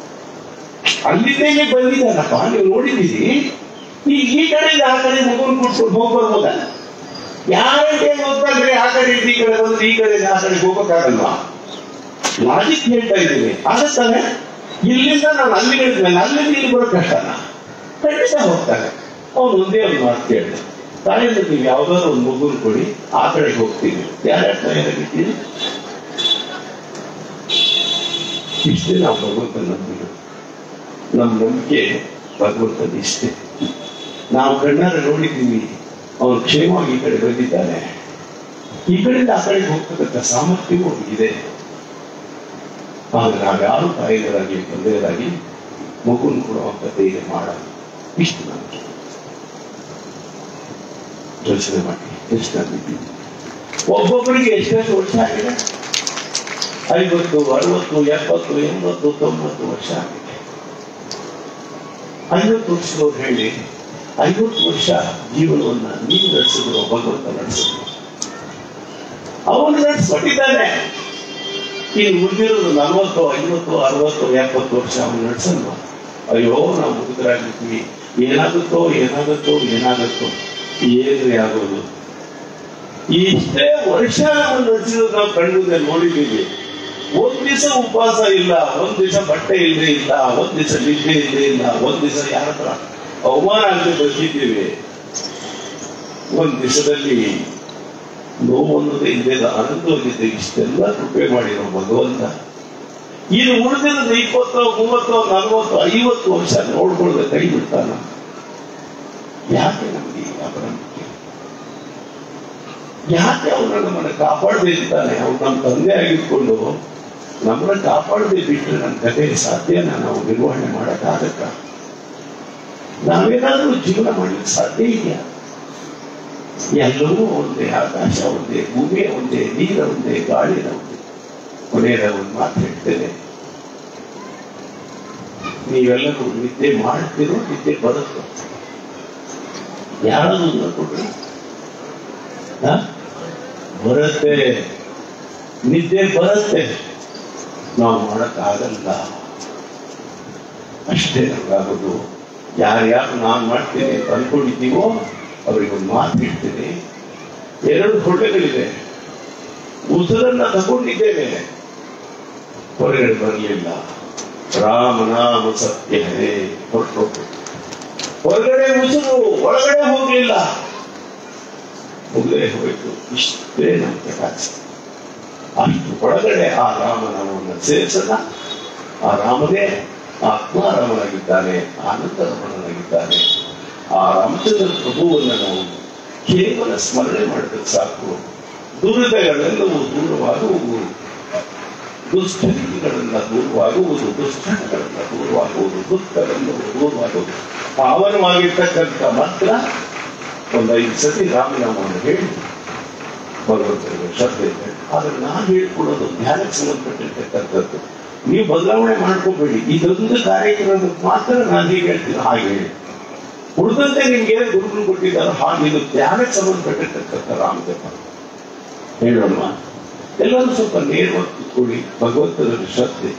ಅಲ್ಲಿಂದ ಇಲ್ಲಿ ಬಂದಿದ್ದಾನಪ್ಪ ನೀವು ನೋಡಿದ್ದೀರಿ ಈ ಈ ಕಡೆಯಿಂದ ಆ ಕಡೆ ಮಗುನ ಕೂಡ್ಸ್ಕೊಂಡು ಹೋಗಿ ಬರ್ಬೋದ ಯಾರಿಗೆ ಗೊತ್ತಾದ್ರೆ ಆ ಕಡೆ ಈ ಕಡೆ ಬಂದು ಈ ಕಡೆ ಆ ಕಡೆ ಹೋಗಕ್ಕಾಗಲ್ವಾ ಲಾಜಿಕ್ ಹೇಳ್ತಾ ಇದ್ದೀನಿ ಆಗುತ್ತಾನೆ ಇಲ್ಲಿಂದ ನಾನು ಅಲ್ಲಿ ಹೇಳಿದ್ಮೇಲೆ ಅಲ್ಲಿಂದ ಇಲ್ಲಿ ಬರೋ ಕಷ್ಟನ ಖಂಡಿತ ಹೋಗ್ತಾನೆ ಅವನು ಒಂದೇ ಒಂದು ಮಾತು ಕೇಳಿದೆ ತಾಯಿಯಿಂದ ನೀವು ಯಾವ್ದಾದ್ರು ಒಂದು ಮಗುನ ಕೊಡಿ ಆ ಕಡೆಗೆ ಹೋಗ್ತೀನಿ ಯಾರ್ಯಾರ ತಯಾರಾಗಿದ್ದೀನಿ ಇಷ್ಟೇ ನಾವು ಭಗವಂತ ನಂಬಿದ್ರು ನಮ್ಮ ನಂಬಿಕೆ ಭಗವಂತನ ಇಷ್ಟೇ ನಾವು ಕಣ್ಣಾರೆ ನೋಡಿದ್ದೀವಿ ಅವನು ಕ್ಷೇಮವಾಗಿ ಈ ಕಡೆ ಬಂದಿದ್ದಾನೆ ಈ ಕಡೆಯಿಂದ ಆ ಕಡೆಗೆ ಹೋಗ್ತಕ್ಕಂಥ ಸಾಮರ್ಥ್ಯವೂ ಇದೆ ಆದ್ರೆ ನಾವ್ಯಾರು ತಾಯಿಗಳಾಗಿ ತಂದೆಯರಾಗಿ ಮಗುನ್ ಕೊಡುವಂತ ಧೈರ್ಯ ಮಾಡ ಇಷ್ಟು ನಮಗೆ ಯೋಚನೆ ಮಾಡಿ ಎಷ್ಟು ನಂಬಿದ್ದೀವಿ ಒಬ್ಬೊಬ್ಬರಿಗೆ ಎಷ್ಟೆಷ್ಟು ವರ್ಷ ಆಗಿದೆ ಐವತ್ತು ಅರವತ್ತು ಎಪ್ಪತ್ತು ಎಂಬತ್ತು ತೊಂಬತ್ತು ವರ್ಷ ಆಗಿದೆ ಐವತ್ತು ವರ್ಷದವ್ರು ಹೇಳಿ ಐವತ್ತು ವರ್ಷ ಜೀವನವನ್ನ ನೀವು ನಡೆಸಿದ್ರು ಭಗವಂತ ನಡೆಸಿದ್ರು ಅವನು ನಡೆಸ್ಕೊಟ್ಟಿದ್ದಾನೆ ಇನ್ನು ಮುಂದಿರೋದು ನಲವತ್ತು ಐವತ್ತು ಅರವತ್ತು ಎಪ್ಪತ್ತು ವರ್ಷ ಅವನು ನಡೆಸಲ್ವ ಅಯ್ಯೋ ನಾವು ಮುದುಕರಾಗಿರ್ತೀವಿ ಏನಾಗುತ್ತೋ ಏನಾಗುತ್ತೋ ಏನಾಗುತ್ತೋ ಏನ್ರಿ ಆಗೋದು ಇಷ್ಟೇ ವರ್ಷ ನಾವು ನಡೆಸಿರೋದು ನಾವು ಕಣ್ಣುದೇ ನೋಡಿದ್ದೀವಿ ಒಂದ್ ದಿವಸ ಉಪವಾಸ ಇಲ್ಲ ಒಂದ್ ದಿವಸ ಬಟ್ಟೆ ಇಲ್ಲದೆ ಇಲ್ಲ ಒಂದ್ ದಿವಸ ನಿದ್ದೆ ಇಲ್ಲದೆ ಇಲ್ಲ ಒಂದ್ ದಿವಸ ಯಾರ ಹತ್ರ ಅವಮಾನ ಆಗದೆ ಬದುಕಿದ್ದೀವಿ ಒಂದ್ ದಿವಸದಲ್ಲಿ ನೋವು ಅನ್ನೋದೇ ಇಲ್ಲದ ಆನಂದವಾಗಿದ್ದೆ ಇಷ್ಟೆಲ್ಲ ಕೃಪೆ ಮಾಡಿರೋ ಭಗವಂತ ಇನ್ನು ಉಳಿದಿರೋದು ಇಪ್ಪತ್ತು ಮೂವತ್ತು ನಲವತ್ತು ಐವತ್ತು ವರ್ಷ ನೋಡ್ಕೊಳ್ಳದೆ ಕೈ ಬಿಡ್ತಾನ ಯಾಕೆ ನಮ್ಗೆ ಈ ಅಪರಂಬಿಕೆ ಯಾಕೆ ಅವನ ನಮ್ಮನ್ನ ಕಾಪಾಡದೆ ಇರ್ತಾನೆ ಅವ್ನು ನಮ್ಮ ತಂದೆ ಆಗಿದ್ಕೊಂಡು ನಮ್ಮನ್ನ ಕಾಪಾಡದೆ ಬಿಟ್ಟರೆ ನನ್ನ ಕತೆ ಸಾಧ್ಯನ ನಾವು ನಿರ್ವಹಣೆ ಮಾಡಕ್ಕಾಗತ್ತ ನಾವೇನಾದ್ರೂ ಜೀವನ ಮಾಡಲಿಕ್ಕೆ ಸಾಧ್ಯ ಇದೆಯಾ ಎಲ್ಲವೂ ಒಂದೇ ಆಕಾಶ ಒಂದೇ ಭೂಮಿ ಒಂದೇ ನೀರ ಒಂದೇ ಗಾಳಿನ ಒಂದೇ ಕೊನೆಯದ ಒಂದು ಮಾತು ಹೇಳ್ತೇನೆ ನೀವೆಲ್ಲರೂ ನಿದ್ದೆ ಮಾಡ್ತಿರೋ ನಿದ್ದೆ ಬರುತ್ತೋ ಯಾರನ್ನು ಕೊಡ್ರಿ ಹ? ಬರುತ್ತೆ ನಿದ್ದೆ ಬರುತ್ತೆ ನಾವು ಮಾಡಕ್ಕಾಗಲ್ಲ ಅಷ್ಟೇ ನಮ್ಗಾಗೋದು ಯಾರ್ಯಾರು ನಾನು ಮಾಡ್ತೀನಿ ಅಂತ ಅನ್ಕೊಂಡಿದ್ದೀವೋ ಅವರಿಗೆ ಒಂದು ಮಾತು ಹೇಳ್ತೀನಿ ಎರಡು ಹೊಟ್ಟೆಗಳಿದೆ ಉಸಿರನ್ನ ತಗೊಂಡಿದ್ದೇವೆ ಹೊರಗಡೆ ಬರಲಿಲ್ಲ ರಾಮನಾಮ ಸತ್ಯ ಹೇ ಹೊರಟು ಹೊರಗಡೆ ಉಸಿರು ಒಳಗಡೆ ಹೋಗ್ಲಿಲ್ಲ ಮುಗಿದೇ ಹೋಯ್ತು ಇಷ್ಟೇ ನಮ್ಮ ಪ್ರಕಾಶ ಅಷ್ಟು ಒಳಗಡೆ ಆ ರಾಮನಾಮವನ್ನು ಸೇರಿಸಲ್ಲ ಆ ರಾಮನೇ ಆತ್ಮಾರಾಮನಾಗಿದ್ದಾನೆ ಆನಂದರಮಣನಾಗಿದ್ದಾನೆ ಆ ರಾಮಚಂದ್ರ ಪ್ರಭುವನ್ನು ನಾವು ಕೇವಲ ಸ್ಮರಣೆ ಮಾಡಿದ್ರೆ ಸಾಕು ದುರಿತಗಳೆಲ್ಲವೂ ದೂರವಾಗುವುದು ದುಷ್ಟನಿಗಳೆಲ್ಲ ದೂರವಾಗುವುದು ದುಷ್ಟಗಳಿಂದ ದೂರವಾಗುವುದು ದುಃಖಗಳೆಲ್ಲವೂ ದೂರವಾಗುವುದು ಪಾವನವಾಗಿರ್ತಕ್ಕಂಥ ಮಾತ್ರ ಒಂದು ಐದು ಸತಿ ರಾಮನಾಮವನ್ನು ಹೇಳಿ ಭಗವಂತನಿಗೆ ಶ್ರದ್ಧೆ ಇದೆ ಆದ್ರೆ ನಾನು ಹೇಳ್ಕೊಡೋದು ಧ್ಯಾನಕ್ಕೆ ಸಂಬಂಧಪಟ್ಟಿರ್ತಕ್ಕಂಥದ್ದು ನೀವು ಬದಲಾವಣೆ ಮಾಡ್ಕೋಬೇಡಿ ಇದೊಂದು ಕಾರ್ಯಕ್ರಮಕ್ಕೆ ಮಾತ್ರ ನಾನು ಹೀಗೆ ಹೇಳ್ತೀನಿ ಹಾಗೆ ಹೇಳಿ ಉಳಿದಂತೆ ನಿಮ್ಗೆ ಏನು ಗುರುಗಳು ಕೊಟ್ಟಿದ್ದಾರೋ ಹಾಗೆ ಇದು ಧ್ಯಾನಕ್ಕೆ ಸಂಬಂಧಪಟ್ಟಿರ್ತಕ್ಕಂಥ ರಾಮದೇವ ಹೇಳೋಣ ಎಲ್ಲರೂ ಸ್ವಲ್ಪ ನೇರವಾಗಿ ಕೂತ್ಕೊಳ್ಳಿ ಭಗವಂತನಲ್ಲಿ ಶ್ರದ್ಧೆ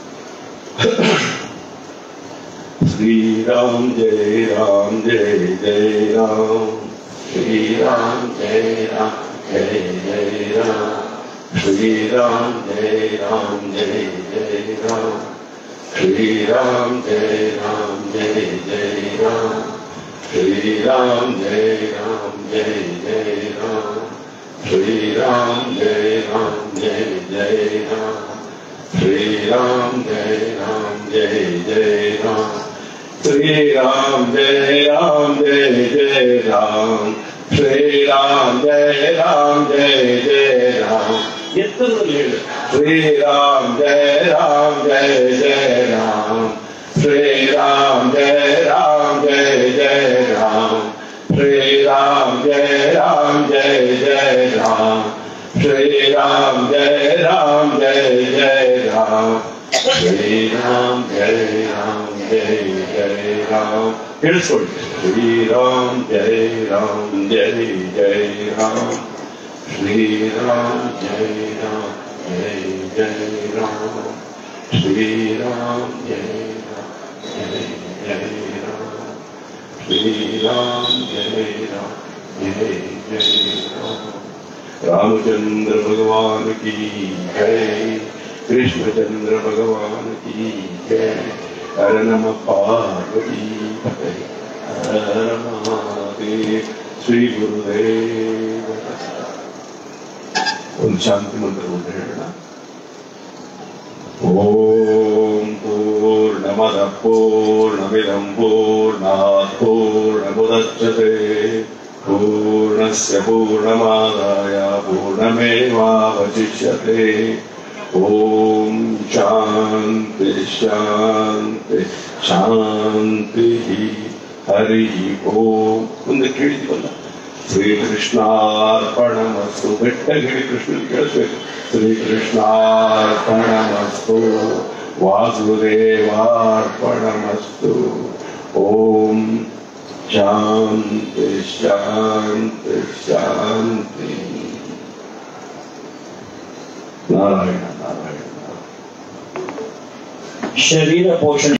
श्रीराम जय राम जय जय राम श्रीराम जय राम जय जय राम श्रीराम जय राम जय जय राम श्रीराम जय राम जय जय राम श्रीराम जय राम जय जय राम श्रीराम जय राम जय जय राम श्रीराम जय राम जय जय राम श्रीराम जय राम जय जय राम श्रीराम जय राम जय जय राम ಎತ್ತರಲ್ಲಿ ಹೇಳು ಶ್ರೀರಾಮ್ ಜಯ ರಾಮ್ ಜಯ ಜಯ ರಾಮ್ ಶ್ರೀರಾಮ್ ಜಯ ರಾಮ್ ಜಯ ಜಯ ರಾಮ್ ಶ್ರೀರಾಮ್ ಜಯ ರಾಮ್ ಜಯ ಜಯ ರಾಮ್ ಶ್ರೀರಾಮ್ ಜಯ ರಾಮ್ ಜಯ ಜಯ ರಾಮ್ ಶ್ರೀರಾಮ್ ಜಯ ರಾಮ್ ಜಯ ಜಯ ರಾಮ್ ಕೇಳಿಸ್ಕೊಳ್ಳಿ ಶ್ರೀರಾಮ್ ಜಯ ರಾಮ್ ಜಯ ಜಯ ರಾಮ್ श्रीराम जय राम जय जय राम श्रीराम जय राम जय जय राम श्रीराम जय राम जय जय राम रामचंद्र भगवान की जय कृष्णचंद्र भगवान की जय हर नम पार्वती पतये। हर हर महादेव श्री गुरुदेव ಒಂದು ಶಾಂತಿ ಮಂತ್ರ ಒಂದು ಹೇಳೋಣ ಓಂ ಪೂರ್ಣಮದ ಪೂರ್ಣಮಿದಂ ಪೂರ್ಣಾತ್ ಪೂರ್ಣಮುದಚ್ಯತೆ ಪೂರ್ಣಸ್ಯ ಪೂರ್ಣಮಾದಾಯ ಪೂರ್ಣಮೇವಾವಶಿಷ್ಯತೆ ಓಂ ಶಾಂತಿ ಶಾಂತಿ ಶಾಂತಿ ಹರಿ ಓಂ ಮುಂದೆ ಕೇಳಿದ್ವಲ್ಲ ಶ್ರೀಕೃಷ್ಣಾರ್ಪಣಮಸ್ತು ಬೆಟ್ಟ ಹೇಳಿ ಕೃಷ್ಣನ್ ಕೇಳಿಸ್ಬೇಕು ಶ್ರೀಕೃಷ್ಣಾರ್ಪಣಮಸ್ತು ವಾಸುದೇವಾರ್ಪಣಮಸ್ತು ಓಂ ಶಾಂತಿ ಶಾಂತಿ ಶಾಂತಿ ನಾರಾಯಣ ನಾರಾಯಣ ಶರೀರ ಪೋಷಣೆ